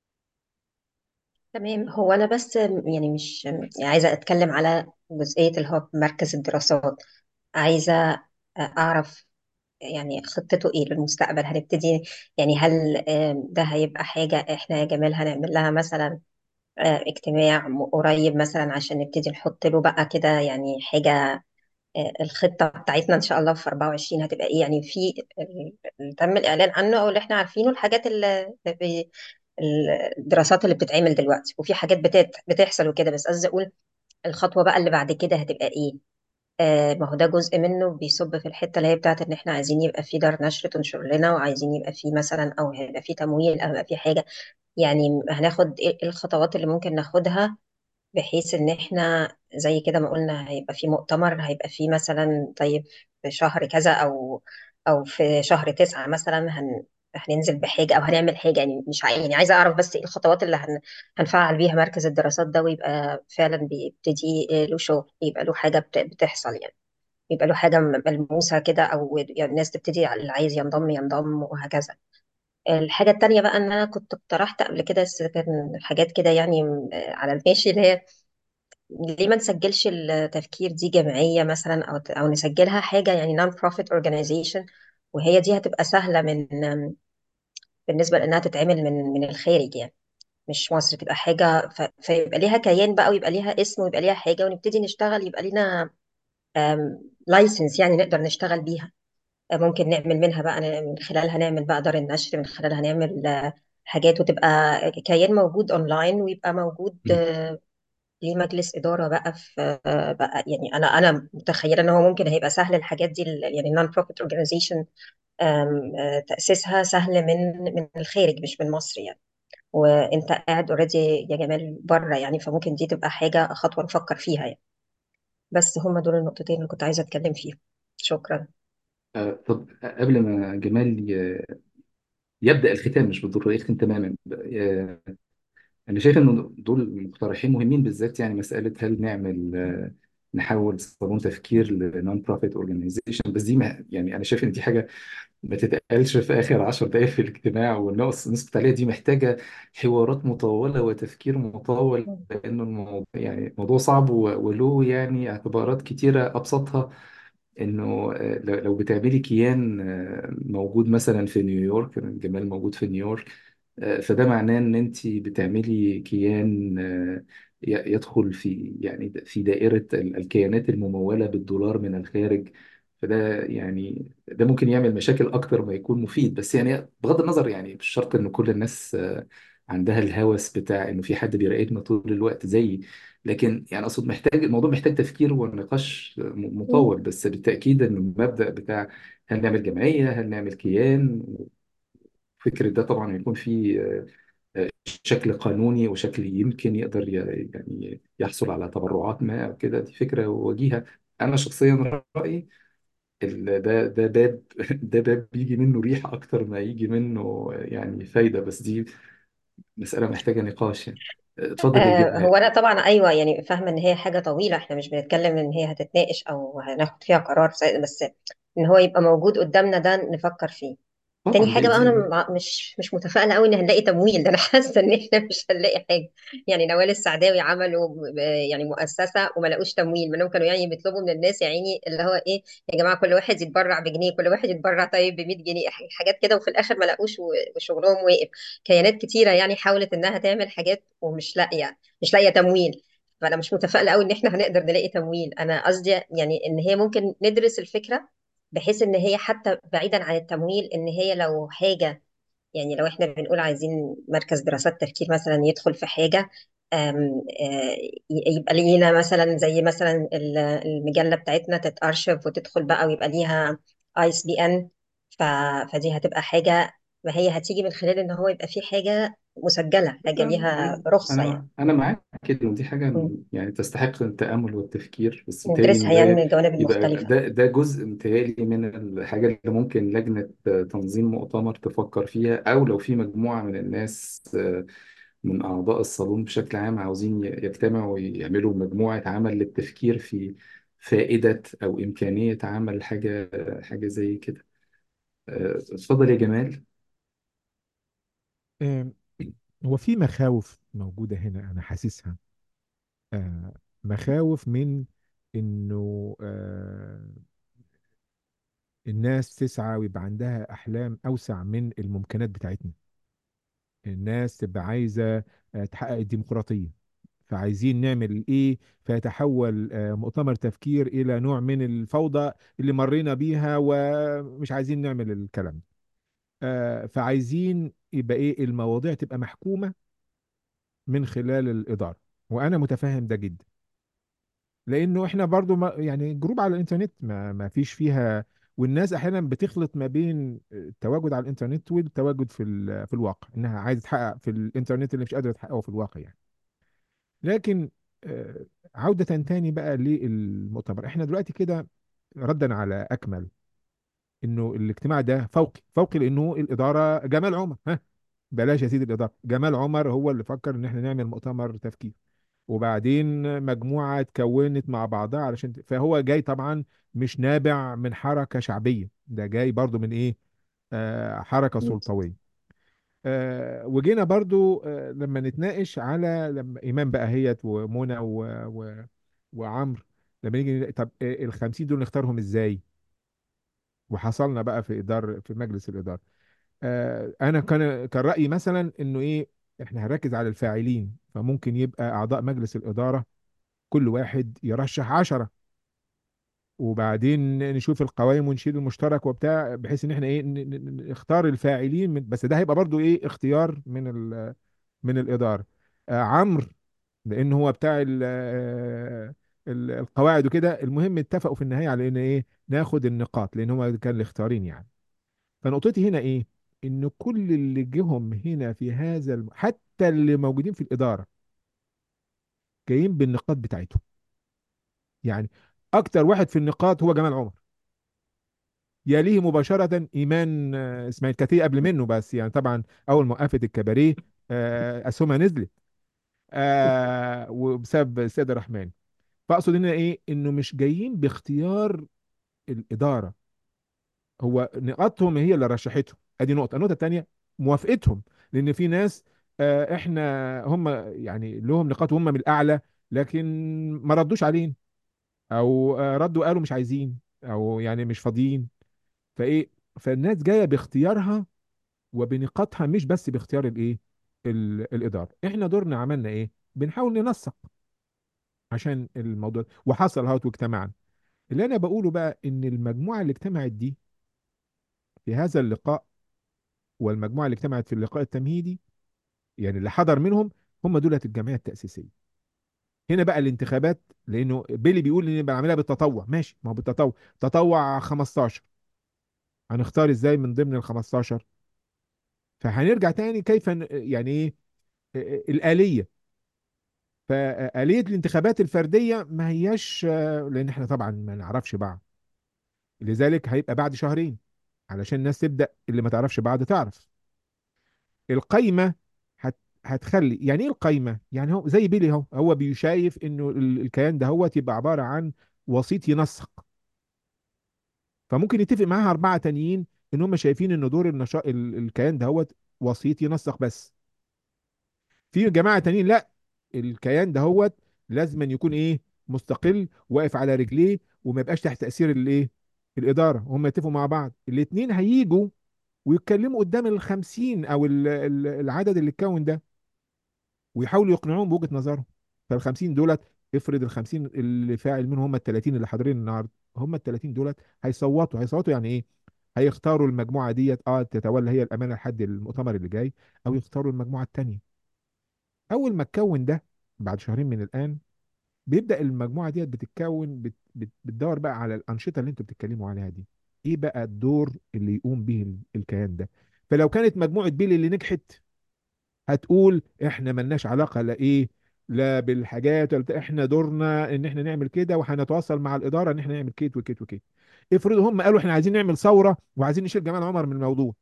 تمام هو أنا بس يعني مش يعني عايزة أتكلم على جزئية اللي هو مركز الدراسات عايزة أعرف يعني خطته إيه للمستقبل هنبتدي يعني هل آم، ده هيبقى حاجة إحنا يا جمال هنعمل لها مثلا آه، اجتماع م- قريب مثلا عشان نبتدي نحط له بقى كده يعني حاجة آه، الخطة بتاعتنا إن شاء الله في 24 هتبقى إيه يعني في ال- اللي تم الإعلان عنه أو اللي إحنا عارفينه الحاجات اللي اللي- الدراسات اللي بتتعمل دلوقتي وفي حاجات بتت- بتحصل وكده بس قصدي أقول الخطوة بقى اللي بعد كده هتبقى إيه آه، ما هو ده جزء منه بيصب في الحتة اللي هي بتاعت إن إحنا عايزين يبقى في دار نشر تنشر لنا وعايزين يبقى في مثلا أو هيبقى في تمويل أو هيبقى في حاجة يعني هناخد إيه الخطوات اللي ممكن ناخدها بحيث ان احنا زي كده ما قلنا هيبقى في مؤتمر هيبقى في مثلا طيب في شهر كذا او او في شهر تسعة مثلا هن هننزل بحاجة او هنعمل حاجة يعني مش عاي- يعني عايزة اعرف بس ايه الخطوات اللي هن هنفعل بيها مركز الدراسات ده ويبقى فعلا بيبتدي له شغل يبقى له حاجة بت- بتحصل يعني يبقى له حاجة ملموسة كده أو يعني الناس تبتدي اللي عايز ينضم ينضم وهكذا الحاجة التانية بقى إن أنا كنت اقترحت قبل كده بس كان حاجات كده يعني م- على الماشي اللي هي ليه ما نسجلش التفكير دي جمعية مثلا أو أو نسجلها حاجة يعني non profit organization وهي دي هتبقى سهلة من بالنسبة لأنها تتعمل من من الخارج يعني مش مصر تبقى حاجة ف... فيبقى ليها كيان بقى ويبقى ليها اسم ويبقى ليها حاجة ونبتدي نشتغل يبقى لينا لايسنس يعني نقدر نشتغل بيها آه، ممكن نعمل منها بقى من خلالها نعمل بقى دار النشر من خلالها نعمل آه، حاجات وتبقى كيان موجود اونلاين ويبقى موجود آه، ليه مجلس إدارة بقى في آه، بقى يعني أنا أنا متخيلة إن هو ممكن هيبقى سهل الحاجات دي ال- يعني non profit organization آم، آه، تأسيسها سهل من من الخارج مش من مصر يعني وأنت قاعد اوريدي يا جمال بره يعني فممكن دي تبقى حاجة خطوة نفكر فيها يعني بس هم دول النقطتين اللي كنت عايزة أتكلم فيهم شكرا آه، طب قبل ما جمال ي- يبدأ الختام مش بالضرورة يختم تماما آه، أنا شايف إن دول مقترحين مهمين بالذات يعني مسألة هل نعمل آه، نحول صالون تفكير لنون بروفيت اورجانيزيشن بس دي ما يعني أنا شايف إن دي حاجة ما تتقالش في آخر عشر دقايق في الاجتماع والنقص نسبة عليها دي محتاجة حوارات مطولة وتفكير مطول لأنه الموضوع يعني موضوع صعب و- وله يعني اعتبارات كتيرة أبسطها انه آه، لو لو بتعملي كيان آه، موجود مثلا في نيويورك جمال موجود في نيويورك آه، فده معناه ان انت بتعملي كيان آه، ي- يدخل في يعني في دائرة ال- الكيانات الممولة بالدولار من الخارج فده يعني ده ممكن يعمل مشاكل اكتر ما يكون مفيد بس يعني بغض النظر يعني مش شرط ان كل الناس آه، عندها الهوس بتاع انه في حد بيراقبنا طول الوقت زيي لكن يعني اقصد محتاج الموضوع محتاج تفكير ونقاش م- مطول بس بالتاكيد ان المبدا بتاع هل نعمل جمعيه هل نعمل كيان فكره ده طبعا يكون فيه آه، شكل قانوني وشكل يمكن يقدر ي- يعني يحصل على تبرعات ما او كده دي فكره وجيهه انا شخصيا رايي ال- ده ده باب ده باب بيجي منه ريح اكتر ما يجي منه يعني فايده بس دي مساله محتاجه نقاش يعني اتفضل يا آه، هو جمال انا طبعا ايوه يعني فاهمه ان هي حاجه طويله احنا مش بنتكلم ان هي هتتناقش او هناخد فيها قرار بس ان هو يبقى موجود قدامنا ده نفكر فيه تاني طبعا دي حاجة بقى أنا دي مع- مش مش متفائلة قوي إن هنلاقي تمويل ده أنا حاسة إن إحنا مش هنلاقي حاجة يعني نوال السعداوي عملوا ب- يعني مؤسسة وما لقوش تمويل منهم كانوا يعني بيطلبوا من الناس يا عيني اللي هو إيه يا جماعة كل واحد يتبرع بجنيه كل واحد يتبرع طيب ب 100 جنيه ح- حاجات كده وفي الآخر ما لقوش و- وشغلهم وقف كيانات كتيرة يعني حاولت إنها تعمل حاجات ومش لاقية مش لاقية تمويل فأنا مش متفائلة قوي إن إحنا هنقدر نلاقي تمويل أنا قصدي يعني إن هي ممكن ندرس الفكرة بحيث ان هي حتى بعيدا عن التمويل ان هي لو حاجه يعني لو احنا بنقول عايزين مركز دراسات تفكير مثلا يدخل في حاجه آم، آه، ي- يبقى لينا مثلا زي مثلا ال- المجله بتاعتنا تتارشف وتدخل بقى ويبقى ليها اي اس بي ان فدي هتبقى حاجه ما هي هتيجي من خلال ان هو يبقى في حاجه مسجله حاجه ليها رخصه يعني انا انا معاك كده ودي حاجه م. يعني تستحق التامل والتفكير بس متهيألي ان ندرسها يعني من ده الجوانب يبقى المختلفه ده ده جزء متهيألي من الحاجه اللي ممكن لجنه تنظيم مؤتمر تفكر فيها او لو في مجموعه من الناس آه، من اعضاء الصالون بشكل عام عاوزين ي- يجتمعوا ويعملوا مجموعه عمل للتفكير في فائده او امكانيه عمل حاجه حاجه زي كده آه، اتفضل يا جمال آم، هو في مخاوف موجودة هنا أنا حاسسها آه، مخاوف من إنه آه، الناس تسعى ويبقى عندها أحلام أوسع من الممكنات بتاعتنا الناس تبقى عايزة آه، تحقق الديمقراطية فعايزين نعمل إيه فيتحول آه، مؤتمر تفكير إلى نوع من الفوضى اللي مرينا بيها ومش عايزين نعمل الكلام ده آه، فعايزين يبقى إيه المواضيع تبقى محكومة من خلال الإدارة وأنا متفهم ده جدا لانه احنا برضو ما يعني جروب على الانترنت ما ما فيش فيها والناس احيانا بتخلط ما بين التواجد على الانترنت والتواجد في ال- في الواقع انها عايزه تحقق في الانترنت اللي مش قادره تحققه في الواقع يعني لكن آه، عودة تاني بقى للمؤتمر احنا دلوقتي كده ردا على اكمل انه الاجتماع ده فوقي فوقي لانه الاداره جمال عمر ها بلاش يا سيدي الاداره جمال عمر هو اللي فكر ان احنا نعمل مؤتمر تفكير وبعدين مجموعة اتكونت مع بعضها علشان ت- فهو جاي طبعا مش نابع من حركة شعبية ده جاي برضو من ايه آه حركة سلطوية آه وجينا برضو آه لما نتناقش على لما إمام بقى هيت ومنى و... و... وعمرو لما نيجي نلاقي- طب آه الخمسين دول نختارهم ازاي وحصلنا بقى في إدار في مجلس الإدارة آه أنا كان كان رأيي مثلا إنه إيه إحنا هنركز على الفاعلين فممكن يبقى أعضاء مجلس الإدارة كل واحد يرشح عشرة وبعدين نشوف القوائم ونشيل المشترك وبتاع بحيث ان احنا ايه ن- ن- ن- نختار الفاعلين من بس ده هيبقى برضو ايه اختيار من ال من الإدارة آه عمرو لان هو بتاع ال آه، ال- القواعد وكده المهم اتفقوا في النهاية على ان ايه ناخد النقاط لان هو كان الاختيارين يعني فنقطتي هنا ايه ان كل اللي جيهم هنا في هذا الم... حتى اللي موجودين في الإدارة جايين بالنقاط بتاعتهم يعني اكتر واحد في النقاط هو جمال عمر يليه مباشرة إيمان آه، إسماعيل كانت هي قبل منه بس يعني طبعا أول ما وقفت الكباريه آه، أسهمها نزلت آه، وبسبب السيد الرحمن فأقصد هنا إيه إنه مش جايين باختيار الإدارة هو نقاطهم هي اللي رشحتهم أدي نقطة النقطة التانية موافقتهم لأن في ناس آه، إحنا هم يعني لهم نقاط وهم من الأعلى لكن ما ردوش علينا أو آه، ردوا قالوا مش عايزين أو يعني مش فاضيين فايه فالناس جايه باختيارها وبنقاطها مش بس باختيار الايه ال- الاداره احنا دورنا عملنا ايه بنحاول ننسق عشان الموضوع ده. وحصل هات واجتمعنا اللي انا بقوله بقى ان المجموعه اللي اجتمعت دي في هذا اللقاء والمجموعه اللي اجتمعت في اللقاء التمهيدي يعني اللي حضر منهم هم دولت الجمعيه التاسيسيه هنا بقى الانتخابات لانه بيلي بيقول ان بعملها بالتطوع ماشي ما هو بالتطوع تطوع 15 هنختار ازاي من ضمن ال 15 فهنرجع تاني كيف ن- يعني ايه الآلية فآلية الانتخابات الفردية ما هياش آه، لأن احنا طبعا ما نعرفش بعض لذلك هيبقى بعد شهرين علشان الناس تبدأ اللي ما تعرفش بعض تعرف القايمة هت هتخلي يعني ايه القايمة يعني هو زي بيلي هو هو بيشايف انه ال- الكيان ده هو تبقى عبارة عن وسيط ينسق فممكن يتفق معاها أربعة تانيين ان هم شايفين ان دور النشاط الكيان ده هو وسيط ينسق بس في جماعة تانيين لا الكيان ده هو لازم أن يكون ايه مستقل واقف على رجليه وما يبقاش تحت تأثير الايه الإدارة هم يتفقوا مع بعض الاتنين هيجوا ويتكلموا قدام الخمسين أو ال- ال- العدد اللي اتكون ده ويحاولوا يقنعوهم بوجهة نظرهم فالخمسين دولت افرض الخمسين اللي فاعل منهم هم التلاتين اللي حاضرين النهارده هم التلاتين دولت هيصوتوا هيصوتوا يعني ايه هيختاروا المجموعة ديت اه تتولى هي الأمانة لحد المؤتمر اللي جاي أو يختاروا المجموعة التانية اول ما تكون ده بعد شهرين من الان بيبدا المجموعه ديت بتتكون بت بت بتدور بقى على الانشطه اللي انتوا بتتكلموا عليها دي ايه بقى الدور اللي يقوم به ال- الكيان ده فلو كانت مجموعه بيلي اللي نجحت هتقول احنا ملناش علاقه لا ايه لا بالحاجات ولا بتاع، احنا دورنا ان احنا نعمل كده وهنتواصل مع الاداره ان احنا نعمل كيت وكيت وكيت افرضوا هم قالوا احنا عايزين نعمل ثوره وعايزين نشيل جمال عمر من الموضوع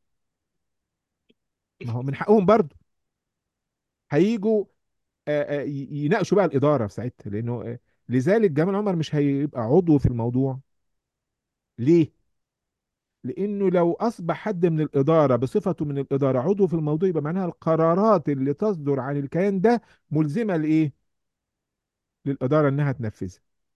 ما هو من حقهم برضه هيجوا آه، آه، ي- يناقشوا بقى الإدارة في ساعتها لأنه آه، لذلك جمال عمر مش هيبقى عضو في الموضوع ليه؟ لأنه لو أصبح حد من الإدارة بصفته من الإدارة عضو في الموضوع يبقى معناها القرارات اللي تصدر عن الكيان ده ملزمة لإيه؟ للإدارة إنها تنفذها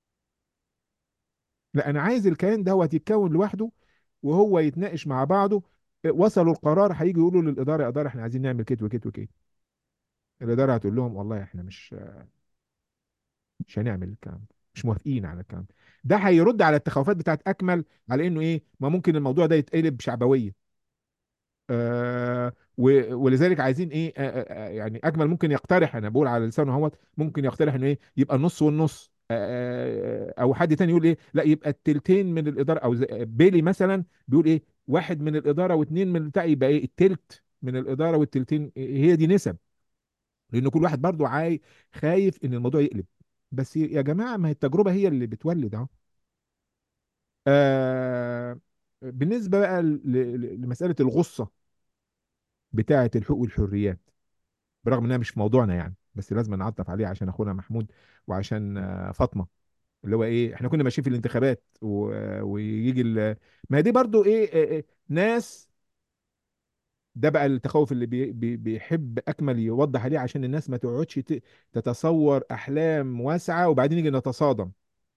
لا أنا عايز الكيان ده هو يتكون لوحده وهو يتناقش مع بعضه آه، وصلوا القرار هيجي يقولوا للإدارة يا إدارة إحنا عايزين نعمل كده وكده وكده الإدارة هتقول لهم والله إحنا مش مش هنعمل الكلام ده مش موافقين على الكلام ده ده هيرد على التخوفات بتاعت اكمل على انه ايه ما ممكن الموضوع ده يتقلب شعبويه آه و- ولذلك عايزين ايه آه آه آه، يعني اكمل ممكن يقترح انا بقول على لسانه اهوت ممكن يقترح انه ايه يبقى النص والنص آه آه، او حد تاني يقول ايه لا يبقى التلتين من الاداره او زي- بيلي مثلا بيقول ايه واحد من الاداره واثنين من البتاع يبقى ايه التلت من الاداره والتلتين هي دي نسب لان كل واحد برضو عاي خايف ان الموضوع يقلب بس يا جماعه ما هي التجربه هي اللي بتولد اهو آه بالنسبه بقى ل- ل- لمساله الغصه بتاعه الحقوق والحريات برغم انها مش في موضوعنا يعني بس لازم نعطف عليه عشان اخونا محمود وعشان آه، فاطمه اللي هو ايه احنا كنا ماشيين في الانتخابات و... ويجي ال... ما هي دي برضو ايه, إيه, إيه ناس ده بقى التخوف اللي بي... بي... بيحب اكمل يوضح عليه عشان الناس ما تقعدش ت... تتصور احلام واسعه وبعدين يجي نتصادم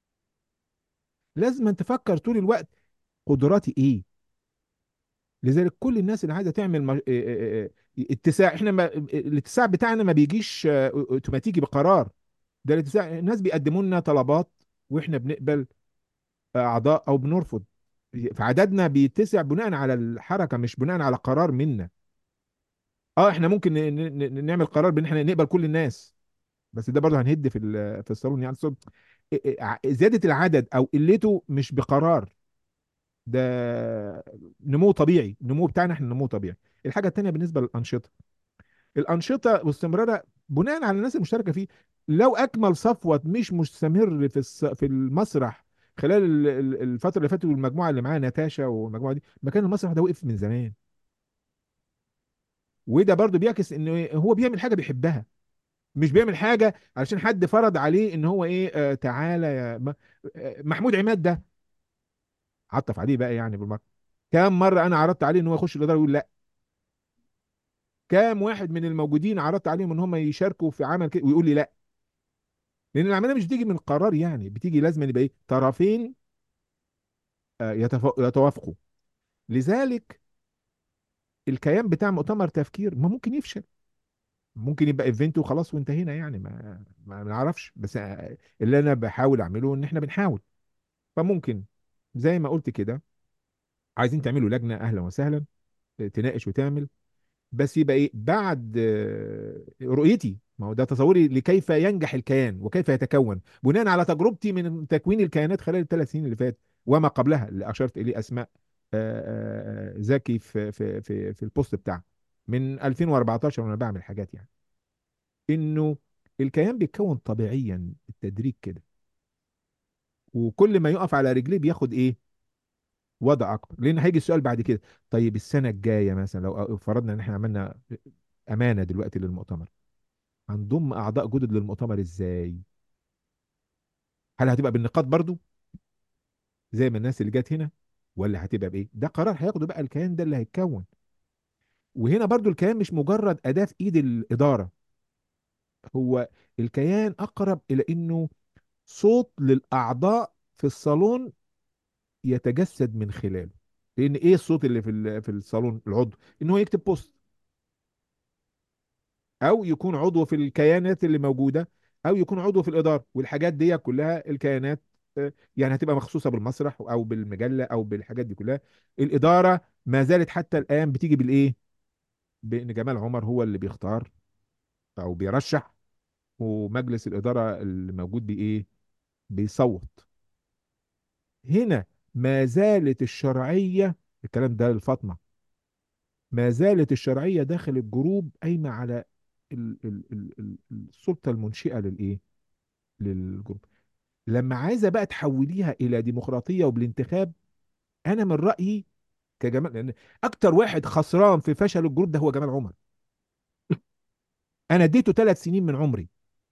لازم تفكر طول الوقت قدراتي ايه لذلك كل الناس اللي عايزه تعمل مج... إيه- إيه- إيه- اتساع احنا ما... الاتساع بتاعنا ما بيجيش آه، اوتوماتيكي بقرار ده الاتساع الناس بيقدموا لنا طلبات واحنا بنقبل اعضاء او بنرفض فعددنا بيتسع بناء على الحركه مش بناء على قرار منا اه احنا ممكن ن... ن... ن- نعمل قرار بان احنا نقبل كل الناس بس ده برضه هنهد في ال... في الصالون يعني الصبح. إيه- إيه، ع- زياده العدد او قلته مش بقرار ده نمو طبيعي النمو بتاعنا احنا نمو طبيعي الحاجه التانيه بالنسبه للانشطه الانشطه واستمرارها بناء على الناس المشتركه فيه لو اكمل صفوه مش مستمر في الص... في المسرح خلال ال- ال- الفتره اللي فاتت والمجموعه اللي معاها ناتاشا والمجموعه دي مكان المسرح ده وقف من زمان وده برضو بيعكس ان إيه، هو بيعمل حاجه بيحبها مش بيعمل حاجه علشان حد فرض عليه ان هو ايه آه تعالى يا م- آه، محمود عماد ده عطف عليه بقى يعني بالمره كام مره انا عرضت عليه ان هو يخش الاداره ويقول لا كام واحد من الموجودين عرضت عليهم ان هم يشاركوا في عمل كده ويقول لي لا لان العمليه مش بتيجي من قرار يعني بتيجي لازم يبقى ايه طرفين آه، يتف- يتوافقوا لذلك الكيان بتاع مؤتمر تفكير ما ممكن يفشل ممكن يبقى ايفنت وخلاص وانتهينا يعني ما ما نعرفش بس آه، اللي انا بحاول اعمله ان احنا بنحاول فممكن زي ما قلت كده عايزين تعملوا لجنه اهلا وسهلا تناقش وتعمل بس يبقى ايه بعد آه، رؤيتي ما هو ده تصوري لكيف ينجح الكيان وكيف يتكون بناء على تجربتي من تكوين الكيانات خلال الثلاث سنين اللي فاتت وما قبلها اللي اشرت اليه اسماء آه، آه، آه، زكي في في في في البوست بتاعها من 2014 وانا بعمل حاجات يعني انه الكيان بيتكون طبيعيا بالتدريج كده وكل ما يقف على رجليه بياخد ايه وضع اكبر لان هيجي السؤال بعد كده طيب السنه الجايه مثلا لو فرضنا ان احنا عملنا امانه دلوقتي للمؤتمر هنضم اعضاء جدد للمؤتمر ازاي هل هتبقى بالنقاط برضو زي ما الناس اللي جت هنا ولا هتبقى بايه ده قرار هياخده بقى الكيان ده اللي هيتكون وهنا برضو الكيان مش مجرد اداه في ايد الاداره هو الكيان اقرب الى انه صوت للاعضاء في الصالون يتجسد من خلاله لان ايه الصوت اللي في ال- في الصالون العضو ان هو يكتب بوست او يكون عضو في الكيانات اللي موجوده او يكون عضو في الاداره والحاجات دي كلها الكيانات آه، يعني هتبقى مخصوصه بالمسرح او بالمجله او بالحاجات دي كلها الاداره ما زالت حتى الان بتيجي بالايه بان جمال عمر هو اللي بيختار او بيرشح ومجلس الاداره اللي موجود بايه بيصوت هنا ما زالت الشرعيه الكلام ده لفاطمه ما زالت الشرعيه داخل الجروب قايمه على ال ال ال ال السلطه المنشئه للايه للجروب لما عايزه بقى تحوليها الى ديمقراطيه وبالانتخاب انا من رايي كجمال لان اكتر واحد خسران في فشل الجروب ده هو جمال عمر انا اديته ثلاث سنين من عمري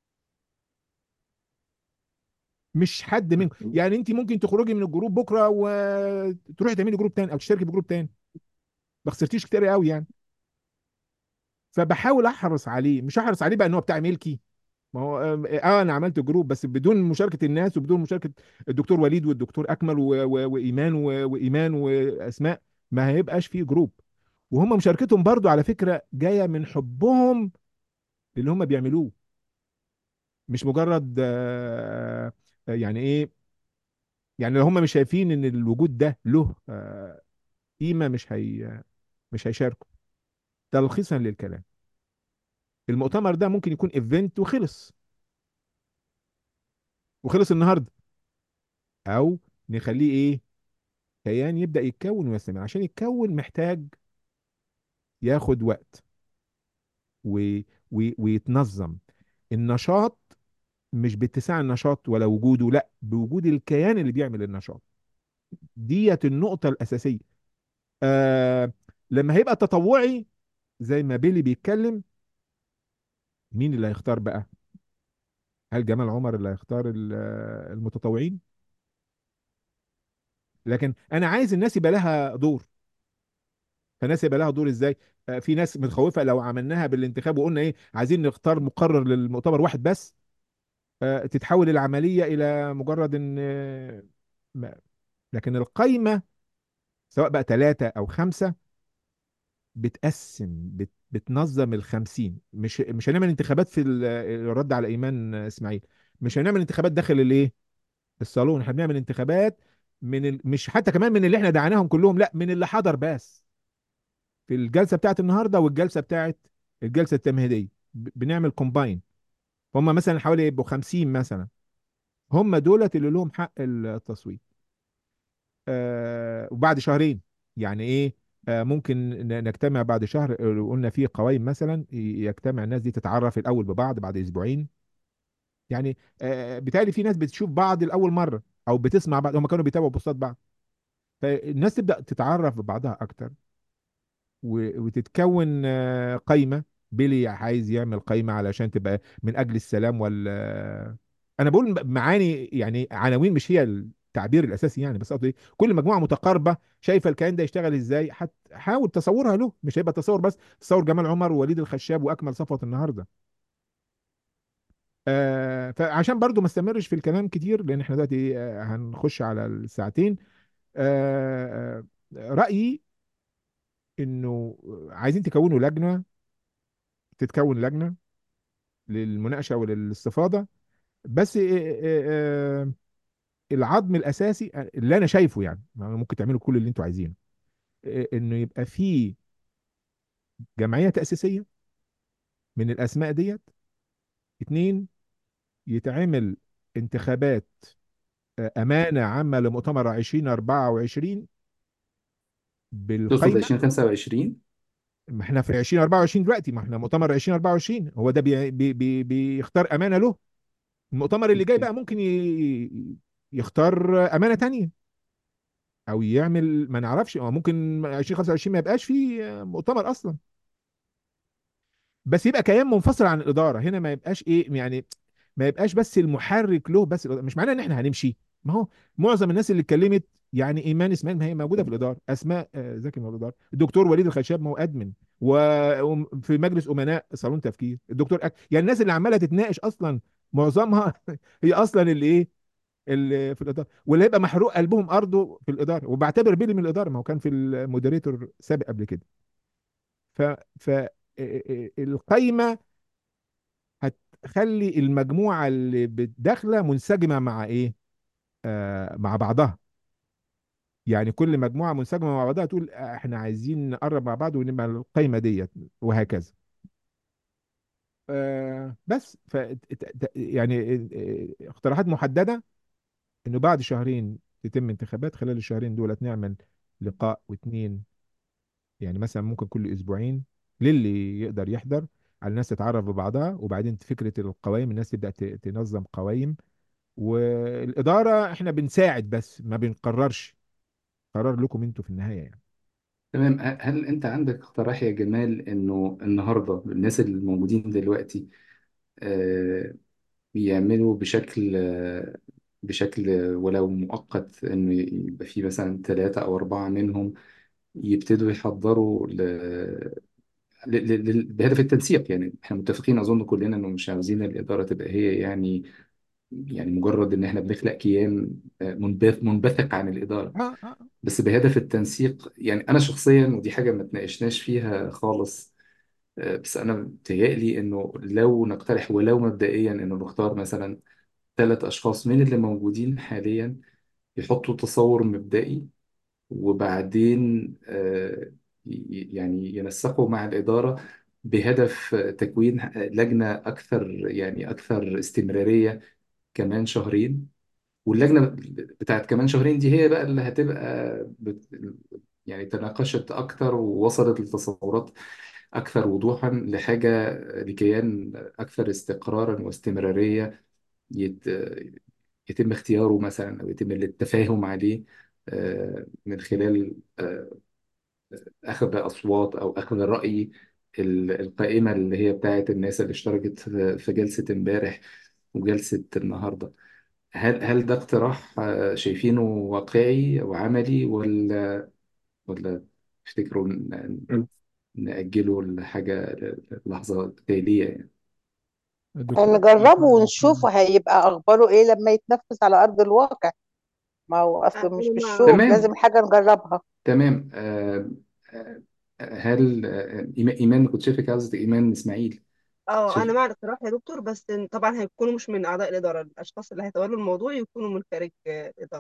مش حد منكم يعني انت ممكن تخرجي من الجروب بكره وتروحي تعملي جروب تاني او تشتركي في جروب تاني ما خسرتيش كتير قوي يعني فبحاول احرص عليه مش احرص عليه بقى ان هو بتاع ملكي ما هو اه انا عملت جروب بس بدون مشاركه الناس وبدون مشاركه الدكتور وليد والدكتور اكمل و... و... وايمان و... وايمان واسماء ما هيبقاش فيه جروب وهم مشاركتهم برضو على فكره جايه من حبهم اللي هم بيعملوه مش مجرد آه آه، يعني ايه يعني لو هم مش شايفين ان الوجود ده له آه قيمه مش هي مش هيشاركوا تلخيصا للكلام المؤتمر ده ممكن يكون ايفنت وخلص وخلص النهارده او نخليه ايه كيان يبدأ يتكون ويستمر عشان يتكون محتاج ياخد وقت و... و... ويتنظم النشاط مش باتساع النشاط ولا وجوده لا بوجود الكيان اللي بيعمل النشاط ديت النقطة الأساسية آه لما هيبقى تطوعي زي ما بيلي بيتكلم مين اللي هيختار بقى هل جمال عمر اللي هيختار ال- المتطوعين لكن انا عايز الناس يبقى لها دور فالناس يبقى لها دور ازاي آه، في ناس متخوفه لو عملناها بالانتخاب وقلنا ايه عايزين نختار مقرر للمؤتمر واحد بس آه، تتحول العمليه الى مجرد ان آه، ما- لكن القايمه سواء بقى ثلاثه او خمسه بتقسم بت بتنظم الخمسين مش مش هنعمل انتخابات في ال- الرد على ايمان اسماعيل مش هنعمل انتخابات داخل الايه الصالون احنا بنعمل انتخابات من ال... مش حتى كمان من اللي احنا دعيناهم كلهم لا من اللي حضر بس في الجلسه بتاعت النهارده والجلسه بتاعت الجلسه التمهيديه ب- بنعمل كومباين هم مثلا حوالي يبقوا 50 مثلا هم دولت اللي لهم حق التصويت آه وبعد شهرين يعني ايه آه ممكن ن- نجتمع بعد شهر آه، لو قلنا في قوائم مثلا ي- يجتمع الناس دي تتعرف الاول ببعض بعد اسبوعين يعني آه بالتالي في ناس بتشوف بعض لاول مره او بتسمع بعض هم كانوا بيتابعوا بوستات بعض فالناس تبدا تتعرف ببعضها اكتر و- وتتكون آه، قايمه بيلي عايز يعمل قايمه علشان تبقى من اجل السلام وال انا بقول معاني يعني عناوين مش هي التعبير الاساسي يعني بس قصدي إيه؟ كل مجموعه متقاربه شايفه الكيان ده يشتغل ازاي حت- حاول تصورها له مش هيبقى تصور بس تصور جمال عمر ووليد الخشاب واكمل صفوت النهارده آه فعشان برضو ما استمرش في الكلام كتير لان احنا دلوقتي آه هنخش على الساعتين آه آه، رأيي انه عايزين تكونوا لجنة تتكون لجنة للمناقشة وللاستفاضة بس آه، آه، آه، العظم الاساسي اللي انا شايفه يعني ممكن تعملوا كل اللي انتوا عايزينه آه، انه يبقى في جمعية تأسيسية من الاسماء ديت اتنين يتعمل انتخابات آه، امانة عامة لمؤتمر 2024 تقصد بالقايمة 2025 ما احنا في 2024 دلوقتي ما احنا مؤتمر 2024 هو ده بي بي بي بيختار امانه له المؤتمر اللي جاي اوكي بقى ممكن ي- يختار امانه تانية او يعمل ما نعرفش هو ممكن 2025 ما يبقاش فيه مؤتمر اصلا بس يبقى كيان منفصل عن الاداره هنا ما يبقاش ايه يعني ما يبقاش بس المحرك له بس مش معناه ان احنا هنمشي ما هو معظم الناس اللي اتكلمت يعني ايمان اسماعيل ما هي موجوده في الاداره اسماء آه، زكي موجوده في الاداره الدكتور وليد الخشاب ما هو ادمن وفي مجلس امناء صالون تفكير الدكتور أك... يعني الناس اللي عماله تتناقش اصلا معظمها هي اصلا اللي ايه اللي في الاداره واللي هيبقى محروق قلبهم ارضه في الاداره وبعتبر بيلي من الاداره ما هو كان في المودريتور سابق قبل كده ف ف آه، آه، القايمه هتخلي المجموعه اللي داخله منسجمه مع ايه آه مع بعضها يعني كل مجموعه منسجمه مع بعضها تقول آه، احنا عايزين نقرب مع بعض ونبقى القايمه ديت وهكذا آه بس ف يعني آه، اقتراحات محدده انه بعد شهرين تتم انتخابات خلال الشهرين دولت نعمل لقاء واثنين يعني مثلا ممكن كل اسبوعين للي يقدر يحضر على الناس تتعرف ببعضها وبعدين فكره القوائم الناس تبدا ت- تنظم قوائم والاداره احنا بنساعد بس ما بنقررش قرار لكم انتوا في النهايه يعني تمام ه- هل انت عندك اقتراح يا جمال انه النهارده الناس اللي موجودين دلوقتي آه، يعملوا بشكل آه، بشكل ولو مؤقت انه يبقى في مثلا ثلاثة او اربعة منهم يبتدوا يحضروا ل... ل... ل... بهدف التنسيق يعني احنا متفقين اظن كلنا انه مش عاوزين الاداره تبقى هي يعني يعني مجرد ان احنا بنخلق كيان آه، منبث منبثق عن الاداره اه اه بس بهدف التنسيق يعني انا شخصيا ودي حاجه ما تناقشناش فيها خالص آه، بس انا متهيألي انه لو نقترح ولو مبدئيا انه نختار مثلا ثلاث اشخاص من اللي موجودين حاليا يحطوا تصور مبدئي وبعدين آه، ي- يعني ينسقوا مع الإدارة بهدف تكوين لجنة أكثر يعني أكثر استمرارية كمان شهرين واللجنة بتاعت كمان شهرين دي هي بقى اللي هتبقى بت يعني تناقشت أكثر ووصلت لتصورات أكثر وضوحا لحاجة لكيان أكثر استقرارا واستمرارية يت يتم اختياره مثلا أو يتم التفاهم عليه آه، من خلال آه، أخذ أصوات أو أخذ رأي ال- القائمة اللي هي بتاعت الناس اللي اشتركت في في جلسة امبارح وجلسة النهاردة هل هل ده اقتراح آه، شايفينه واقعي وعملي ولا ولا تفتكروا ن- نأجله لحاجة لحظة تالية يعني الدكتور نجربه ونشوفه هيبقى أخباره إيه لما يتنفذ على أرض الواقع ما هو أصله مش أنا مع بالشوق تمام لازم حاجة نجربها تمام آه، آه، هل آه، إيمان إيمان كنت شايفك عاوزة إيمان إسماعيل اه شايف انا مع الاقتراح يا دكتور بس طبعا هيكونوا مش من اعضاء الاداره الاشخاص اللي هيتولوا الموضوع يكونوا من خارج آه، الاداره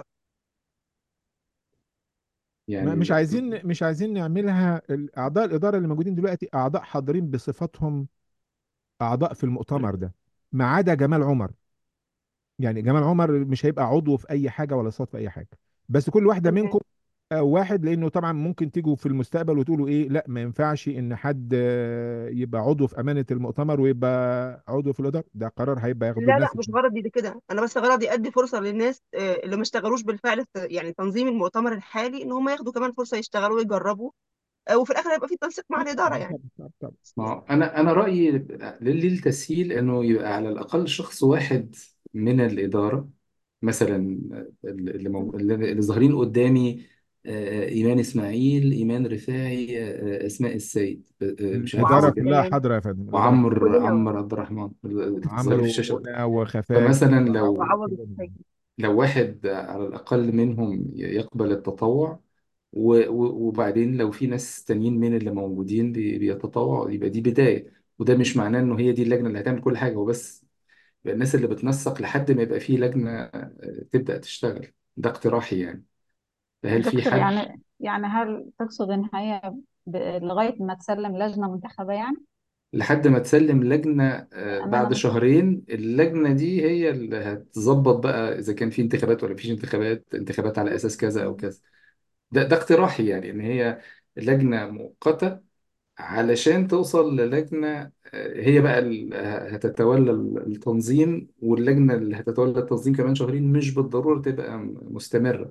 ما يعني مش عايزين مش عايزين نعملها ال- اعضاء الاداره اللي موجودين دلوقتي اعضاء حاضرين بصفتهم اعضاء في المؤتمر ده ما عدا جمال عمر يعني جمال عمر مش هيبقى عضو في اي حاجه ولا صوت في اي حاجه بس كل واحده تمام منكم آه، واحد لانه طبعا ممكن تيجوا في المستقبل وتقولوا ايه لا ما ينفعش ان حد آه، يبقى عضو في امانه المؤتمر ويبقى عضو في الاداره ده قرار هيبقى ياخده لا لا الناس مش غرضي لكده انا بس غرضي ادي فرصه للناس آه، اللي ما اشتغلوش بالفعل في يعني تنظيم المؤتمر الحالي ان هم ياخدوا كمان فرصه يشتغلوا ويجربوا آه، وفي الاخر هيبقى في تنسيق مع الاداره يعني طب طب ما هو انا انا رايي للتسهيل انه يبقى على الاقل شخص واحد من الاداره مثلا اللي مو- اللي اللي ظاهرين قدامي آه، ايمان اسماعيل ايمان رفاعي آه، اسماء السيد آه، مش عارف الاداره اذا وعمرو كان كلها كمان حاضره يا فندم الاداره كلها وعمر كلنا عمر عبد الرحمن اللي ظاهرين في عمرو الشاشه ومنى وخفاجي فمثلا لو وعوض كده. الحاجة لو واحد على الاقل منهم يقبل التطوع و- و- وبعدين لو في ناس تانيين من اللي موجودين بي- بيتطوعوا يبقى دي بداية وده مش معناه انه هي دي اللجنة اللي هتعمل كل حاجة هو بس يبقى الناس اللي بتنسق لحد ما يبقى في لجنة آه، تبدأ تشتغل ده اقتراحي يعني فهل في دكتور حد يعني يعني هل تقصد ان هي ب... لغايه ما تسلم لجنه منتخبه يعني لحد ما تسلم لجنة آه، امانه بعد مش شهرين اللجنة دي هي اللي هتظبط بقى إذا كان في انتخابات ولا مفيش انتخابات انتخابات على أساس كذا أو كذا ده ده اقتراحي يعني إن هي لجنة مؤقتة علشان توصل للجنة آه، هي بقى ال- هتتولى التنظيم واللجنة اللي هتتولى التنظيم كمان شهرين مش بالضرورة تبقى مستمرة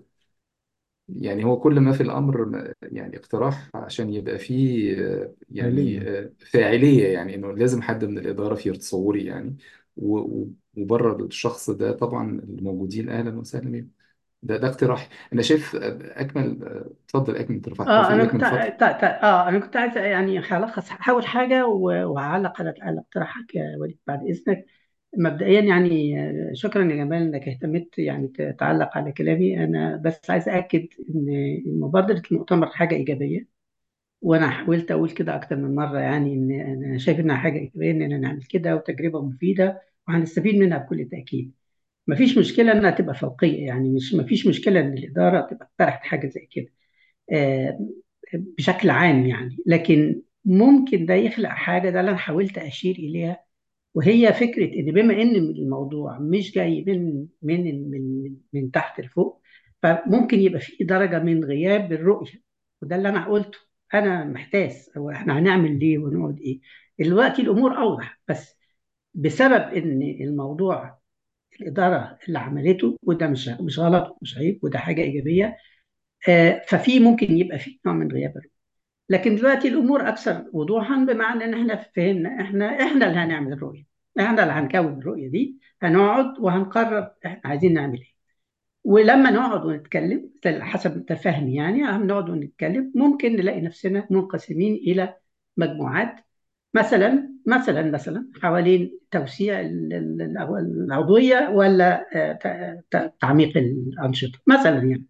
يعني هو كل ما في الأمر م- يعني اقتراح عشان يبقى فيه آه، يعني فعليا آه، فاعلية يعني إنه لازم حد من الإدارة في تصوري يعني و- و- وبره الشخص ده طبعا الموجودين أهلا وسهلا بيهم ده ده اقتراح أنا شايف آه، أكمل آه، اتفضل أكمل أنت رفعت اه في انا إيدك من كنت ع- فترة تا- تا- اه انا كنت عايز يعني هلخص هحاول حاجه و- وهعلق على على اقتراحك يا وليد بعد اذنك مبدئيا يعني آه، شكرا يا جمال انك اهتميت يعني ت- تعلق على كلامي انا بس عايز اكد ان مبادره المؤتمر حاجه ايجابيه وانا حاولت اقول كده اكتر من مره يعني ان انا شايف انها حاجه ايجابيه اننا نعمل كده وتجربه مفيده وهنستفيد منها بكل تاكيد مفيش مشكله انها تبقى فوقيه يعني مش مفيش مشكله ان الاداره تبقى اقترحت حاجه زي كده آه، بشكل عام يعني لكن ممكن ده يخلق حاجه ده اللي انا حاولت اشير اليها وهي فكره ان بما ان الموضوع مش جاي من من من من تحت لفوق فممكن يبقى في درجه من غياب الرؤيه وده اللي انا قلته انا محتاس هو احنا هنعمل ليه ونقعد ايه دلوقتي الامور اوضح بس بسبب ان الموضوع الاداره اللي عملته وده مش مش غلط مش عيب وده حاجه ايجابيه آه، ففي ممكن يبقى في نوع من غياب الرؤيه لكن دلوقتي الامور اكثر وضوحا بمعنى ان احنا فهمنا احنا احنا اللي هنعمل الرؤيه احنا اللي هنكون الرؤيه دي هنقعد وهنقرر احنا عايزين نعمل ايه ولما نقعد ونتكلم حسب تفاهمي يعني هنقعد ونتكلم ممكن نلاقي نفسنا منقسمين الى مجموعات مثلا مثلا مثلا حوالين توسيع ال- ال- العضويه ولا آه، ت- ت- تعميق الانشطه مثلا يعني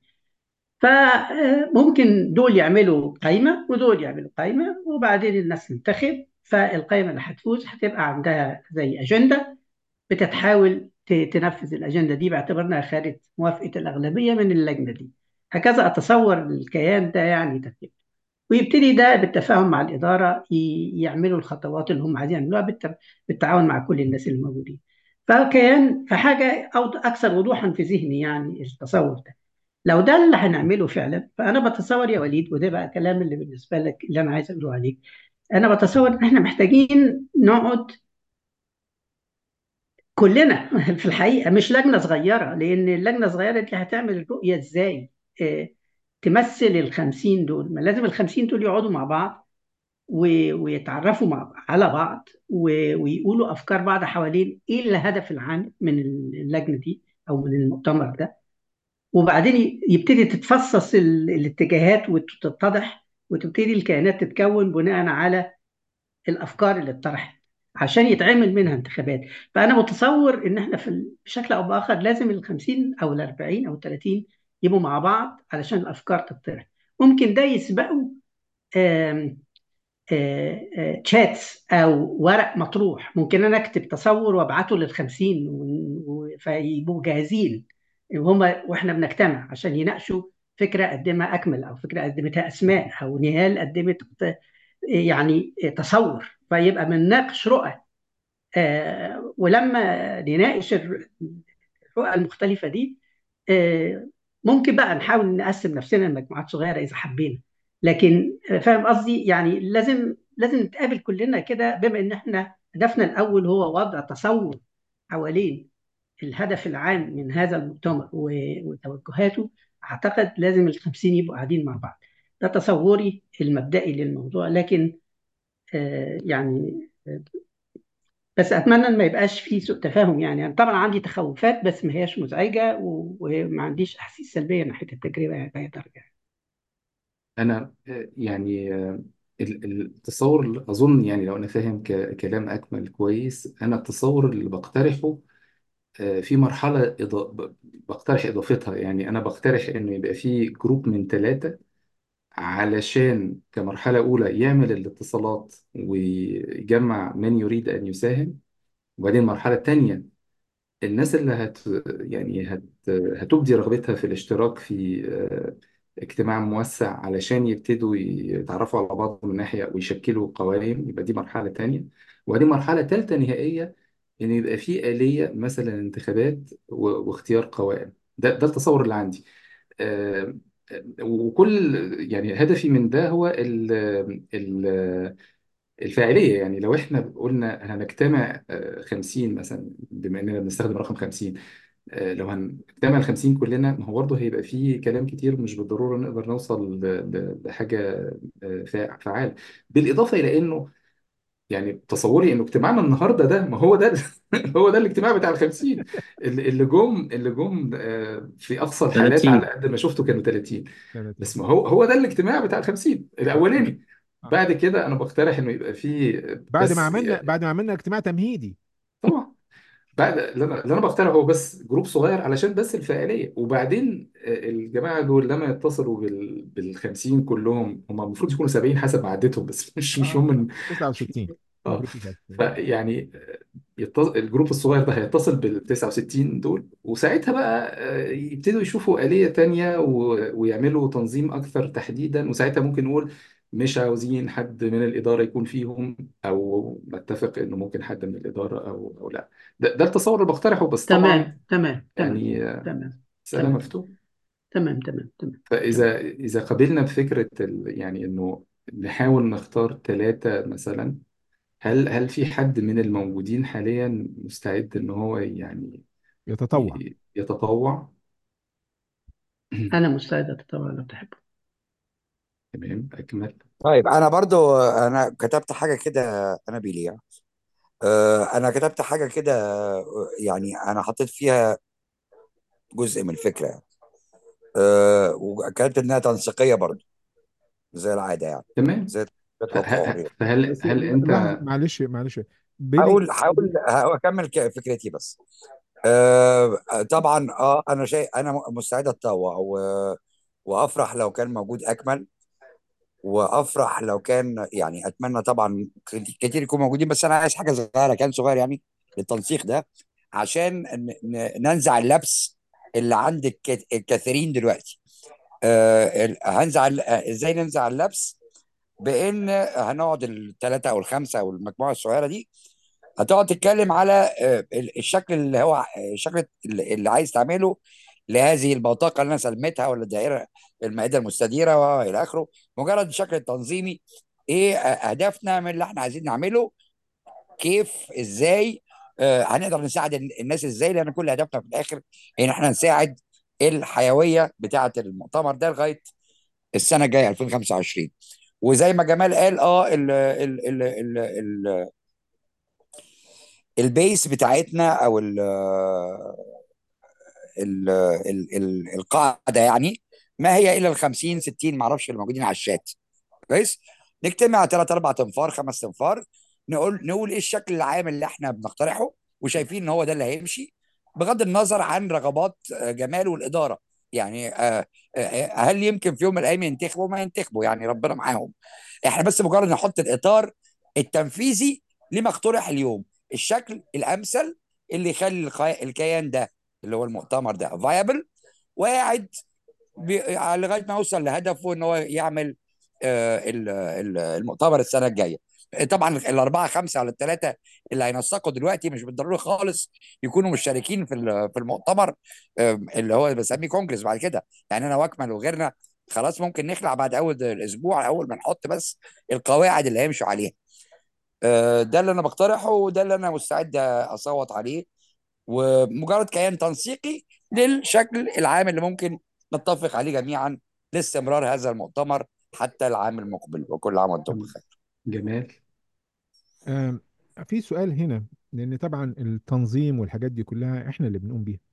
فممكن دول يعملوا قائمة ودول يعملوا قائمة وبعدين الناس تنتخب فالقائمة اللي هتفوز هتبقى عندها زي أجندة بتتحاول ت- تنفذ الأجندة دي باعتبارها خدت موافقة الأغلبية من اللجنة دي هكذا أتصور الكيان ده يعني ترتيب ويبتدي ده بالتفاهم مع الإدارة ي- يعملوا الخطوات اللي هم عايزين يعملوها بالت- بالتعاون مع كل الناس اللي موجودين فكيان فحاجة أو أكثر وضوحا في ذهني يعني التصور ده لو ده اللي هنعمله فعلا فانا بتصور يا وليد وده بقى كلام اللي بالنسبه لك اللي انا عايز اقوله عليك انا بتصور ان احنا محتاجين نقعد كلنا في الحقيقه مش لجنه صغيره لان اللجنه الصغيره دي هتعمل الرؤيه ازاي آه، تمثل ال 50 دول ما لازم ال 50 دول يقعدوا مع بعض و- ويتعرفوا مع على بعض و- ويقولوا افكار بعض حوالين ايه الهدف العام من اللجنه دي او من المؤتمر ده وبعدين ي- يبتدي تتفصص ال- الاتجاهات وتتضح وتبتدي الكيانات تتكون بناء على الافكار اللي اتطرحت عشان يتعمل منها انتخابات فانا متصور ان احنا في ال- بشكل او باخر لازم ال 50 او ال 40 او ال 30 يبقوا مع بعض علشان الافكار تطرح ممكن ده يسبقه آم، آه، آه، تشاتس او ورق مطروح ممكن انا اكتب تصور وابعته للخمسين و- و- فيبقوا جاهزين وهم واحنا بنجتمع عشان يناقشوا فكره قدمها اكمل او فكره قدمتها اسماء او نهال قدمت يعني تصور فيبقى بنناقش رؤى آه، ولما نناقش الر- الرؤى المختلفه دي آه، ممكن بقى نحاول نقسم نفسنا لمجموعات صغيره اذا حبينا لكن آه، فاهم قصدي يعني لازم لازم نتقابل كلنا كده بما ان احنا هدفنا الاول هو وضع تصور حوالين الهدف العام من هذا المؤتمر و- وتوجهاته اعتقد لازم الخمسين يبقوا قاعدين مع بعض ده تصوري المبدئي للموضوع لكن آه، يعني آه، بس اتمنى ان ما يبقاش في سوء تفاهم يعني انا طبعا عندي تخوفات بس ما هياش مزعجه و- وما عنديش احاسيس سلبيه ناحيه التجربه يعني باي درجه أنا آه، يعني آه، ال- ال- التصور اللي أظن يعني لو أنا فاهم ك- كلام أكمل كويس أنا التصور اللي بقترحه آه، في مرحلة إضا... ب- بقترح إضافتها يعني أنا بقترح إنه يبقى في جروب من ثلاثة علشان كمرحلة أولى يعمل الاتصالات ويجمع من يريد أن يساهم وبعدين المرحلة الثانية الناس اللي هت يعني هت هتبدي رغبتها في الاشتراك في آه، اجتماع موسع علشان يبتدوا يتعرفوا على بعض من ناحية ويشكلوا قوائم يبقى دي مرحلة تانية وبعدين مرحلة ثالثة نهائية إن يبقى في آلية مثلا انتخابات و- واختيار قوائم ده ده التصور اللي عندي آه، وكل يعني هدفي من ده هو ال ال الفاعلية يعني لو احنا قلنا هنجتمع آه، 50 مثلا بما اننا بنستخدم رقم 50 آه، لو هنجتمع ال 50 كلنا ما هو برضه هيبقى فيه كلام كتير مش بالضرورة نقدر نوصل ل- ل- لحاجة آه، فا- فعالة بالإضافة إلى إنه يعني تصوري إنه اجتماعنا النهاردة ده ما هو ده هو ده الاجتماع بتاع ال 50 اللي اللي جم اللي جم آه، في أقصى الحالات على 30 قد ما شفته كانوا 30 30 بس ما هو هو ده الاجتماع بتاع ال 50 الأولاني آه. بعد كده أنا بقترح إنه يبقى فيه بعد ما بس عملنا بعد ما عملنا اجتماع تمهيدي طبعا بعد اللي انا اللي انا بقترحه هو بس جروب صغير علشان بس الفاعليه وبعدين آه، الجماعه دول لما يتصلوا بال بال 50 كلهم هم المفروض يكونوا 70 حسب ما عدتهم بس مش مش اه هم من 69 اه المفروض 69 فيعني يتصل الجروب الصغير ده هيتصل بال 69 دول وساعتها بقى آه، يبتدوا يشوفوا آلية تانية و- ويعملوا تنظيم أكثر تحديدا وساعتها ممكن نقول مش عاوزين حد من الإدارة يكون فيهم أو نتفق إنه ممكن حد من الإدارة أو أو لا ده, ده التصور اللي بقترحه بس طبعا تمام تمام تمام يعني آه، تمام مسألة تمام مفتوحة تمام تمام تمام تمام فإذا إذا قبلنا بفكرة ال... يعني إنه نحاول نختار ثلاثة مثلا هل هل في حد من الموجودين حاليا مستعد إن هو يعني يتطوع ي- يتطوع انا مستعد اتطوع لو تحب تمام أكمل طيب انا برضو انا كتبت حاجه كده انا بيليع آه، انا كتبت حاجه كده آه، يعني انا حطيت فيها جزء من الفكره يعني آه، وكتبت انها تنسيقيه برضو زي العاده يعني تمام زي ه- الحكم ه- وغيره فهل بس هل أنت لحظة معلش معلش بيلي هقول هقول هكمل ك- فكرتي بس آه، طبعا اه انا شيء انا م- مستعد اتطوع و- وافرح لو كان موجود اكمل وافرح لو كان يعني اتمنى طبعا كتير يكونوا موجودين بس انا عايز حاجه صغيره كان صغير يعني للتنسيق ده عشان ن- ن- ننزع اللبس اللي عند الك- الكثيرين دلوقتي آه، ال- هنزع ال- آه، ازاي ننزع اللبس بان هنقعد الثلاثه او الخمسه او المجموعه الصغيره دي هتقعد تتكلم على آه، ال- الشكل اللي هو ع- الشكل اللي اللي عايز تعمله لهذه البطاقه اللي انا سلمتها ولا الدائره المائده المستديره والى اخره مجرد الشكل التنظيمي ايه آه، اهدافنا من اللي احنا عايزين نعمله كيف ازاي آه، هنقدر نساعد ال- الناس ازاي لان كل هدفنا في الاخر ان احنا نساعد الحيويه بتاعه المؤتمر ده لغايه السنه الجايه 2025 وزي ما جمال قال اه ال ال ال ال ال البيس بتاعتنا او ال ال ال ال القاعده يعني ما هي الا ال 50 60 ما اعرفش اللي موجودين على الشات كويس نجتمع ثلاث اربع تنفار خمس تنفار نقول نقول ايه الشكل العام اللي احنا بنقترحه وشايفين ان هو ده اللي هيمشي بغض النظر عن رغبات آه، جمال والاداره يعني آه، آه، هل يمكن في يوم من الايام ينتخبوا ما ينتخبوا يعني ربنا معاهم احنا بس مجرد نحط الاطار التنفيذي لما اقترح اليوم الشكل الامثل اللي يخلي الخي- الكيان ده اللي هو المؤتمر ده فايبل وقاعد بي- لغايه ما يوصل لهدفه ان هو يعمل آه، ال- ال- المؤتمر السنه الجايه طبعا الاربعه خمسه على الثلاثه اللي هينسقوا دلوقتي مش بالضروره خالص يكونوا مشتركين في ال- في المؤتمر آه، اللي هو بسميه كونجرس بعد كده يعني انا واكمل وغيرنا خلاص ممكن نخلع بعد اول الاسبوع اول ما نحط بس القواعد اللي هيمشوا عليها آه، ده اللي انا بقترحه وده اللي انا مستعد اصوت عليه ومجرد كيان تنسيقي للشكل العام اللي ممكن نتفق عليه جميعا لاستمرار هذا المؤتمر حتى العام المقبل وكل عام وانتم بخير جمال آم، في سؤال هنا لان طبعا التنظيم والحاجات دي كلها احنا اللي بنقوم بيها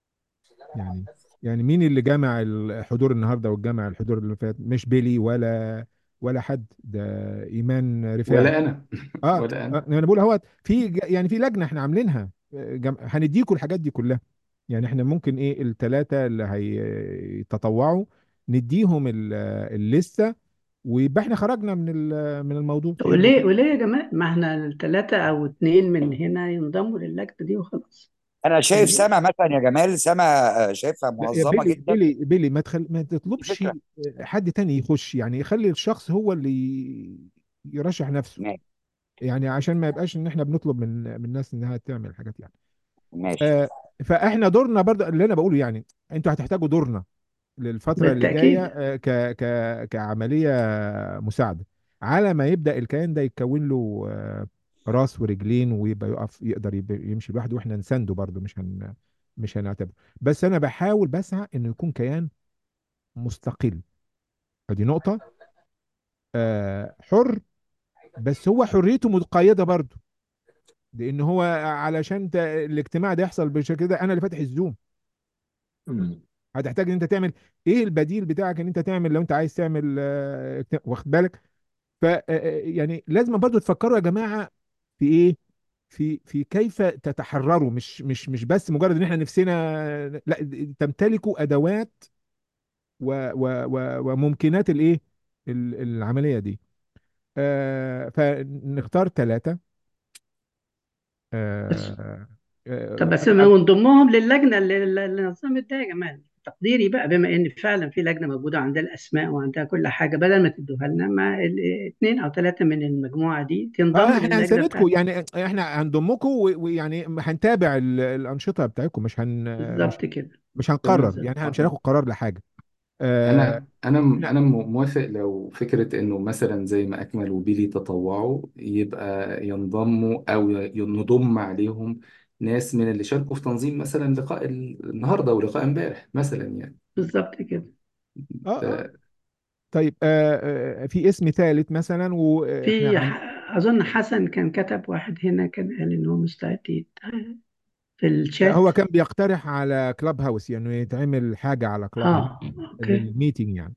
يعني يعني مين اللي جمع الحضور النهارده والجمع الحضور اللي فات مش بيلي ولا ولا حد ده ايمان رفاعي ولا انا اه ولا آه، انا انا بقول اهوت في ج- يعني في لجنه احنا عاملينها آه، جم... هنديكوا الحاجات دي كلها يعني احنا ممكن ايه الثلاثه اللي هيتطوعوا نديهم ال- الليسته ويبقى احنا خرجنا من ال- من الموضوع في ايه وليه المشكله وليه يا جماعة ما احنا الثلاثة أو اتنين من هنا ينضموا للجنة دي وخلاص انا شايف ليه؟ سما مثلا يا جمال سما آه، شايفها لا يا منظمه بيلي جدا بيلي بيلي ما تخل... ما دي تطلبش فكره حد تاني يخش يعني يخلي الشخص هو اللي يرشح نفسه ماشي يعني عشان ما يبقاش ان احنا بنطلب من من الناس انها تعمل حاجات يعني ماشي آه فاحنا دورنا برضه اللي انا بقوله يعني انتوا هتحتاجوا دورنا للفترة اللي جاية بالتأكيد آه، ك ك كعملية مساعدة على ما يبدأ الكيان ده يتكون له آه، راس ورجلين ويبقى يقف يقدر يب- يمشي لوحده واحنا نسنده برضه مش هن مش هنعتبره بس انا بحاول بسعى انه يكون كيان مستقل ادي نقطة آه، حر بس هو حريته متقيدة برضه لان هو علشان ت- الاجتماع ده يحصل بالشكل ده انا اللي فاتح الزوم هتحتاج ان انت تعمل ايه البديل بتاعك ان انت تعمل لو انت عايز تعمل آه، اجتماع واخد بالك ف آه، آه، يعني لازم برضو تفكروا يا جماعه في ايه في في كيف تتحرروا مش مش مش بس مجرد ان احنا نفسنا لا تمتلكوا ادوات و و و وممكنات الايه ال- العمليه دي آه فنختار ثلاثه بس آه طب آه بس انا ونضمهم للجنة اللي اللي نظمت ده يا جماعة تقديري بقى بما ان فعلا في لجنة موجودة عندها الاسماء وعندها كل حاجة بدل ما تدوها لنا ما ال- اتنين او ثلاثة من المجموعة دي اه تنضموا احنا للجنة هنساندكم بتاعتنا يعني احنا هنضمكم و- ويعني هنتابع ال- الانشطه بتاعتكم مش هن مش بالظبط كده مش هنقرر بالظبط يعني احنا مش هناخد قرار لحاجه آه انا انا احنا انا موافق لو فكره انه مثلا زي ما اكمل وبيلي تطوعوا يبقى ينضموا او ي- نضم عليهم ناس من اللي شاركوا في تنظيم مثلا لقاء ال- النهارده ولقاء امبارح مثلا يعني بالظبط كده اه اه ده طيب آه آه في اسم ثالث مثلا واحنا في هن ح- اظن حسن كان كتب واحد هنا كان قال ان هو مستعد يت- في لا الشات هو كان بيقترح على كلاب هاوس يعني يتعمل حاجه على كلاب هاوس اه اوكي للميتنج يعني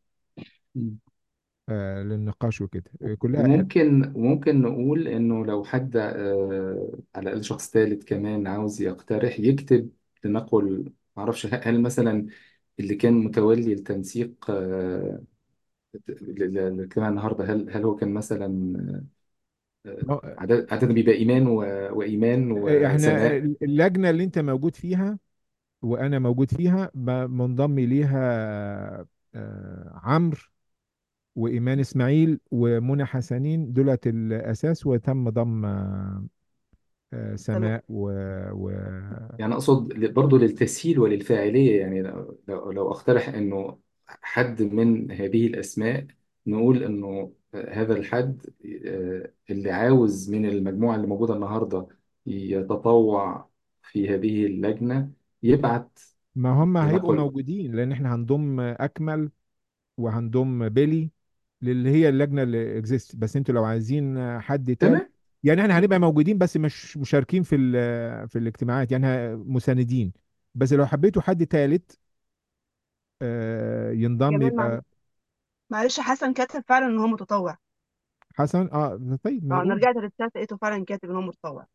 آه للنقاش وكده آه، كلها وممكن وممكن نقول انه لو حد آه، على الاقل شخص ثالث كمان عاوز يقترح يكتب لنقل معرفش هل مثلا اللي كان متولي التنسيق آه، ل- ل- للاجتماع النهارده هل هل هو كان مثلا ما هو- عدد عدد بيبقى ايمان و... وايمان آه، احنا وسناء اللجنه اللي انت موجود فيها وانا موجود فيها ب- منضم ليها آه، عمرو وايمان اسماعيل ومنى حسنين دولت الاساس وتم ضم آه، آه، تمام سماء و, و... يعني اقصد ل- برضو للتسهيل وللفاعليه يعني لو, لو لو اقترح انه حد من هذه الاسماء نقول انه هذا الحد آه، اللي عاوز من المجموعه اللي موجوده النهارده يتطوع في هذه اللجنه يبعت ما هم هيبقوا لنقل موجودين لان احنا هنضم اكمل وهنضم بيلي اللي هي اللجنه اللي اكزيست بس انتوا لو عايزين حد تالت تمام يعني احنا هنبقى موجودين بس مش مشاركين في ال- في الاجتماعات يعني ه- مساندين بس لو حبيتوا حد تالت آه، ينضم جمال معلش يبقى معلش حسن كاتب فعلا ان هو متطوع حسن اه طيب ما اه انا يقول رجعت للشات لقيته فعلا كاتب ان هو متطوع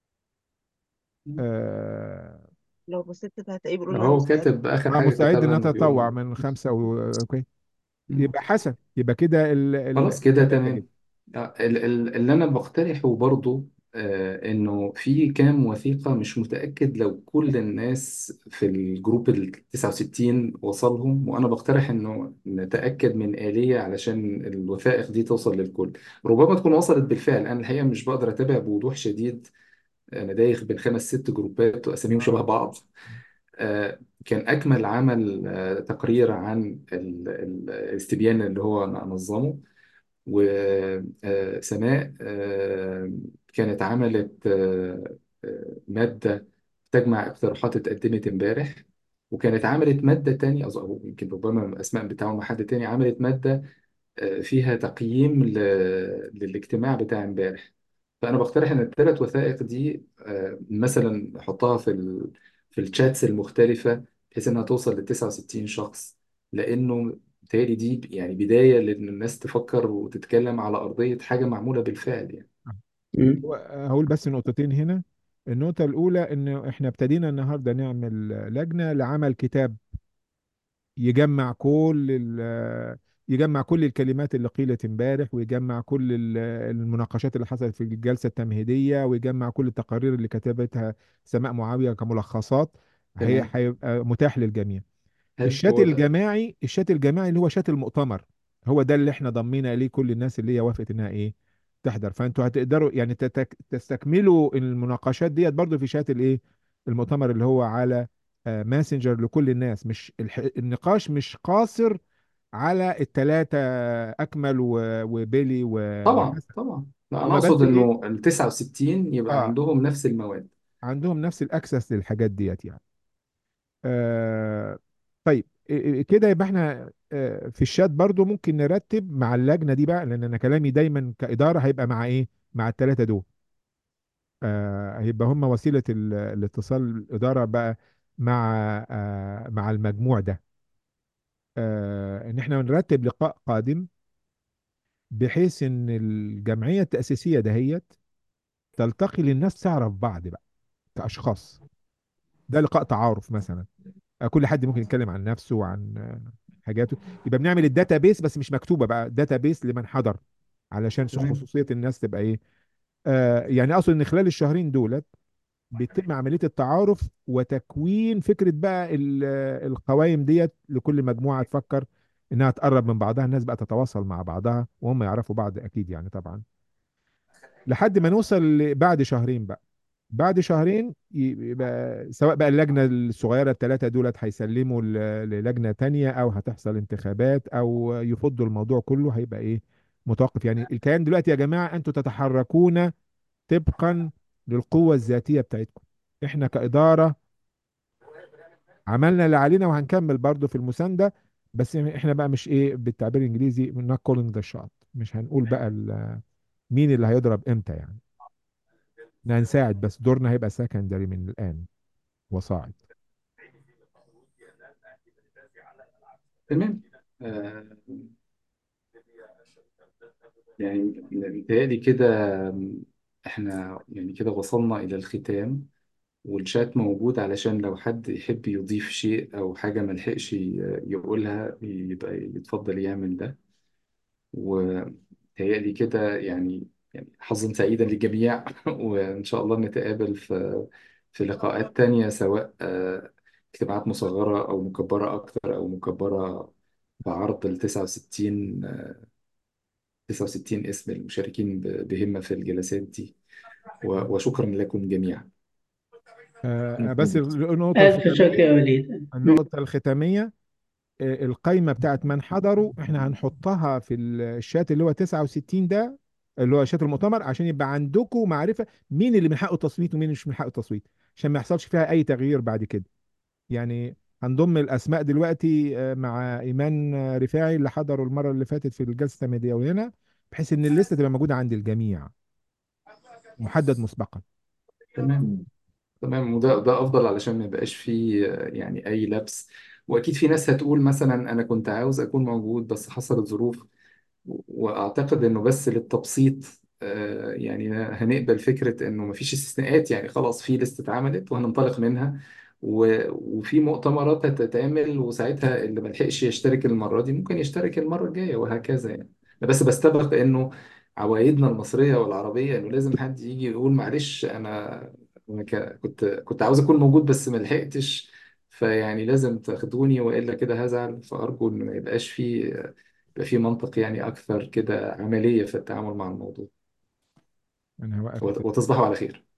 آه لو بصيت كده هتلاقيه بيقول ان هو هو مستعد كاتب آخر آه، حاجة مستعد كتبها ان إنه اتطوع بيقول من خمسه و... اوكي مم. يبقى حسن يبقى كده ال... ال... خلاص كده الثلاثه كده تمام آه، ال- ال- اللي أنا بقترحه برضو آه، إنه في كام وثيقة مش متأكد لو كل الناس في الجروب ال 69 وصلهم وأنا بقترح إنه نتأكد من آلية علشان الوثائق دي توصل للكل ربما تكون وصلت بالفعل أنا الحقيقة مش بقدر أتابع بوضوح شديد أنا دايخ بين خمس ست جروبات وأساميهم شبه بعض آه، كان أكمل عمل آه، تقرير عن ال- ال- الاستبيان اللي هو نظمه وسماء كانت عملت آه، آه، مادة تجمع اقتراحات اتقدمت امبارح وكانت عملت مادة تانية أظن أو يمكن ربما أسماء بتاعهم مع حد تاني عملت مادة آه، فيها تقييم ل- للاجتماع بتاع امبارح فأنا بقترح إن الثلاث وثائق دي آه، مثلا نحطها في ال في الشاتس المختلفة بحيث إنها توصل ل 69 شخص لأنه بتهيألي دي يعني بداية لأن الناس تفكر وتتكلم على أرضية حاجة معمولة بالفعل يعني مم. هو- هقول بس نقطتين هنا النقطة الأولى إن إحنا ابتدينا النهاردة نعمل لجنة لعمل كتاب يجمع كل ال- يجمع كل الكلمات اللي قيلت امبارح ويجمع كل ال- المناقشات اللي حصلت في الجلسة التمهيدية ويجمع كل التقارير اللي كتبتها سماء معاوية كملخصات هي تمام هيبقى متاح للجميع هل الشات هو الجماعي الشات الجماعي اللي هو شات المؤتمر هو ده اللي احنا ضمينا اليه كل الناس اللي هي وافقت انها ايه تحضر فانتوا هتقدروا يعني تتك... تستكملوا المناقشات ديت برضو في شات الايه المؤتمر اللي هو على آه، ماسنجر لكل الناس مش الح... النقاش مش قاصر على الثلاثة أكمل و... وبيلي و... طبعا وحسن طبعا لا أنا هما بس أقصد إيه إنه ال 69 يبقى آه عندهم نفس المواد عندهم نفس الأكسس للحاجات ديت يعني آه طيب إيه- إيه كده يبقى احنا آه في الشات برضو ممكن نرتب مع اللجنة دي بقى لأن أنا كلامي دايما كإدارة هيبقى مع إيه مع الثلاثة دول آه هيبقى هم وسيلة ال- الاتصال الإدارة بقى مع آه مع المجموع ده آه إن احنا نرتب لقاء قادم بحيث إن الجمعية التأسيسية دهيت تلتقي للناس تعرف بعض بقى كأشخاص ده لقاء تعارف مثلا آه، كل حد ممكن يتكلم عن نفسه وعن آه، حاجاته يبقى بنعمل الداتا بيس بس مش مكتوبه بقى داتا بيس لمن حضر علشان تمام خصوصيه الناس تبقى ايه آه يعني اقصد ان خلال الشهرين دولت بيتم عمليه التعارف وتكوين فكره بقى ال- آه، القوائم ديت لكل مجموعه تفكر انها تقرب من بعضها الناس بقى تتواصل مع بعضها وهم يعرفوا بعض اكيد يعني طبعا لحد ما نوصل ل- بعد شهرين بقى بعد شهرين يبقى سواء بقى اللجنة الصغيرة الثلاثة دولت هيسلموا ل- للجنة تانية أو هتحصل انتخابات أو يفضوا الموضوع كله هيبقى إيه متوقف يعني الكلام دلوقتي يا جماعة أنتوا تتحركون طبقا للقوة الذاتية بتاعتكم إحنا كإدارة عملنا اللي علينا وهنكمل برضو في المساندة بس إحنا بقى مش إيه بالتعبير الإنجليزي not calling the shot مش هنقول بقى ال- مين اللي هيضرب إمتى يعني إحنا هنساعد بس دورنا هيبقى سكندري من الآن وصاعد تمام آه، يعني بيتهيألي كده احنا يعني كده وصلنا إلى الختام والشات موجود علشان لو حد يحب يضيف شيء أو حاجة ملحقش ي- يقولها يبقى يتفضل يعمل ده وتهيألي كده يعني يعني حظا سعيدا للجميع وإن شاء الله نتقابل في في لقاءات تانية سواء آه، اجتماعات مصغرة أو مكبرة أكتر أو مكبرة بعرض ال 69 69 اسم المشاركين ب- بهمة في الجلسات دي و- وشكرا لكم جميعا آه، بس النقطة ألف شكر الختامية يا وليد النقطة الختامية آه، القايمة بتاعت من حضروا احنا هنحطها في الشات اللي هو 69 ده اللي هو شات المؤتمر عشان يبقى عندكم معرفة مين اللي من حقه تصويت ومين مش من حقه تصويت عشان ما يحصلش فيها أي تغيير بعد كده يعني هنضم الاسماء دلوقتي آه، مع ايمان آه، رفاعي اللي حضروا المره اللي فاتت في الجلسه التمهيديه هنا بحيث ان الليسته تبقى موجوده عند الجميع محدد مسبقا تمام تمام وده ده افضل علشان ما يبقاش فيه آه، يعني اي لبس واكيد في ناس هتقول مثلا انا كنت عاوز اكون موجود بس حصلت ظروف واعتقد انه بس للتبسيط آه، يعني هنقبل فكره انه مفيش استثناءات يعني خلاص في لسته اتعملت وهننطلق منها و- وفي مؤتمرات هتتعمل وساعتها اللي ملحقش يشترك المره دي ممكن يشترك المره الجايه وهكذا يعني انا بس بستبق انه عوايدنا المصريه والعربيه انه لازم حد يجي يقول معلش انا أنا ك- كنت كنت عاوز اكون موجود بس ما لحقتش فيعني لازم تاخدوني والا كده هزعل فارجو ان ما يبقاش في يبقى في منطق يعني اكثر كده عمليه في التعامل مع الموضوع انا هوقف وت- وتصبحوا على خير